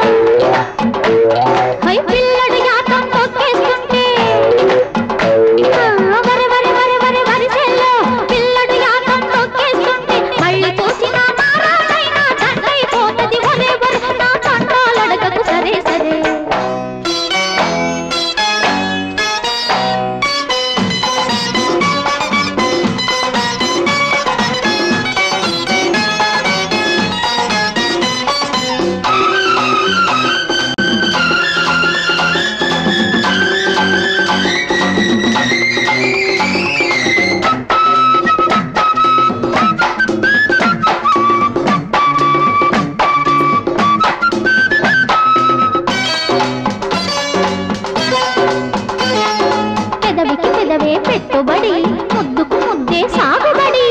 హై పిల్లడు యాతం తొక్కేస్తుంటే ఆ, వరి వరి వరి వరి వరిసెల్లో పిల్లడు యాతం తొక్కేస్తుంటే మళ్ళీ చూసిన మారాటైనా దండైపోతది ఒరే ఒరే నా తంటాలడగకు సరే సరే పెదవికి పెదవే పెట్టుబడి ముద్దుకు ముద్దే సాగుబడి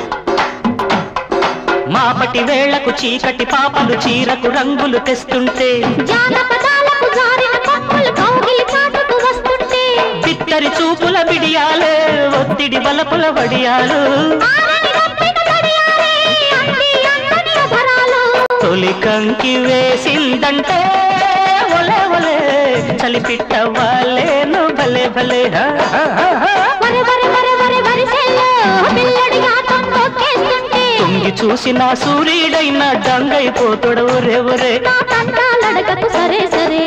మాపటి వేళకు చీకటి పాపలు చీరకు రంగులు తెస్తుంటే జానపదాలకు జారిన కొమ్మలు కౌగిలి చాటుకు వస్తుంటే బిత్తరి చూపుల బిడియాలు ఒత్తిడి బలపుల వడియాలు ఆరని రప్పిన తడియారే, అంది అందని అధరాలు. తొలి కంకి వేసిందంటే ఒలే ఒలే చలిపిట్ట వాళ్ళేను భలే భలే హా, హా, హా, హా. వరి వరి వరి వరి వరిసెల్లో పిల్లడి యాతం తొక్కేస్తుంటే తొంగి చూసిన సూర్యుడైన డంగైపోతాడు ఒరే ఒరే నా తంటాలడగకు సరే సరే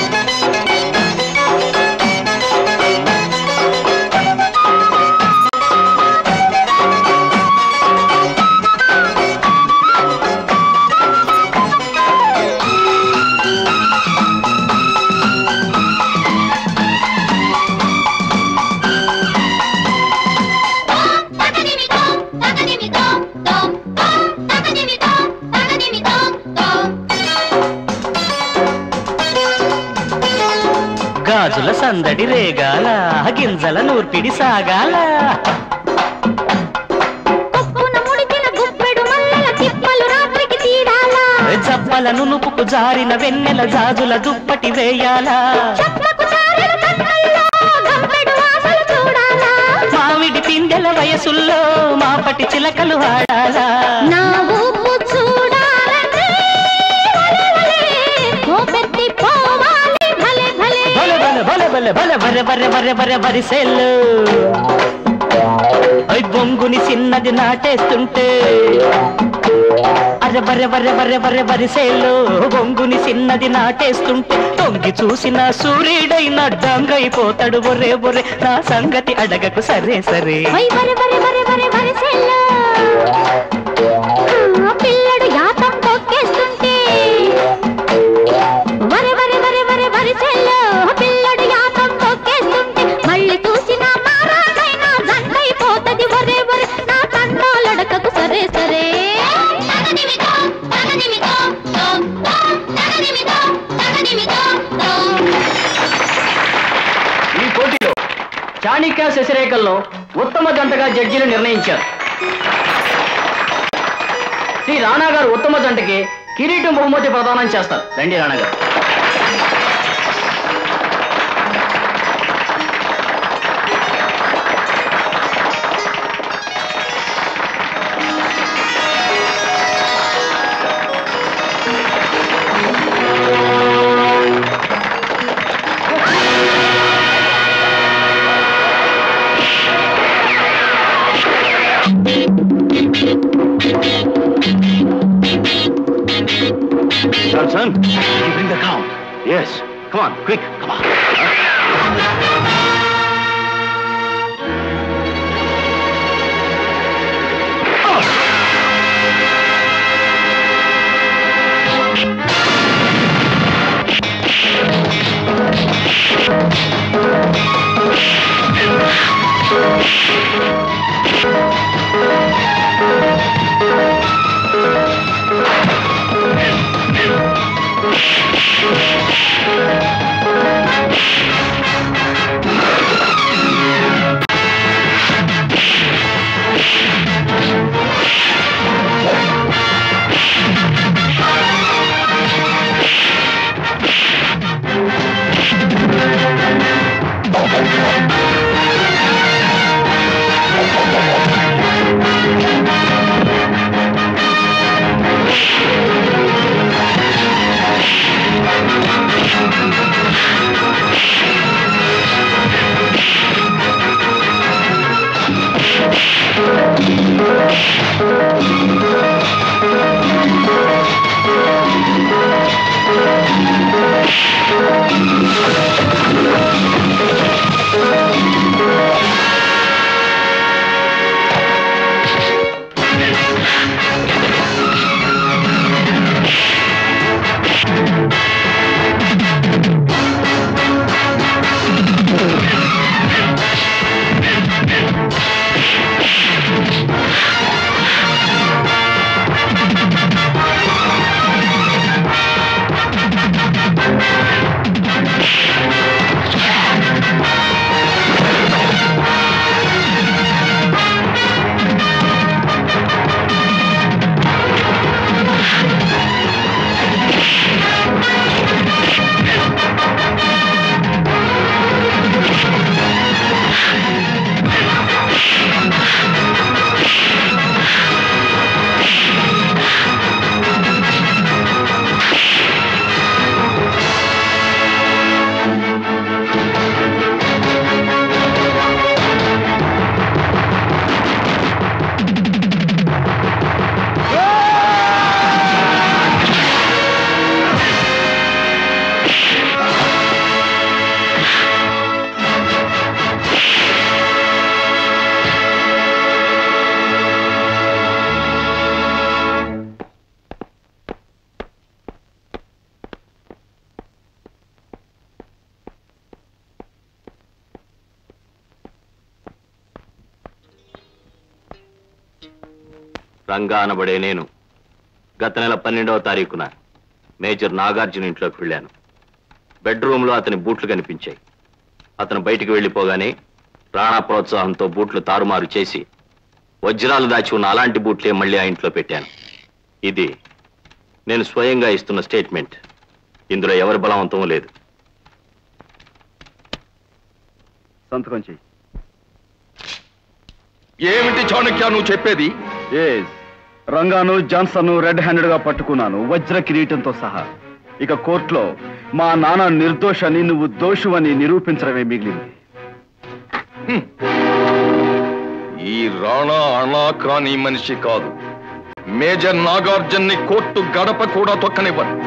గాజుల సందడి రేగాల గింజల నూర్పిడి సాగాల కొప్పున ముడిచిన గుప్పెడు మల్లెల తిప్పలు రాత్రికి తీరాలా చప్పల నునుపుకు జారిన వెన్నెల జాజుల దుప్పటి వేయాలా చెట్లకు చారెడు కట్టల్లో గంపెడు వాసలు చూడాలా మామిడి పిందెల వయసుల్లో మాపటి చిలకలు ఆడాలా నా ఊపు చూడాలంటే వలె వలె మోపెత్తి పోవాలి భలే భలే భలే భలే భలే భలే భలే బరె బరె బరె బరె బరిసెల్లు ఐ బొంగుని చిన్నది నాటేస్తుంటే అరె బరె బరె బరె బరె బరిసెల్లు బొంగుని చిన్నది నాటేస్తుంటే తొంగి చూసిన సూర్యుడైన డంగైపోతాడు ఒరే ఒరే నా సంగతి అడగకు సరే సరే వై వరి వరి వరి వరి వరిసెల్లో ఆ పిల్లడు యాతం తొక్కేస్తుంటే వరి వరి వరి వరి వరిసెల్లో పిల్లడు యాతం తొక్కేస్తుంటే మళ్ళీ చూసిన మారాజైనా జంటైపోతది ఒరే ఒరే నా తండాలడకకు సరే సరే ఈ పోటీలో చాణిక్య శశిరేఖల్లో ఉత్తమ జంటగా జడ్జీలు నిర్ణయించారు శ్రీ రాణా గారు ఉత్తమ జంటకి కిరీటం బహుమతి ప్రదానం చేస్తారు రండి రాణా గారు Johnson, you bring the cow. Yes. Come on, quick. Come on. ఆ రంగా అనబడే నేను గత నెల పన్నెండవ తారీఖున మేజర్ నాగార్జున ఇంట్లోకి వెళ్ళాను బెడ్రూమ్లో అతని బూట్లు కనిపించాయి అతను బయటికి వెళ్ళిపోగానే ప్రాణ ప్రోత్సాహంతో బూట్లు తారుమారు చేసి వజ్రాలు దాచి ఉన్న అలాంటి బూట్లే మళ్ళీ ఆ ఇంట్లో పెట్టాను ఇది నేను స్వయంగా ఇస్తున్న స్టేట్మెంట్ ఇందులో ఎవరి బలవంతం లేదు సంతకం చెయ్యి ఏమిటి చాణక్య నువ్వు చెప్పేది ఎస్ రంగాను జాన్సన్ రెడ్ హ్యాండెడ్ గా పట్టుకున్నాను వజ్ర కిరీటంతో సహా ఇక కోర్టులో మా నాన్న నిర్దోషని నువ్వు దోషువని నిరూపించడమే మిగిలింది ఈ రాణా అనాక్రాని మనిషి కాదు మేజర్ నాగార్జున్ని కోర్టు గడప కూడా తొక్కనివ్వను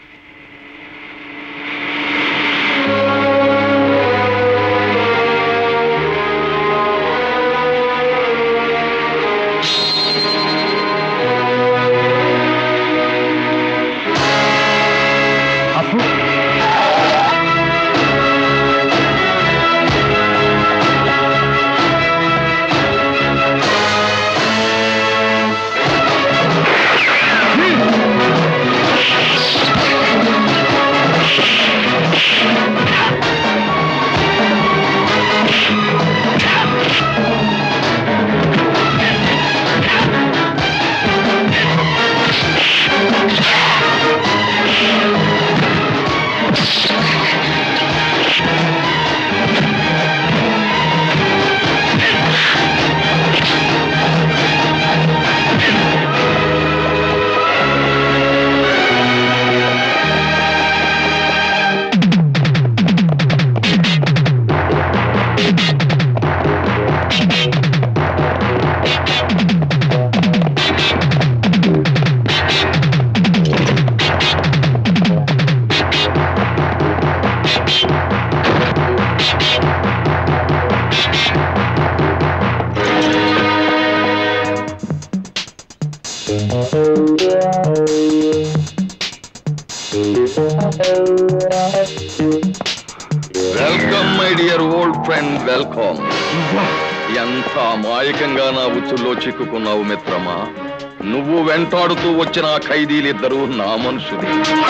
welcome my dear old friend welcome ఎంత అమాయకంగా నా ఉచ్చుల్లో చిక్కుకున్నావు మిత్రమా నువ్వు వెంటాడుతూ వచ్చిన ఆ ఖైదీలిద్దరూ నా మనుషులే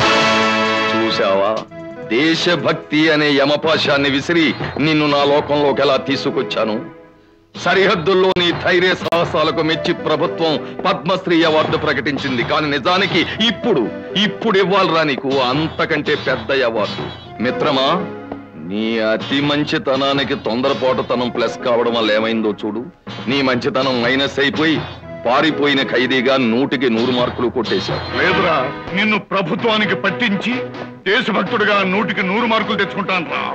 చూశావా దేశభక్తి అనే యమపాశాన్ని విసిరి నిన్ను నా లోకంలోకి ఎలా తీసుకొచ్చాను సరిహద్దుల్లో నీ ధైర్య సాహసాలకు మెచ్చి ప్రభుత్వం పద్మశ్రీ అవార్డు ప్రకటించింది కానీ నిజానికి ఇప్పుడు ఇప్పుడు ఇవ్వాలిరా నీకు అంతకంటే పెద్ద అవార్డు మిత్రమా నీ అతి మంచితనానికి తొందరపాటుతనం ప్లస్ కావడం వల్ల ఏమైందో చూడు నీ మంచితనం మైనస్ అయిపోయి పారిపోయిన ఖైదీగా నూటికి నూరు మార్కులు కొట్టేశావు లేదురా నిన్ను ప్రభుత్వానికి పట్టించి దేశభక్తుడిగా నూటికి నూరు మార్కులు తెచ్చుకుంటాను రా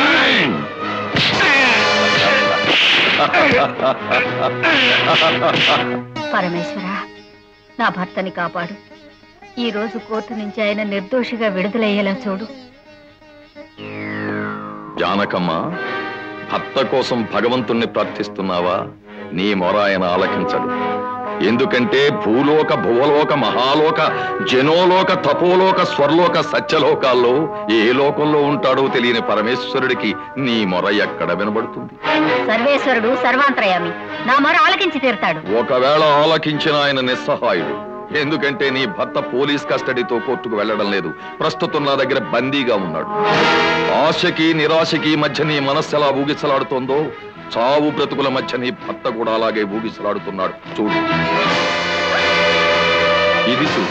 పరమేశ్వర నా భర్తని కాపాడు ఈ రోజు కోర్టు నుంచి ఆయన నిర్దోషిగా విడుదలయ్యేలా చూడు జానకమ్మ భర్త కోసం భగవంతుణ్ణి ప్రార్థిస్తున్నావా నీ మొర ఆయన ఆలకించడు ఎందుకంటే భూలోక భువలోక మహాలోక జనోలోక తపోలోక స్వర్లోక సత్యలోకాల్లో ఏ లోకంలో ఉంటాడో తెలియని పరమేశ్వరుడికి నీ మొర ఎక్కడ వినబడుతుంది సర్వేశ్వరుడు సర్వాంతరయామి నా మొర ఆలకించి తీరుతాడు ఒకవేళ ఆలకించిన ఆయన నిస్సహాయుడు ఎందుకంటే నీ భర్త పోలీస్ కస్టడీతో కోర్టుకు వెళ్ళడం లేదు ప్రస్తుతం నా దగ్గర బందీగా ఉన్నాడు ఆశకి నిరాశకి మధ్య నీ మనస్సు ఎలా ఊగిసలాడుతోందో చావు బ్రతుకుల మధ్య నీ భర్త కూడా అలాగే ఊగిసలాడుతున్నాడు చూడు ఇది చూడు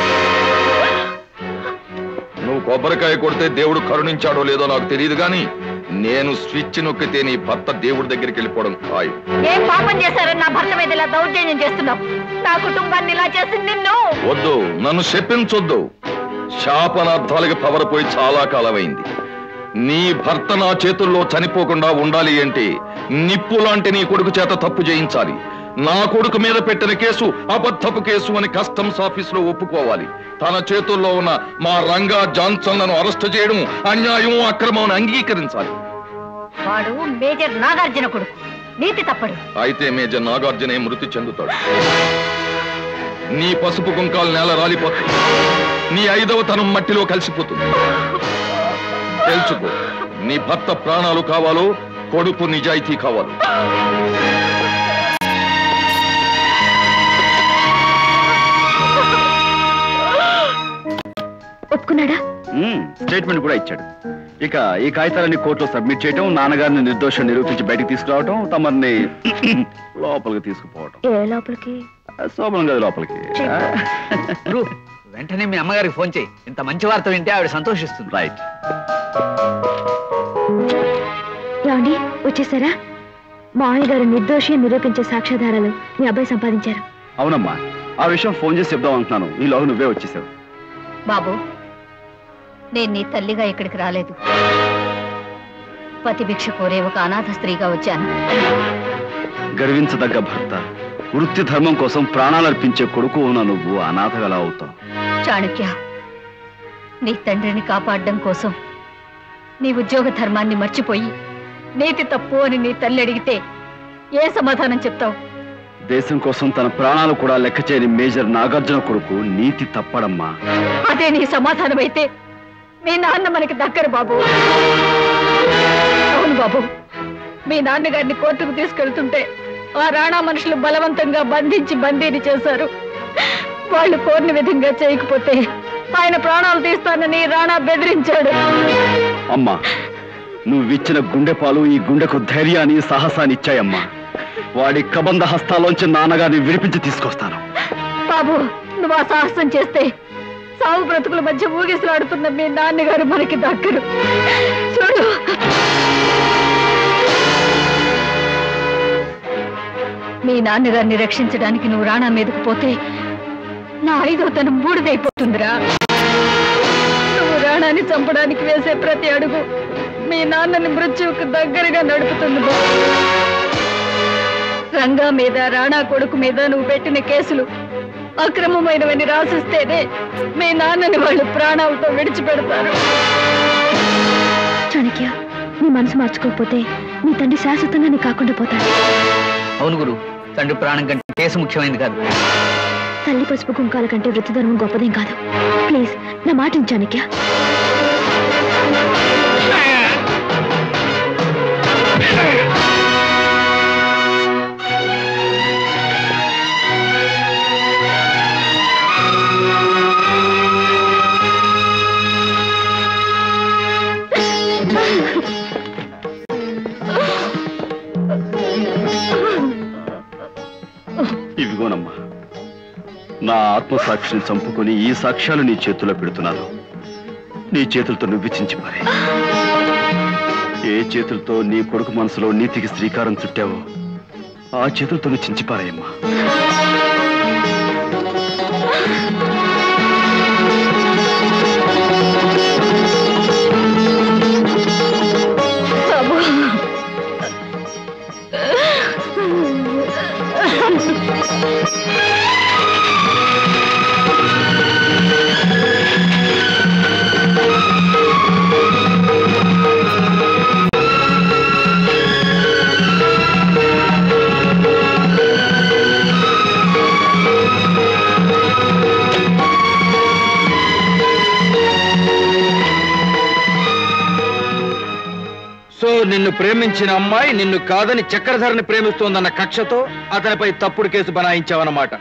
నువ్వు కొబ్బరికాయ కొడితే దేవుడు కరుణించాడో లేదో నాకు తెలియదు కానీ నేను స్విచ్ నొక్కితే నీ భర్త దేవుడి దగ్గరికి వెళ్ళిపోవడం ఖాయం ఏం పాపం చేశారని నా భర్త మీద ఇలా దౌర్జన్యం చేస్తున్నావు నా కుటుంబాన్ని ఇలా చేసింది నిన్ను వద్దు నన్ను శపించొద్దు శాపనార్థాలకి పవర్ పోయి చాలా కాలమైంది నీ భర్త నా చేతుల్లో చనిపోకుండా ఉండాలి అంటే నిప్పు లాంటి నీ కొడుకు చేత తప్పు చేయించాలి నా కొడుకు మీద పెట్టిన కేసు అబద్ధపు కేసు అని కస్టమ్స్ ఆఫీస్ లో ఒప్పుకోవాలి తన చేతుల్లో ఉన్న మా రంగా జాన్సన్లను అరెస్ట్ చేయడం అన్యాయం అక్రమం అని అంగీకరించాలి వాడు మేజర్ నాగార్జున కొడుకు నీతి తప్పడు అయితే మేజర్ నాగార్జునే మృతి చెందుతాడు నీ పసుపు కుంకాలు నేల రాలిపోతాయి నీ ఐదవ తనం మట్టిలో కలిసిపోతుంది తెలుసుకో నీ భర్త ప్రాణాలు కావాలో కొడుకు నిజాయితీ కావాలో ఒప్పుకున్నాడా స్టేట్మెంట్ కూడా ఇచ్చాడు ఇక ఈ కాగితాలన్నీ కోర్టులో సబ్మిట్ చేయటం నాన్నగారిని నిర్దోషం నిరూపించి బయటికి తీసుకురావటం తమర్ని లోపలికి తీసుకుపోవటం ఏ లోపలికి శోభనం గది లోపలికి గురు వెంటనే మీ అమ్మగారికి ఫోన్ చేయి ఇంత మంచి వార్త వింటే ఆవిడ సంతోషిస్తుంది రైట్ ఏమండి వచ్చేసారా మామయ్య గారు నిర్దోషి అని నిరూపించే సాక్ష్యాధారాలు మీ అబ్బాయి సంపాదించారు అవునమ్మా ఆ విషయం ఫోన్ చేసి చెప్దాం అంటున్నాను ఈలోగా నువ్వే వచ్చేసావు బాబు నేను నీ తల్లిగా ఇక్కడికి రాలేదు పతిభిక్ష కోరే ఒక అనాథ స్త్రీగా వచ్చాను గర్వించదగ్గ భర్త వృత్తి ధర్మం కోసం ప్రాణాలర్పించే కొడుకు ఉన్న నువ్వు అనాథ ఎలా అవుతావు చాణక్య నీ తండ్రిని కాపాడడం కోసం నీ ఉద్యోగ ధర్మాన్ని మర్చిపోయి నీతి తప్పు అని నీ తల్లి అడిగితే ఏ సమాధానం చెప్తావు దేశం కోసం తన ప్రాణాలు కూడా లెక్క చేయని మేజర్ నాగార్జున కొడుకు నీతి తప్పడమ్మా అదే నీ సమాధానం అయితే మీ నాన్న మనకి దక్కరు బాబు అవును బాబు మీ నాన్నగారిని కోర్టుకు తీసుకెళ్తుంటే ఆ రాణా మనుషులు బలవంతంగా బంధించి బందీని చేశారు వాళ్ళు కోరిన విధంగా చేయకపోతే ఆయన ప్రాణాలు తీస్తానని రాణా బెదిరించాడు అమ్మా నువ్విచ్చిన గుండె పాలు ఈ గుండెకు ధైర్యాన్ని సాహసాన్ని ఇచ్చాయమ్మా వాడి కబంధ హస్తాలోంచి నాన్నగారిని విడిపించి తీసుకొస్తాను బాబు నువ్వు ఆ సాహసం చేస్తే సాగు బ్రతుకుల మధ్య ఊగిసలాడుతున్న మీ నాన్నగారు మనకి దక్కరు చూడు మీ నాన్నగారిని రక్షించడానికి నువ్వు రాణా మీదకు పోతే నా ఐదో తనం బూడిదైపోతుందిరా నువ్వు రాణాన్ని చంపడానికి వేసే ప్రతి అడుగు మీ నాన్నని మృత్యువుకు దగ్గరగా నడుపుతుంది బాబు. రంగా మీద రాణా కొడుకు మీద నువ్వు పెట్టిన కేసులు అక్రమమైనవని రాసిస్తేనే మీ నాన్నని వాళ్ళు ప్రాణాలతో విడిచిపెడతారు చాణక్య నీ మనసు మార్చుకోకపోతే నీ తండ్రి శాశ్వతంగా నీ కాకుండా పోతాడు అవును గురు తండ్రి ప్రాణం కంటే కేసు ముఖ్యమైనది కాదు తల్లి పసుపు కుంకాల కంటే వృత్తి ధర్మం గొప్పదేం కాదు ప్లీజ్ నా మాట విను, చాణక్య ఇవిగోనమ్మా నా ఆత్మసాక్షిని చంపుకొని ఈ సాక్ష్యాలు నీ చేతుల్లో పెడుతున్నాను నీ చేతులతో నువ్విచించి పారే ఏ చేతులతో నీ కొడుకు మనసులో నీతికి శ్రీకారం చుట్టావో ఆ చేతులతో నువ్వు చించిపారాయమ్మా బాబు సో నిన్ను ప్రేమించిన అమ్మాయి నిన్ను కాదని చక్రధరని ప్రేమిస్తోందన్న కక్షతో అతనిపై తప్పుడు కేసు బనాయించావన్నమాట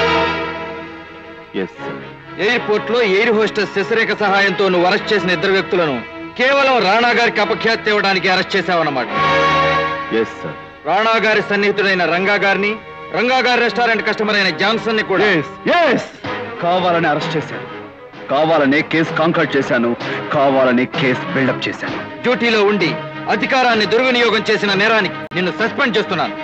ఎస్ ఎయిర్పోర్ట్ లో ఎయిర్ హోస్టెస్ శశరేఖ సహాయంతో నువ్వు అరెస్ట్ చేసిన ఇద్దరు వ్యక్తులను కేవలం రాణా గారికి అపఖ్యాతి ఇవ్వడానికి అరెస్ట్ చేశావన్నమాట ఎస్ సార్ రాణా గారి సన్నిహితుడైన రంగా గారిని రంగా గారి రెస్టారెంట్ కస్టమర్ అయిన జాన్సన్ ని కూడా ఎస్ కావాలని అరెస్ట్ చేశాను కావాలనే కేసు కాంక్రీట్ చేశాను కావాలనే కేసు బిల్డప్ చేశాను డ్యూటీలో ఉండి అధికారాన్ని దుర్వినియోగం చేసిన నేరానికి నిన్ను సస్పెండ్ చేస్తున్నాను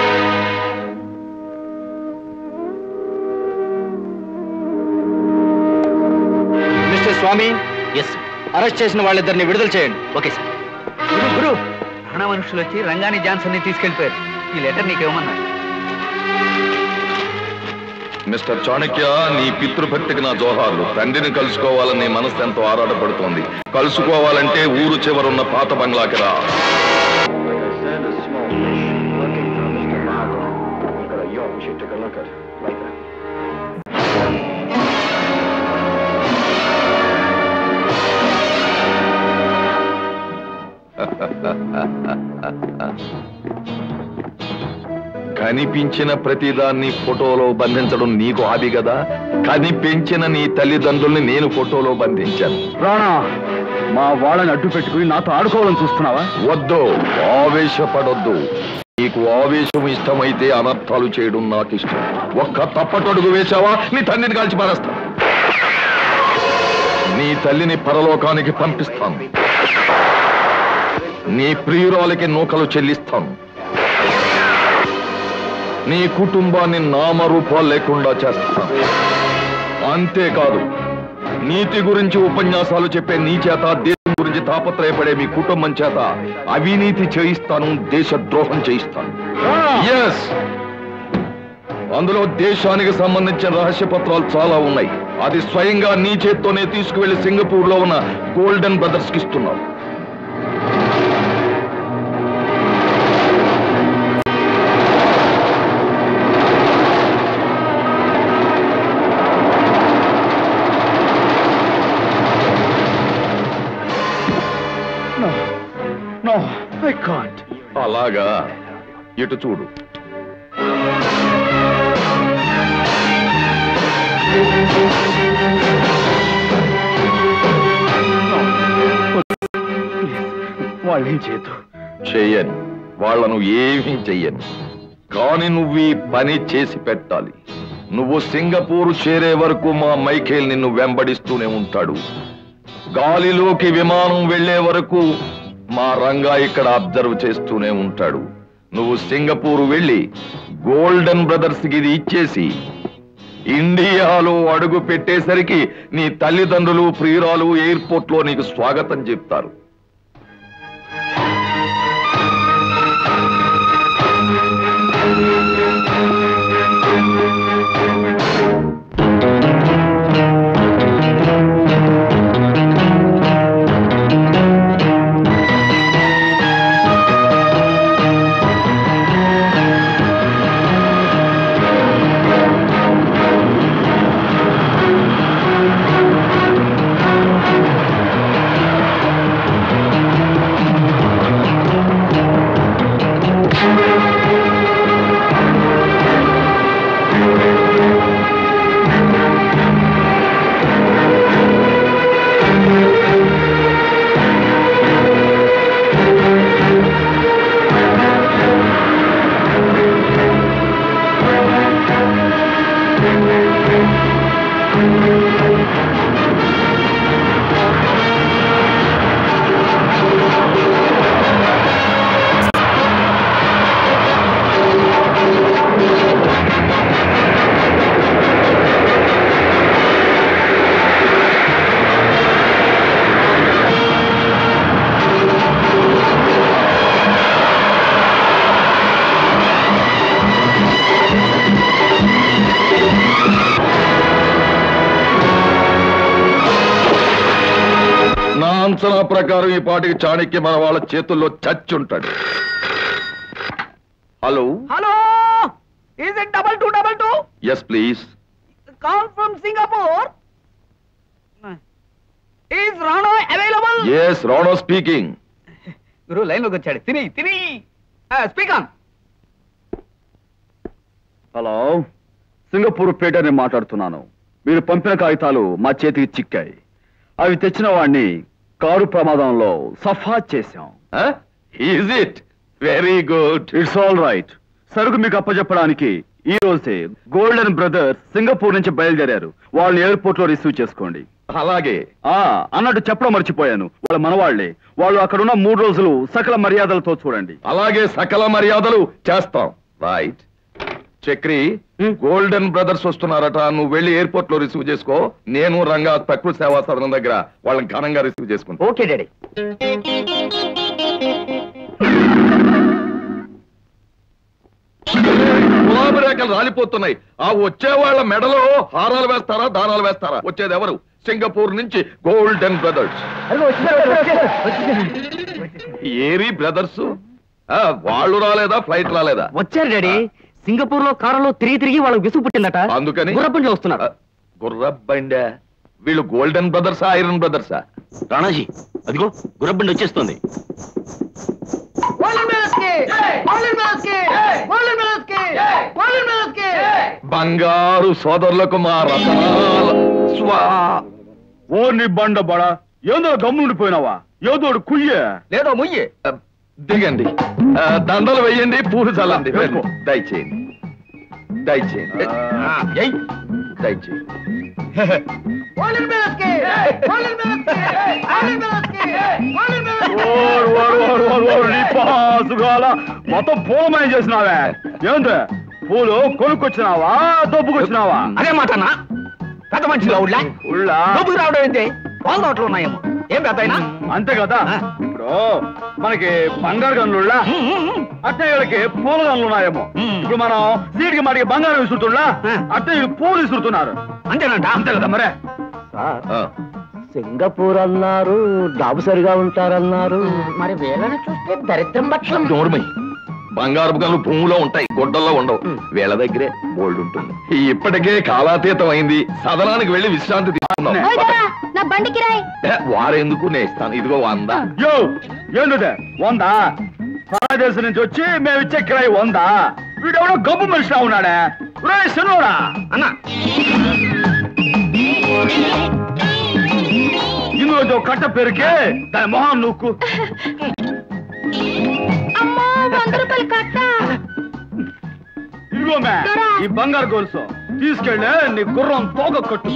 మిస్టర్ స్వామి ఎస్ అరెస్ట్ చేసిన వాళ్ళిద్దరిని విడుదల చేయండి ఓకే సార్ గురు గురు ప్రాణ మనుషులు వచ్చి రంగాని జాన్సన్ ని తీసుకెళ్లిపోయారు ఈ లెటర్ నీకేమన్నారు మిస్టర్ చాణక్య నీ పితృభక్తికి నా జోహార్లు తండ్రిని కలుసుకోవాలని మనసు ఎంతో ఆరాటపడుతోంది కలుసుకోవాలంటే ఊరు చివరున్న పాత బంగ్లాకి రా కనిపించిన ప్రతిదాన్ని ఫోటోలో బంధించడం నీకు హాబీ కదా కనిపించిన నీ తల్లిదండ్రుల్ని నేను ఫోటోలో బంధించాను రాణా మా వాళ్ళని అడ్డు పెట్టుకుని నాతో ఆడుకోవాలని చూస్తున్నావా వద్దు ఆవేశపడొద్దు నీకు ఆవేశం ఇష్టమైతే అనర్థాలు చేయడం నాకు ఇష్టం ఒక్క తప్పటడుగు వేశావా నీ తండ్రిని కాల్చి పారేస్తా నీ తల్లిని పరలోకానికి పంపిస్తాను నీ ప్రియురాలకి నూకలు చెల్లిస్తాను నీ కుటుంబాన్ని నామరూపాలు లేకుండా చేస్తాను అంతేకాదు నీతి గురించి ఉపన్యాసాలు చెప్పే నీ చేత దేశం గురించి తాపత్రయపడే మీ కుటుంబం చేత అవినీతి చేయిస్తాను దేశ ద్రోహం చేయిస్తాను ఎస్ అందులో దేశానికి సంబంధించిన రహస్య పత్రాలు చాలా ఉన్నాయి అది స్వయంగా నీ చేత్తోనే తీసుకువెళ్లి సింగపూర్ లో ఉన్న గోల్డెన్ బ్రదర్స్ కి ఇస్తున్నావు నో ఐ కాంట్ అలాగా ఇటు చూడు వాళ్ళేం చేయొద్దు చెయ్యను వాళ్ళను ఏమీ చెయ్యను కానీ నువ్వు ఈ పని చేసి పెట్టాలి నువ్వు సింగపూర్ చేరే వరకు మా మైఖేల్ నిన్ను వెంబడిస్తూనే ఉంటాడు గాలిలోకి విమానం వెళ్లే వరకు మా రంగా ఇక్కడ అబ్జర్వ్ చేస్తూనే ఉంటాడు నువ్వు సింగపూర్ వెళ్ళి గోల్డెన్ బ్రదర్స్ కి ఇది ఇచ్చేసి ఇండియాలో అడుగు పెట్టేసరికి నీ తల్లిదండ్రులు ప్రియురాలు ఎయిర్పోర్ట్ లో నీకు స్వాగతం చెప్తారు నా అంచనా ప్రకారం ఈ పాటికి చాణక్య మన వాళ్ళ చేతుల్లో చచ్చుంటాడు hello hello is it double two double two yes please call from Singapore is Rana available yes Rana speaking గురు లైన్ లోకి వచ్చాడు తిని తిని స్పీక్ ఆన్ హలో సింగపూర్ పేటని మాట్లాడుతున్నాను మీరు పంపిన కాగితాలు మా చేతికి చిక్కాయి అవి తెచ్చిన వాడిని కారు ప్రమాదంలో సఫా చేశాం is it very good it's all right సరుకు మీకు అప్పచెప్పడానికి ఈ రోజే గోల్డెన్ బ్రదర్స్ సింగపూర్ నుంచి బయలుదేరారు వాళ్ళని ఎయిర్పోర్ట్ లో రిసీవ్ చేసుకోండి అలాగే ఆ అన్నట్టు చెప్పడం మర్చిపోయాను వాళ్ళ మనవాళ్లే వాళ్ళు అక్కడున్న మూడు రోజులు సకల మర్యాదలతో చూడండి అలాగే సకల మర్యాదలు చేస్తాం రైట్ చక్రి గోల్డెన్ బ్రదర్స్ వస్తున్నారట నువ్వు వెళ్ళి ఎయిర్పోర్ట్ లో రిసీవ్ చేసుకో నేను రంగా ప్రకృతి సేవా సదనం దగ్గర వాళ్ళని ఘనంగా రిసీవ్ చేసుకుంటా ఓకే డాడీ గులాబీ రేఖలు రాలిపోతున్నాయి ఆ వచ్చే వాళ్ళ మెడలో హారాలు వేస్తారా దారాలు వేస్తారా వచ్చేది ఎవరు సింగపూర్ నుంచి గోల్డెన్ బ్రదర్స్ ఏరి బ్రదర్స్ వాళ్ళు రాలేదా ఫ్లైట్ రాలేదా వచ్చారు డాడీ సింగపూర్ లో కారులో తిరిగి తిరిగి వాళ్ళకి విసుగు పుట్టిందట అందుకని గుర్రపుంజి వస్తున్నారు గుర్రబ్బండా వీళ్ళు గోల్డెన్ బ్రదర్సా ఐరన్ బ్రదర్సా రాణాజీ అదిగో గుర్రబండి వచ్చేస్తుంది గోల్డెన్ బ్రదర్స్ కి గోల్డెన్ బ్రదర్స్ కి గోల్డెన్ బ్రదర్స్ కి బంగారు సోదరులకు మా రతనాల స్వా ఓ నీ బండ బడ ఏందో గమ్ముండిపోయినావా ఏదో కుయ్యే లేదో ముయ్యే దిగండి ఆ, దండలు వెయ్యండి పూలు చల్లండి రండి. దయచేయండి దయచేయండి ఆ, ఎయ్. దయచేయండి ఓరు, ఓరు, ఓరు, ఓరు, ఓరు, నీ పాసుగాల మొత్తం పూలమయం చేసినావే ఏంది పూలు కొనుక్కొచ్చినావా దొబ్బుకొచ్చినావా అదే మాటనా పెద్ద మనిషిలో ఉళ్ళా ఉళ్ళా డబ్బుకు రావడం ఏంటి వాళ్ళ నోట్లు ఉన్నాయేమో ఏం పెద్ద అయినా అంతే కదా ఇప్పుడు మనకి బంగారు గన్నుళ్ళా అట్టయ్యలకి పూల గన్నులు ఉన్నాయేమో ఇప్పుడు మనం సీటికి మాటికి బంగారం విసురుతున్నా అట్టయ్యలు పూలు విసురుతున్నారు అంతేనంట అంతే కదా మరే సింగపూర్ అన్నారు డాబు సరిగా ఉంటారన్నారు మరి వీళ్ళని చూస్తే దరిద్రం పక్షం నోరుమై బంగారు గనులు భూమిలో ఉంటాయి గుడ్డల్లో ఉండవు వీళ్ళ దగ్గరే బోల్డ్ ఉంటుంది ఇప్పటికే కాలాతీతం అయింది సదనానికి వెళ్ళి విశ్రాంతి తీసుకుందాం నా బండికి రాయ్ ఏ, వారెందుకు నేను ఇస్తాను ఇదిగో వంద యో ఏంటిదే వందా దేశం నుంచి వచ్చి మేము ఇచ్చే కిరాయి వందా వీడెవడో గబ్బు మనిషిలా ఉన్నాడే రే శనుడా అన్న ఇందులో కట్ట పెరిగి దాని మొహం నూక్కు అమ్మో వంద రూపాయలు కట్ట ఇదిగో మే ఈ బంగారు గొలుసు తీసుకెళ్ళి నీ గుర్రం తోక కట్టు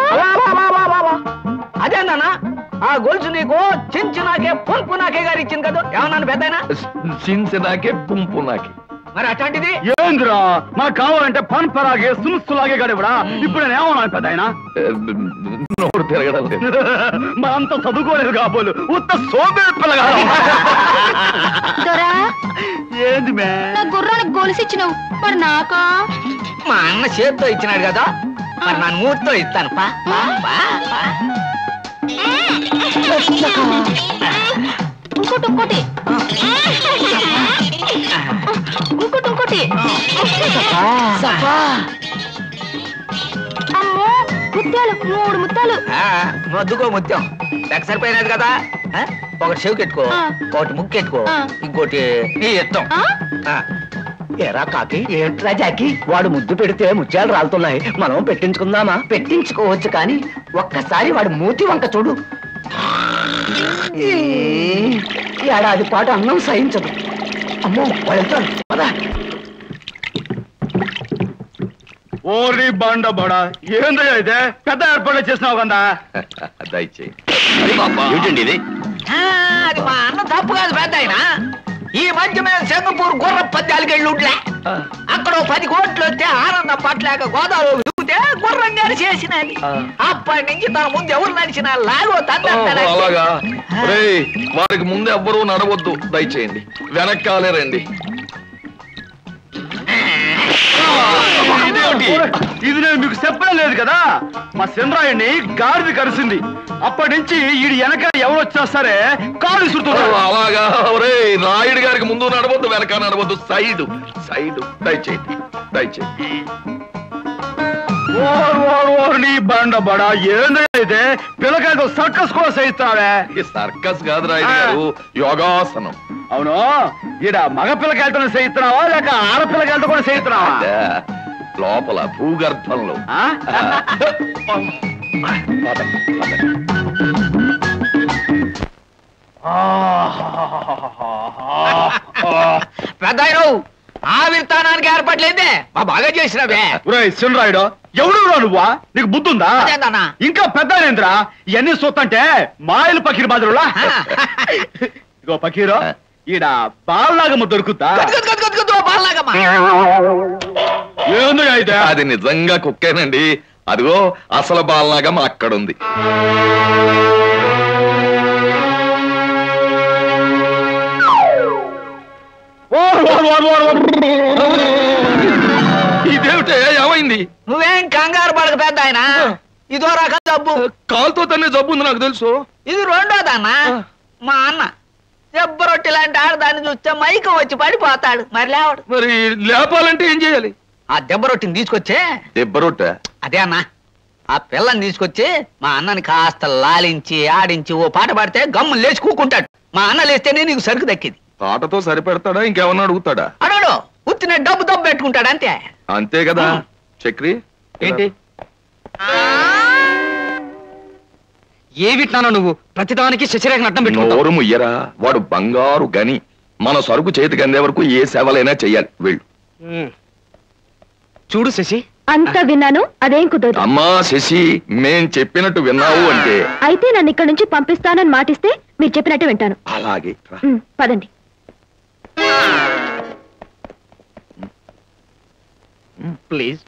అదేందన్నా ఆ గొలుసు నీకు చించి నాకే పొంపు నాకే గారు ఇచ్చింది కదా ఏమన్నాను పెద్దయినా సింసి నాకే పుంపు నాకే మరి అట్లాంటిది ఏంద్రా మనకు కావాలంటే పన్ పరాగే సునుస్తులాగే గడివడా ఇప్పుడు నేను ఏమన్నా పెద్ద ఆయన నోరు తిరగడం లేదు మనంతా చదువుకోలేదు కాబోలు ఉత్త సోబే పిల్లగా దొరా ఏంది మే నా గుర్రానికి గొలుసు ఇచ్చినావు మరి నాకా మా అన్న చేత్తో ఇచ్చినాడు కదా మరి నా మూర్తో ఇస్తాను పా పా, పా, పా. ఇంకోటి ఇంకోటి ఇంకోటి ఇంకోటి అమ్మో ముత్యాలు మూడు ముత్యాలు ఆ, మొద్దుకో ముత్యం లెక్క సరిపోయినది కదా ఆ? ఒకటి చెవి కెట్టుకో ఆ. ఒకటి ముక్కు కెట్టుకో ఆ. ఇంకోటి నీ ఇష్టం ఆ. ఎరా కాకి ఏంట్రా జాకి వాడు ముద్దు పెడితే ముత్యాలు రాలుతున్నాయి మనం పెట్టించుకుందామా పెట్టించుకోవచ్చు కానీ ఒక్కసారి వాడు మూతి వంక చూడు ఈ ఏడాది పాటు అన్నం సహించదు అమ్మో వాడు వెళ్తాడు పదా ఓరి బండ బడ ఏందయ్యా ఇదే పెద్ద ఏర్పాట్లు చేసినావు కదా దయచేయండి ఏమిటండి ఇది ఆ, అది మా అన్న తప్పు కాదు పెద్ద ఆయన ఈ మధ్య మేము సింగపూర్ గుర్ర పద్యాలకి వెళ్ళి ఉంట్లే అక్కడ ఓ పది కోట్లు వస్తే ఆనందం పట్టలేక గోదావరి దిగితే గుర్రం గారు చేసినది అప్పటి నుంచి తన ముందు ఎవరు నడిచినా లాగో ఓహో, తండ్రి అలాగా రేయ్ వారికి ముందు ఎవ్వరూ నడవద్దు దయచేయండి వెనక్కాలే రండి ఇదేమిటి? ఇది నేను మీకు చెప్పడం లేదు కదా మా చంద్రాయణ్ణి గాడిది కలిసింది అప్పటి నుంచి ఈడు వెనక ఎవరు వచ్చినా సరే కాలు ఓ, విసురుతున్నాడు అలాగా రే రాయుడు గారికి ముందు నడవద్దు వెనక నడవద్దు సైడ్ సైడ్ దయచేయండి దయచేయండి ఓరు ఓరు ఓరు నీ బండ బడ ఏందయ్యా ఇదే పిల్లకాయతో సర్కస్ కూడా చేయిస్తావే ఈ సర్కస్ కాదు రాయుడు గారు యోగాసనం అవును ఈడ మగ పిల్లకాయలతో చేయిస్తున్నావా లేక ఆడపిల్లకాయలతో కూడా చేయిస్తున్నావా అదే, లోపల భూగర్భంలో ఆ? పెద్ద ఆయన ఆవిర్తానానికి ఏర్పడలేదే మా బాగా చేసినవే ఒరేయ్ చిన్నరాయుడు ఎవడు నువ్వా నీకు బుద్ధుందా అదేందన్నా? ఇంకా పెద్దనేంద్రా ఇవన్నీ చూస్తుంటే మాయలు పకీర్ బాజరులా ఇగో పకీరు ఈడ బాలనాగమ్మ దొరుకుతా ఏందో అయితే అది నిజంగా కుక్కేనండి అదిగో అసలు బాలనాగం అక్కడుంది ఓర్ ఓర్ ఓర్ ఓర్ ఓర్. ఇదేమిటే ఏమైంది నువ్వేం కంగారు పడక పెద్ద ఆయన ఇదో రకం జబ్బు కాలుతో తన్నే జబ్బు ఉంది నాకు తెలుసు ఇది రెండోదన్నా మా అన్న దెబ్బ రొట్టె లాంటి ఆడదాన్ని చూస్తే మైకం వచ్చి పడిపోతాడు మరి లేవడు మరి లేపాలంటే ఏం చేయాలి ఆ దెబ్బ రొట్టెని తీసుకొచ్చే దెబ్బరొట్ట అదే అన్న ఆ పిల్లని తీసుకొచ్చి మా అన్నని కాస్త లాలించి ఆడించి ఓ పాట పాడితే గమ్ము లేచి కూకుంటాడు మా అన్న లేస్తేనే నీకు సరుకు దక్కింది పాటతో సరిపెడతాడా ఇంకేమన్నా అడుగుతాడా అడగడు ఉత్తిన డబ్బు దబ్బు పెట్టుకుంటాడు అంతే అంతే కదా చక్రి ఏంటి ఏమిటినానో నువ్వు ప్రతిదానికి శశిరేఖను అడ్డం పెట్టుకుంటావు నోరు ముయ్యరా వాడు బంగారు గని మన సరుకు చేతికి అందే వరకు ఏ సేవలైనా చెయ్యాలి వెళ్ళు ఉమ్. చూడు శశి అంతా విన్నాను అదేం కుదరదు అమ్మా శశి మేం చెప్పినట్టు విన్నావు అంటే అయితే నన్ను ఇక్కడ నుంచి పంపిస్తానని మాటిస్తే మీరు చెప్పినట్టు వింటాను అలాగే రా. ఉమ్, పదండి ప్లీజ్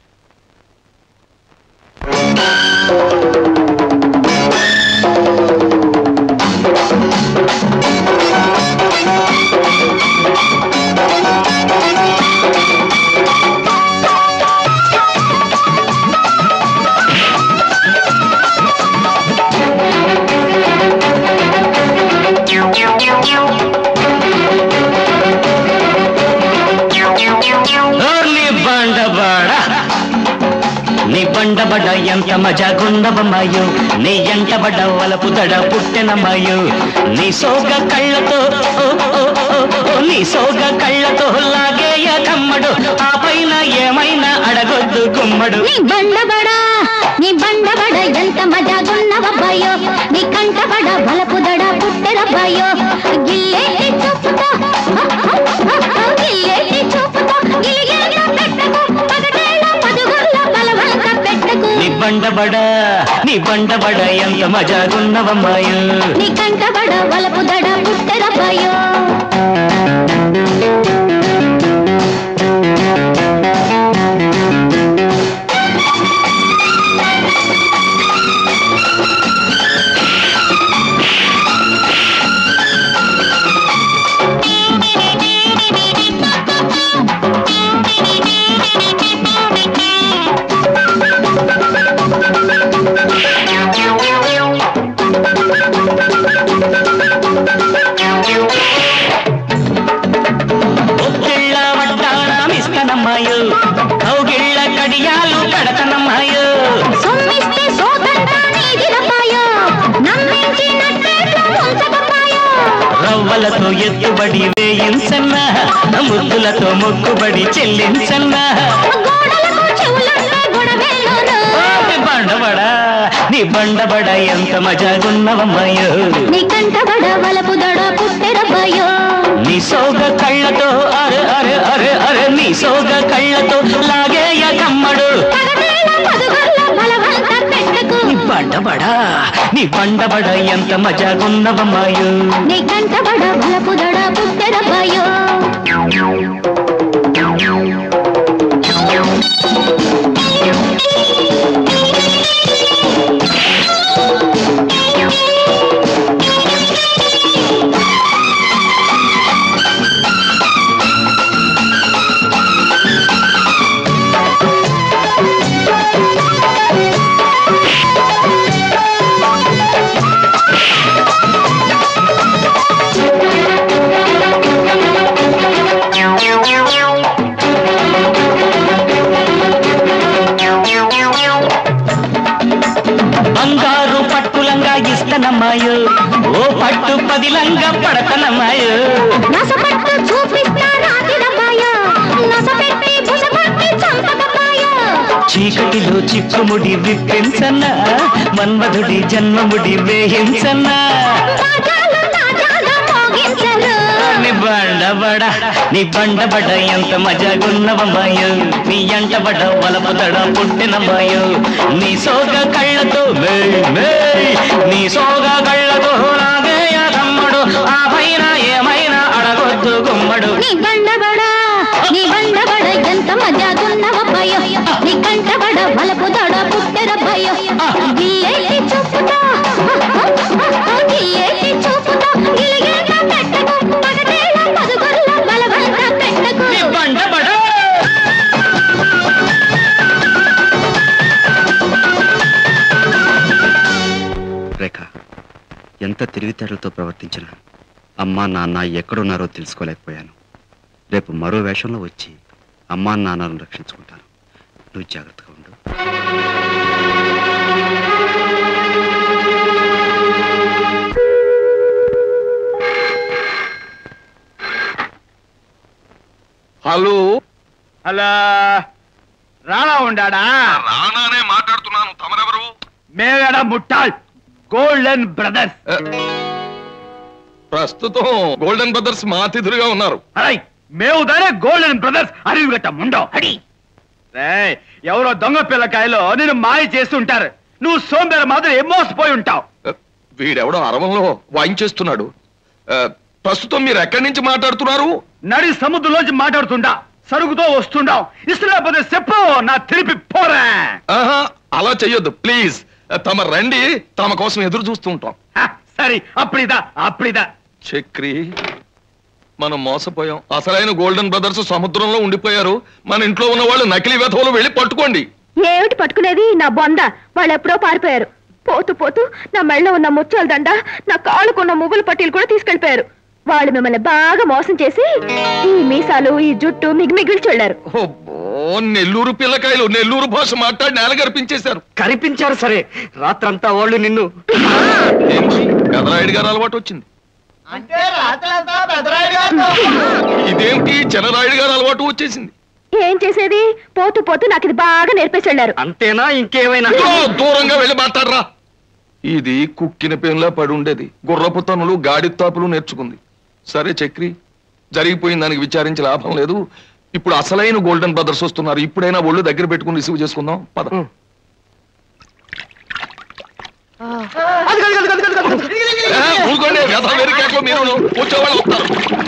ఓర్ని బండబడ నీ బండబడ ఎంత మజాగుండవమ్మాయో నీ ఎంటబడ వలపు దడ పుట్టెనమ్మాయో నీ సోగ కళ్ళతో ఓ, ఓ, ఓ, ఓ, నీ సోగ కళ్ళతో లాగేయ కమ్మడు ఆ పైన ఏమైనా అడగొద్దు గుమ్మడు నీ బండబడా నీ బండబడ ఎంత మజాగున్నవబ్బాయో నీ కంటబడ బలపుదడ పుట్టెరబ్బాయో గిల్లేటి చూపుతో గిల్లేటి చూపుతో గిలిగేట పెట్టకు పగటేళ్ళ పదుగుల్ల బలవంత పెట్టకు నీ బండబడ నీ బండబడ ఎంత మజాగున్నవమ్మాయో నీ కంటబడ బలపుదడ పుట్టెరబ్బాయో ఒత్తిళ్ళ వడ్డాణమిస్తనమ్మాయో కౌగిళ్ళ కడియాలు కడతనమ్మాయో సొమ్మిస్తే సోదంతా నీదిరబ్బాయో నమ్మించి నట్టేట్లో ఉంచకబ్బాయో రవ్వలతో ఎత్తుబడి వేయించన్న ముద్దులతో మొక్కుబడి చెల్లించన్న గోడలకు చెవులుంటే గొడవేలోను నీ బండబడ నీ బండబడ ఎంత మజాగున్నవమ్మాయో నీ కంటబడ వలపుదడ పుట్టెరబ్బాయో నీ సోగ కళ్ళతో అరే అరే అరే అరే నీ సోగ కళ్ళతో లాగేయ కమ్మడు పగటేళ్ళ పదుగుల్ల బలవంత పెట్టకు నీ బండబడ నీ బండబడ ఎంత మజాగున్నవమ్మాయో నీ కంటబడ వలపుదడ పుట్టెరబ్బాయో బంగారు పట్టులంగా ఇస్తనమ్మాయో ఓ పట్టు పదిలంగా పడతనమ్మాయో నసపట్టు చూపిస్తా రాతిరబ్బాయో నసపెట్టి బుసగొట్టి చంపకబ్బాయో చీకటిలో చిక్కుముడి విప్పించన్న మన్మధుడి జన్మముడి వేయించన్న తాజాలు తాజాగా మోగించరు నీ బండబడ నీ బండబడ ఎంత మజాగున్నవమ్మాయో నీ ఎంటబడ వలపదడ పుట్టినమ్మాయో నీ సోగ కళ్ళతో మేయ్ మేయ్ నీ సోగ కళ్ళతో నాగేయ తమ్ముడు ఆ పైన ఏమైనా అడగొద్దు గుమ్మడు నీ బండబడ నీ బండబడ ఎంత మజాగున్నవబ్బాయో నీ కంటబడ వలపుదడ పుట్టెరబ్బాయో గిల్లేటి చూపుతో గిల్లేటి చూపుతో గిలిగేట పెట్టకు పగటేళ్ళ పదుగుల్ల బలవంత పెట్టకు నీ బండబడ రేఖ ఎంత తెలివితేటలతో ప్రవర్తించినా అమ్మా నాన్న ఎక్కడున్నారో తెలుసుకోలేకపోయాను రేపు మరో వేషంలో వచ్చి అమ్మా నాన్నలను రక్షించుకుంటాను నువ్వు జాగ్రత్తగా ఉండు హలో హలో రాణా ఉండాడా రానానే మాట్లాడుతున్నాను తమరెవరు మేగడ ముట్టాల్ గోల్డెన్ బ్రదర్స్ ప్రస్తుతం గోల్డెన్ బ్రదర్స్ మా అతిథులుగా ఉన్నారు అరై మేము దానే గోల్డెన్ బ్రదర్స్ అరివి గట్ట ముండో అడి రేయ్, ఎవరో దొంగ పిల్లకాయలో నేను మాయ చేస్తుంటారు నువ్వు సోంబేర మాత్రం ఏం మోసపోయి ఉంటావు వీడెవడో అరవంలో వాయించేస్తున్నాడు ఆ, ప్రస్తుతం మీరు ఎక్కడి నుంచి మాట్లాడుతున్నారు నడి సముద్రంలోంచి మాట్లాడుతుండా సరుగుతో వస్తుండావు ఇష్టం లేకపోతే చెప్పు నా తిరిపి పోరా ఆహా అలా చెయ్యొద్దు ప్లీజ్ తమ రండి తమ కోసం ఎదురు చూస్తూ ఉంటాం సరే అప్పుడిదా అప్పుడిదా చక్రి మనం మోసపోయాం అసలైన గోల్డెన్ బ్రదర్స్ సముద్రంలో ఉండిపోయారు మన ఇంట్లో ఉన్న వాళ్ళు నకిలీ వెధవులు వెళ్ళి పట్టుకోండి ఏమిటి పట్టుకునేది నా బొంద వాళ్ళు ఎప్పుడో పారిపోయారు పోతూ పోతూ నా మెళ్ళలో ఉన్న ముత్యాల దండ నా కాళ్ళకున్న మువ్వుల పట్టీలు కూడా తీసుకెళ్లిపోయారు వాళ్ళు మిమ్మల్ని బాగా మోసం చేసి ఈ మీసాలు ఈ జుట్టు మిగి మిగిల్చి వెళ్ళారు ఓ నెల్లూరు పిల్లకాయలు నెల్లూరు భాష మాట్లాడి నేల గరిపించేశారు కరిపించారు సరే రాత్రంతా వాళ్ళు నిన్ను ఏంటి పెదరాయుడు గారు అలవాటు వచ్చింది అంటే రాత్రంతా పెదరాయుడు గారితో ఇదేమిటి జనరాయుడు గారు అలవాటు వచ్చేసింది ఏం చేసేది పోతూ పోతూ నాకు ఇది బాగా నేర్పేసి వెళ్ళారు అంతేనా ఇంకేమైనా ఇదిగో, దూరంగా వెళ్ళి మాట్లాడరా ఇది కుక్కిన పెన్లా పడి ఉండేది గుర్రపు తనులు గాడి తాపులు నేర్చుకుంది సరే చక్రి జరిగిపోయిన దానికి విచారించి లాభం లేదు ఇప్పుడు అసలైన గోల్డెన్ బ్రదర్స్ వస్తున్నారు ఇప్పుడైనా ఒళ్ళు దగ్గర పెట్టుకుని రిసీవ్ చేసుకుందాం పద ఏ, ఊరుకోండి వ్యధ వెరికేట్లో మీరు వచ్చేవాళ్ళు వస్తారు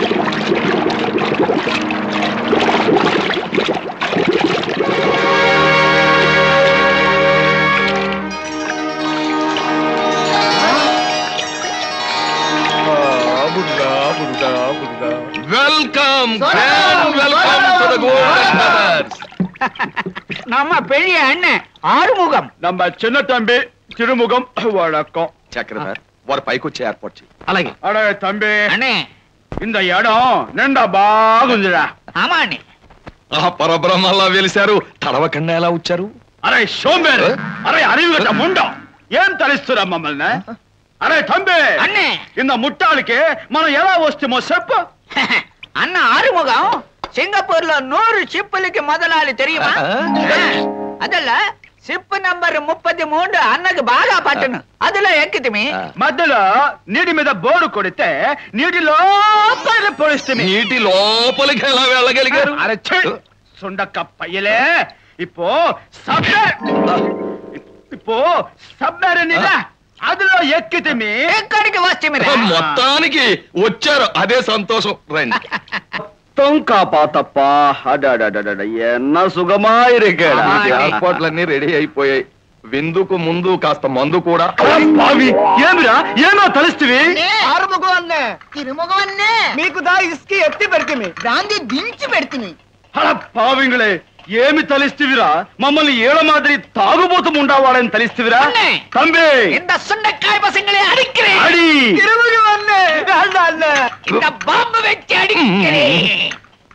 welcome welcome to the golden brothers நம்ம பெரிய அண்ணன் ஆறுமுகம் நம்ம చిన్న తంబి తిరుముఖం వழக்கம் చక్రధర్ వారు పైకి వచ్చి ఏర్పాటు చేయి అలాగే అడే తంబి அண்ணே ఇంద ఎడం నిండా బాగుందిరా ஆமா அண்ணே ఆ పరబ్రహ్మల్లా వెలిశారు తడవకుండా ఎలా వచ్చారు అరే సోంబేరు అరే అరివిగట ముండం ఏం తలిస్తురా మమ్మల్ని అరే తంబి அண்ணே ఇంద ముట్టాలకి మనం ఎలా వస్తామో చెప్పు అన్న ఆరుముఖం సింగపూర్ లో నూరు షిప్పులకి మొదలాలి தெரியுமா ಅದಲ್ಲ షిప్ నంబర్ ముప్పది మూడు అన్నకు బాగా పట్టును అదిలో ఎక్కితిమి మధ్యలో నీటి మీద బోర్డు కొడితే నీటి లోపల పొడిస్తే నీటి లోపలికి ఎలా వెళ్ళగలిగారు అరే ఛీ! సుండక్క పయ్యలే ఇప్పో సబ్బే ఇప్పో సబ్బేరని అదిలో ఎక్కితిమి ఎక్కడికి వస్తే మొత్తానికి వచ్చారు అదే సంతోషం రండి తొంకా పాతప్ప అడడడడడ ఎన్న సుగమాయిరికేడా ఏర్పాట్లన్నీ రెడీ అయిపోయాయి విందుకు ముందు కాస్త మందు కూడా బావి ఏమిరా ఏమో తలిస్తివి ఆరుముఖం అన్నే తిరుముఖం అన్నే మీకు దా ఇసుకి ఎత్తి పెడితిమి దాన్ని దించి పెడితిమి అలా పావింగులే ఏమి తలిస్తివిరా మమ్మల్ని ఏడ మాదిరి తాగుబోతు ఉండవాడని తలిస్తివిరా తంబి இந்த சுண்டைக்காய் பசங்களே அடிக்கிறேன் அடி. తిరుముఖం అన్నే வேண்டாம் அண்ணே இந்த பாம்பு வச்சு அடிக்கிறேன்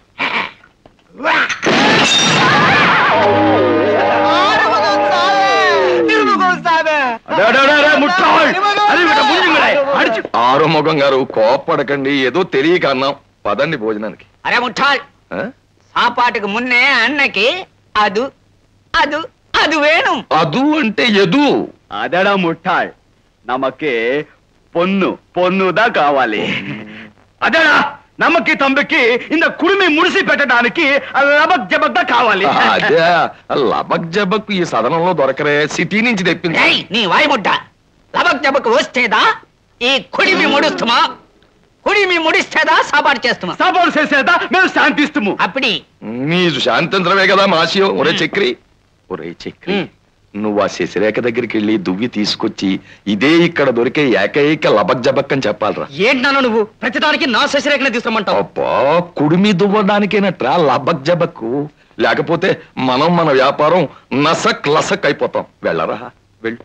ஆறுமுகம் சாவே திருமுகம் சாவே అడడడడ ముట్టాయ్ అరివిగట ముంజింగులే అడిచి ఆరుముఖం గారు కోప్పడకండి ఏదో తెలియక అన్నాం పదండి భోజనానికి அரே முட்டாள் ఆ? சாப்பாட்டுக்கு முன்னே அன்னைக்கு அது அது அது வேணும் అదు అంటే ఎదు అదడా ముట్టాయ్ నమకే పొన్ను పొన్నుదా కావాలి అదేడా నమ్మకి తంబికి ఇంత కుడిమి ముడిసి పెట్టడానికి లబక్ జబక్గా కావాలి అదే లబక్ జబక్ ఈ సదనంలో దొరకరే సిటీ నుంచి తెప్పింది ఏయ్, నీ వాయిముడ్డ లబక్ జబక్ వస్తేదా ఈ కుడిమి ముడుస్తుమా కుడిమి ముడిస్తేదా సాపాటు చేస్తుమా సాపాటు చేసేదా మేము శాంతిస్తుము అప్పటి నీ శాంతంత్రమే కదా మాసియం ఒరే చక్రి ఒరే చక్రి నువ్వు ఆ శశిరేఖ దగ్గరికి వెళ్ళి దువ్వి తీసుకొచ్చి ఇదే ఇక్కడ దొరికే ఏకైక లబక్ జబక్ అని చెప్పాలరా ఏంటన్నా నువ్వు ప్రతిదానికి నా శశిరేఖనే తీసుకోమంటావు అబ్బా కుడిమి దువ్వడానికేనట్రా లబక్ జబక్ లేకపోతే మనం మన వ్యాపారం నసక్ లసక్ అయిపోతాం వెళ్ళరా వెళ్ళు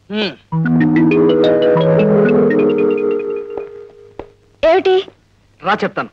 ఏమిటి రా చెప్తాను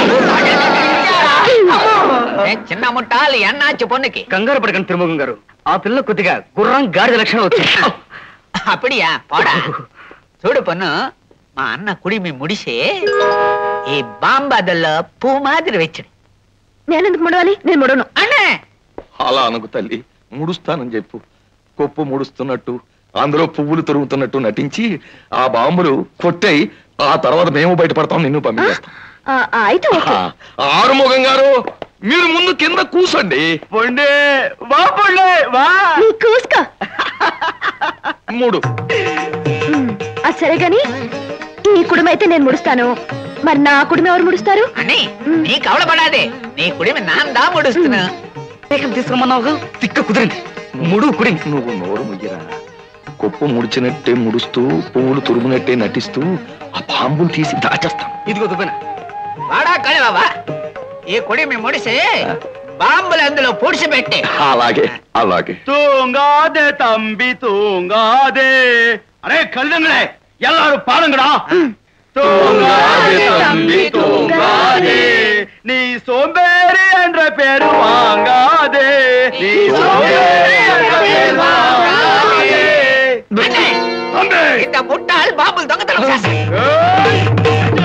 ఏ, చిన్న ముట్టాలు ఎన్నాచి పొన్నుకి కంగారు పడకండి తిరుముఖం గారు ఆ పిల్ల కొద్దిగా గుర్రం గాడిద లక్షణం వచ్చింది அப்படியா போடா చూడు పొన్ను మా అన్న కుడిమి ముడిసే ఈ బాంబదల్లో పూ మాదిరి వెచ్చడు నేనెందుకు ముడవాలి నేను ముడను అన్నే అలా అనకు తల్లి ముడుస్తానని చెప్పు కొప్పు ముడుస్తున్నట్టు అందులో పువ్వులు తొరుగుతున్నట్టు నటించి ఆ బాంబులు కొట్టాయి ఆ తర్వాత మేము బయటపడతాం నిన్ను పంపించేస్తాం ఆ, ఆ, అయితే ఓకే ఆ, ఆరుముఖం గారు మీరు ముందు కింద కూసండి పొండే వా పొండే వా నీ కూసుకో మూడు అది సరే గాని ఈ కుడుమ అయితే నేను ముడుస్తాను మరి నా కుడుమ ఎవరు ముడుస్తారు అని నీ కవలపడాదే నీ కుడిమి నాందా ముడుస్తున్నా తీసుకురమ్మన్నావు తిక్క కుదిరింది ముడు కుడి నువ్వు నోరు ముయ్యరా కొప్పు ముడిచినట్టే ముడుస్తూ పువ్వులు తురుమునట్టే నటిస్తూ ఆ బాంబులు తీసి దాచేస్తాం ఇదిగో దుబ్బన వాడా కళ బాబా ఈ కుడిమి ముడిసి బాంబులు అందులో పూడ్చిపెట్టి అలాగే అలాగే தூங்காதே தம்பி தூங்காதே அரே கழுதுங்களே எல்லாரும் பாருங்கடா தூங்காதே தம்பி தூங்காதே நீ சோம்பேறி என்ற பேரு வாங்காதே நீ சோம்பேறி என்ற பேரு வாங்காதே தம்பி ఇంత ముట్టాలు బాంబులు దొంగతనం చేస్తాయి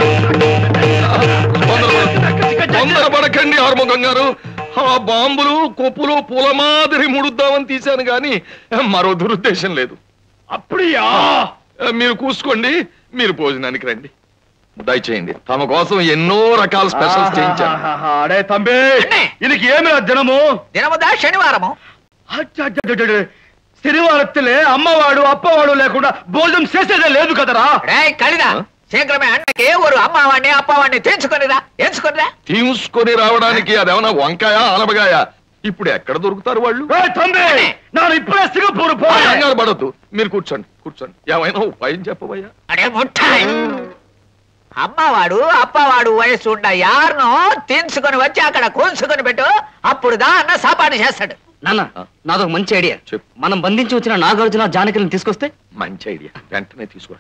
తొందరపడకండి ఆరుముఖం గారు ఆ బాంబులు కొప్పులు పూల మాదిరి ముడుద్దామని తీశాను గాని మరో దురుద్దేశం లేదు అప్పుడియా మీరు కూసుకోండి మీరు భోజనానికి రండి దయచేయండి తమ కోసం ఎన్నో రకాల స్పెషల్స్ చేయించాను అడే తంబి ఇదికి ఏమి దినము దినముదా శనివారము అచ్చచ్చచ్చచ్చ. శనివారத்திலே అమ్మవాడు అప్పవాడు లేకుండా భోజనం చేసేదే లేదు కదరా రేయ్ కలిదా శీఘ్రమే అన్నకి ఒక అమ్మవాడిని అప్పవాడిని తెంచుకొనిరా ఎంచుకొనిరా తీసుకొని రావడానికి అదేమన్నా వంకాయ ఆనపకాయ ఇప్పుడు ఎక్కడ దొరుకుతారు వాళ్ళు ఏయ్ తంబి నేను ఇప్పుడే సింగపూర్ పోయా కంగారు పడద్దు మీరు కూర్చోండి కూర్చోండి ఏమైనా ఉపాయం చెప్పబోయా అడే ముట్టాయి అమ్మవాడు అప్పవాడు వయసు ఉన్న యారును తెంచుకొని వచ్చి అక్కడ కూల్చుకొని పెట్టు అప్పుడు దా అన్న సాపాటు చేస్తాడు నాన్న నాదొక మంచి ఐడియా మనం బంధించి వచ్చిన నాగార్జున జానకిలను తీసుకొస్తే మంచి ఐడియా వెంటనే తీసుకో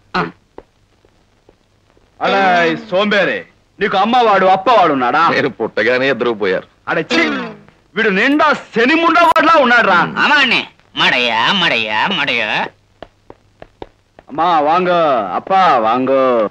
అలా ఈ సోంబేరే నీకు అమ్మవాడు అప్పవాడు ఉన్నాడా నేను పుట్టగానే ఇద్దరు పోయారు అడే ఛీ! వీడు నిండా శని ముండవాడ్లా ఉన్నాడురా అమ్మాన్ని మడయ్యా మడయ్యా మడయ్యా అమ్మా వాంగ అప్ప వాంగ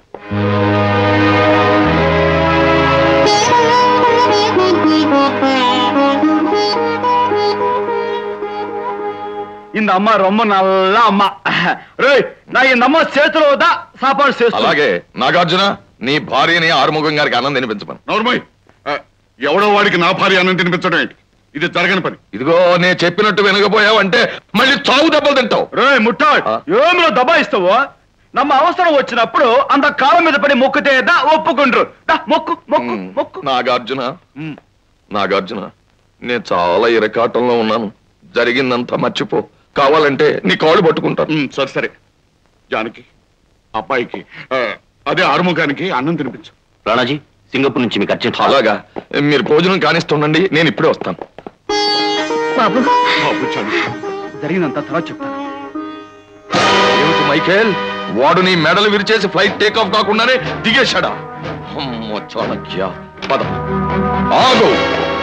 இந்த அம்மா ரொம்ப நல்ல அம்மா రేయ్ నా இந்த అమ్మ చేతిలో దా సాపాడు చేస్తు అలాగే నాగార్జున నీ భార్యని ఆరుముఖం గారికి ఆనందం వినిపించమను నోర్మయ్ ఎవడో వాడికి నా భార్య అన్నం తినిపించడం ఏంటి ఇది జరగని పని ఇదిగో నేను చెప్పినట్టు వినకపోయావంటే మళ్ళీ చావు దెబ్బలు తింటావు రే ముట్టాడు ఏమిలో దబాయిస్తావో నమ్మ అవసరం వచ్చినప్పుడు అంత కాలం మీద పడి మొక్కుతే దా ఒప్పుకుండ్రు దా మొక్కు మొక్కు మొక్కు నాగార్జున నాగార్జున నేను చాలా ఇరకాటంలో ఉన్నాను జరిగిందంతా మర్చిపో కావాలంటే నీ కాళ్ళు పట్టుకుంటాను ఉమ్, సరే సరే జానకి అబ్బాయికి ఆ, అదే ఆరుముఖానికి అన్నం తినిపించు రాణాజీ సింగపూర్ నుంచి మీకు అర్జెంట్ అలాగా మీరు భోజనం కానిస్తుండండి నేను ఇప్పుడే వస్తాను బాబు బాబు జానకి జరిగినంత తర్వాత చెప్తాను ఏమిటి మైకేల్ వాడు నీ మెడలు విరిచేసి ఫ్లైట్ టేక్ ఆఫ్ కాకుండానే దిగేశాడా అమ్మో చాణక్య పద ఆగు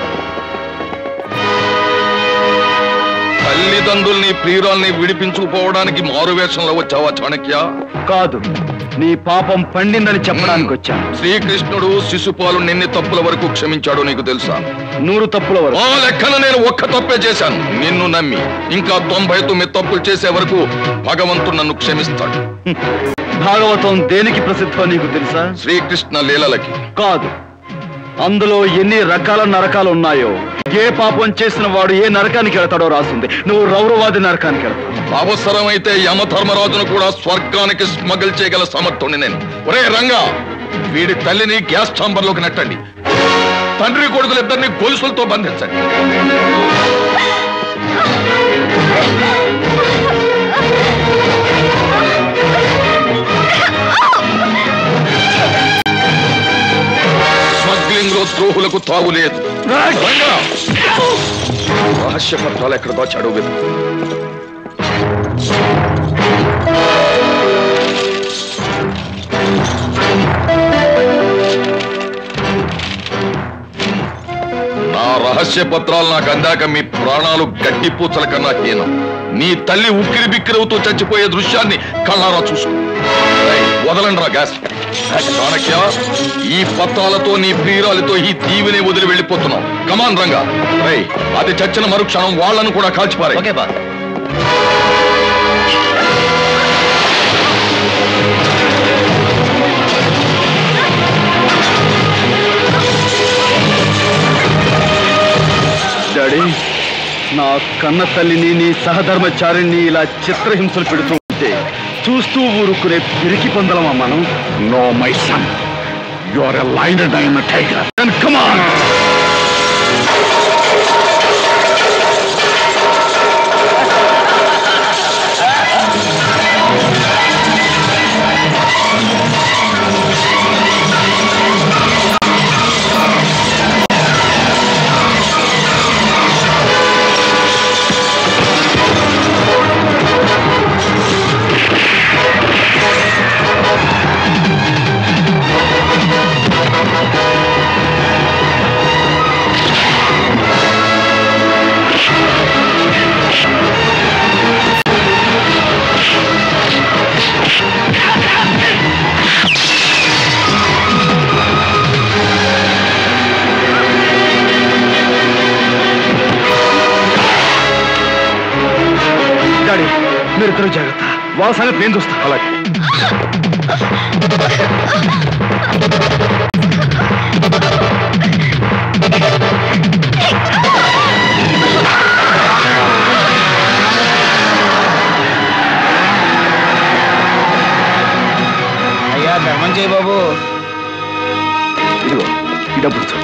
తల్లిదండ్రుల్ని ప్రియురాల్ని విడిపించుకుపోవడానికి మారు వేషంలో వచ్చావా చాణక్య కాదు నీ పాపం పండిందని చెప్పడానికి వచ్చాను శ్రీకృష్ణుడు శిశుపాలు ఎన్ని తప్పుల వరకు క్షమించాడో నీకు తెలుసా నూరు తప్పుల వరకు ఆ లెక్కన నేను ఒక్క తప్పే చేశాను నిన్ను నమ్మి ఇంకా తొంభై తొమ్మిది తప్పులు చేసే వరకు భగవంతుడు నన్ను క్షమిస్తాడు భాగవతం దేనికి ప్రసిద్ధో నీకు తెలుసా శ్రీకృష్ణ లీలలకి కాదు అందులో ఎన్ని రకాల నరకాలు ఉన్నాయో ఏ పాపం చేసిన వాడు ఏ నరకానికి వెళతాడో రాసింది నువ్వు రౌరవాది నరకానికి వెళతావు అవసరమైతే యమధర్మరాజును కూడా స్వర్గానికి స్మగిల్ చేయగల సమర్థుని నేను ఒరే రంగా వీడి తల్లిని గ్యాస్ ఛాంబర్లోకి నెట్టండి తండ్రి కొడుకులు ఇద్దరిని గొలుసులతో బంధించండి స్మగ్లింగ్ లో ద్రోహులకు తావులేదు రంగా రహస్య పత్రాలు ఎక్కడ దాచాడో వెతుకు నా రహస్య పత్రాలు నాకు అందాక మీ ప్రాణాలు గడ్డి పూచల కన్నా హీనం నీ తల్లి ఉక్కిరి బిక్కిరవుతూ చచ్చిపోయే దృశ్యాన్ని కళ్ళారా చూసుకో వదలండి రా గ్యాస్ చాణక్య ఈ పత్రాలతో నీ ప్రియురాలితో ఈ దీవిని వదిలి వెళ్ళిపోతున్నాం కమాన్ రంగా రై అది చచ్చిన మరుక్షణం వాళ్ళను కూడా కాల్చిపారే ఓకే బా డాడీ నా కన్న తల్లిని నీ సహధర్మచారిని ఇలా చిత్రహింసలు పెడుతూ ఉంటే చూస్తూ ఊరుకునే పిరికి పొందలమా మనం no my son you are a lion and tiger then come on daddy మీరు ఇద్దరు జాగ్రత్త వాళ్ళ సంగతి నేను చూస్తా అలాగే అయ్యా ధర్మం చేయి బాబు ఇదిగో ఈ డబ్బులు చూడు.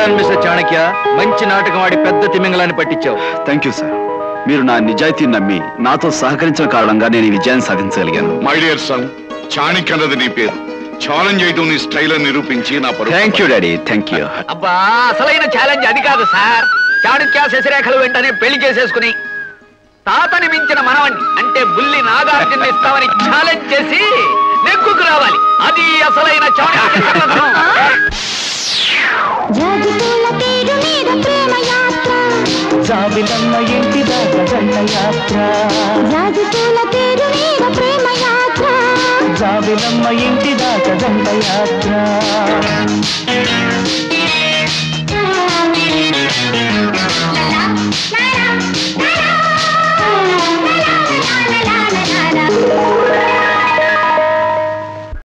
డన్ మిస్టర్ చాణక్య మంచి నాటకం ఆడి పెద్ద తిమింగలాన్ని పట్టించావు థ్యాంక్ యూ సార్ మీరు నా నిజాయితీని నమ్మి నాతో సహకరించిన కారణంగా నేను ఈ విజయాన్ని సాధించగలిగాను మై డియర్ సన్ చాణక్య అన్నది నీ పేరు ఛాలెంజ్ చేయడం నీ స్టైల్ అని నిరూపించి నా పరువు thank you daddy thank you అబ్బా అసలైన ఛాలెంజ్ అది కాదు సార్ చాణక్య శశిరేఖలు వెంటనే పెళ్లి చేసేసుకుని తాతని మించిన మనవణ్ణి అంటే బుల్లి నాగార్జున ఇస్తామని ఛాలెంజ్ చేసి నెక్కుకు రావాలి అది అసలైన చాణక్య సంబంధం. జాజిపూల పేరు మీద ప్రేమ యాత్ర జాబిలమ్మ ఇంటి దాకా జంట యాత్ర జాజిపూల పేరు మీద ప్రేమ యాత్ర జాబిలమ్మ ఇంటి దాకా జంట యాత్ర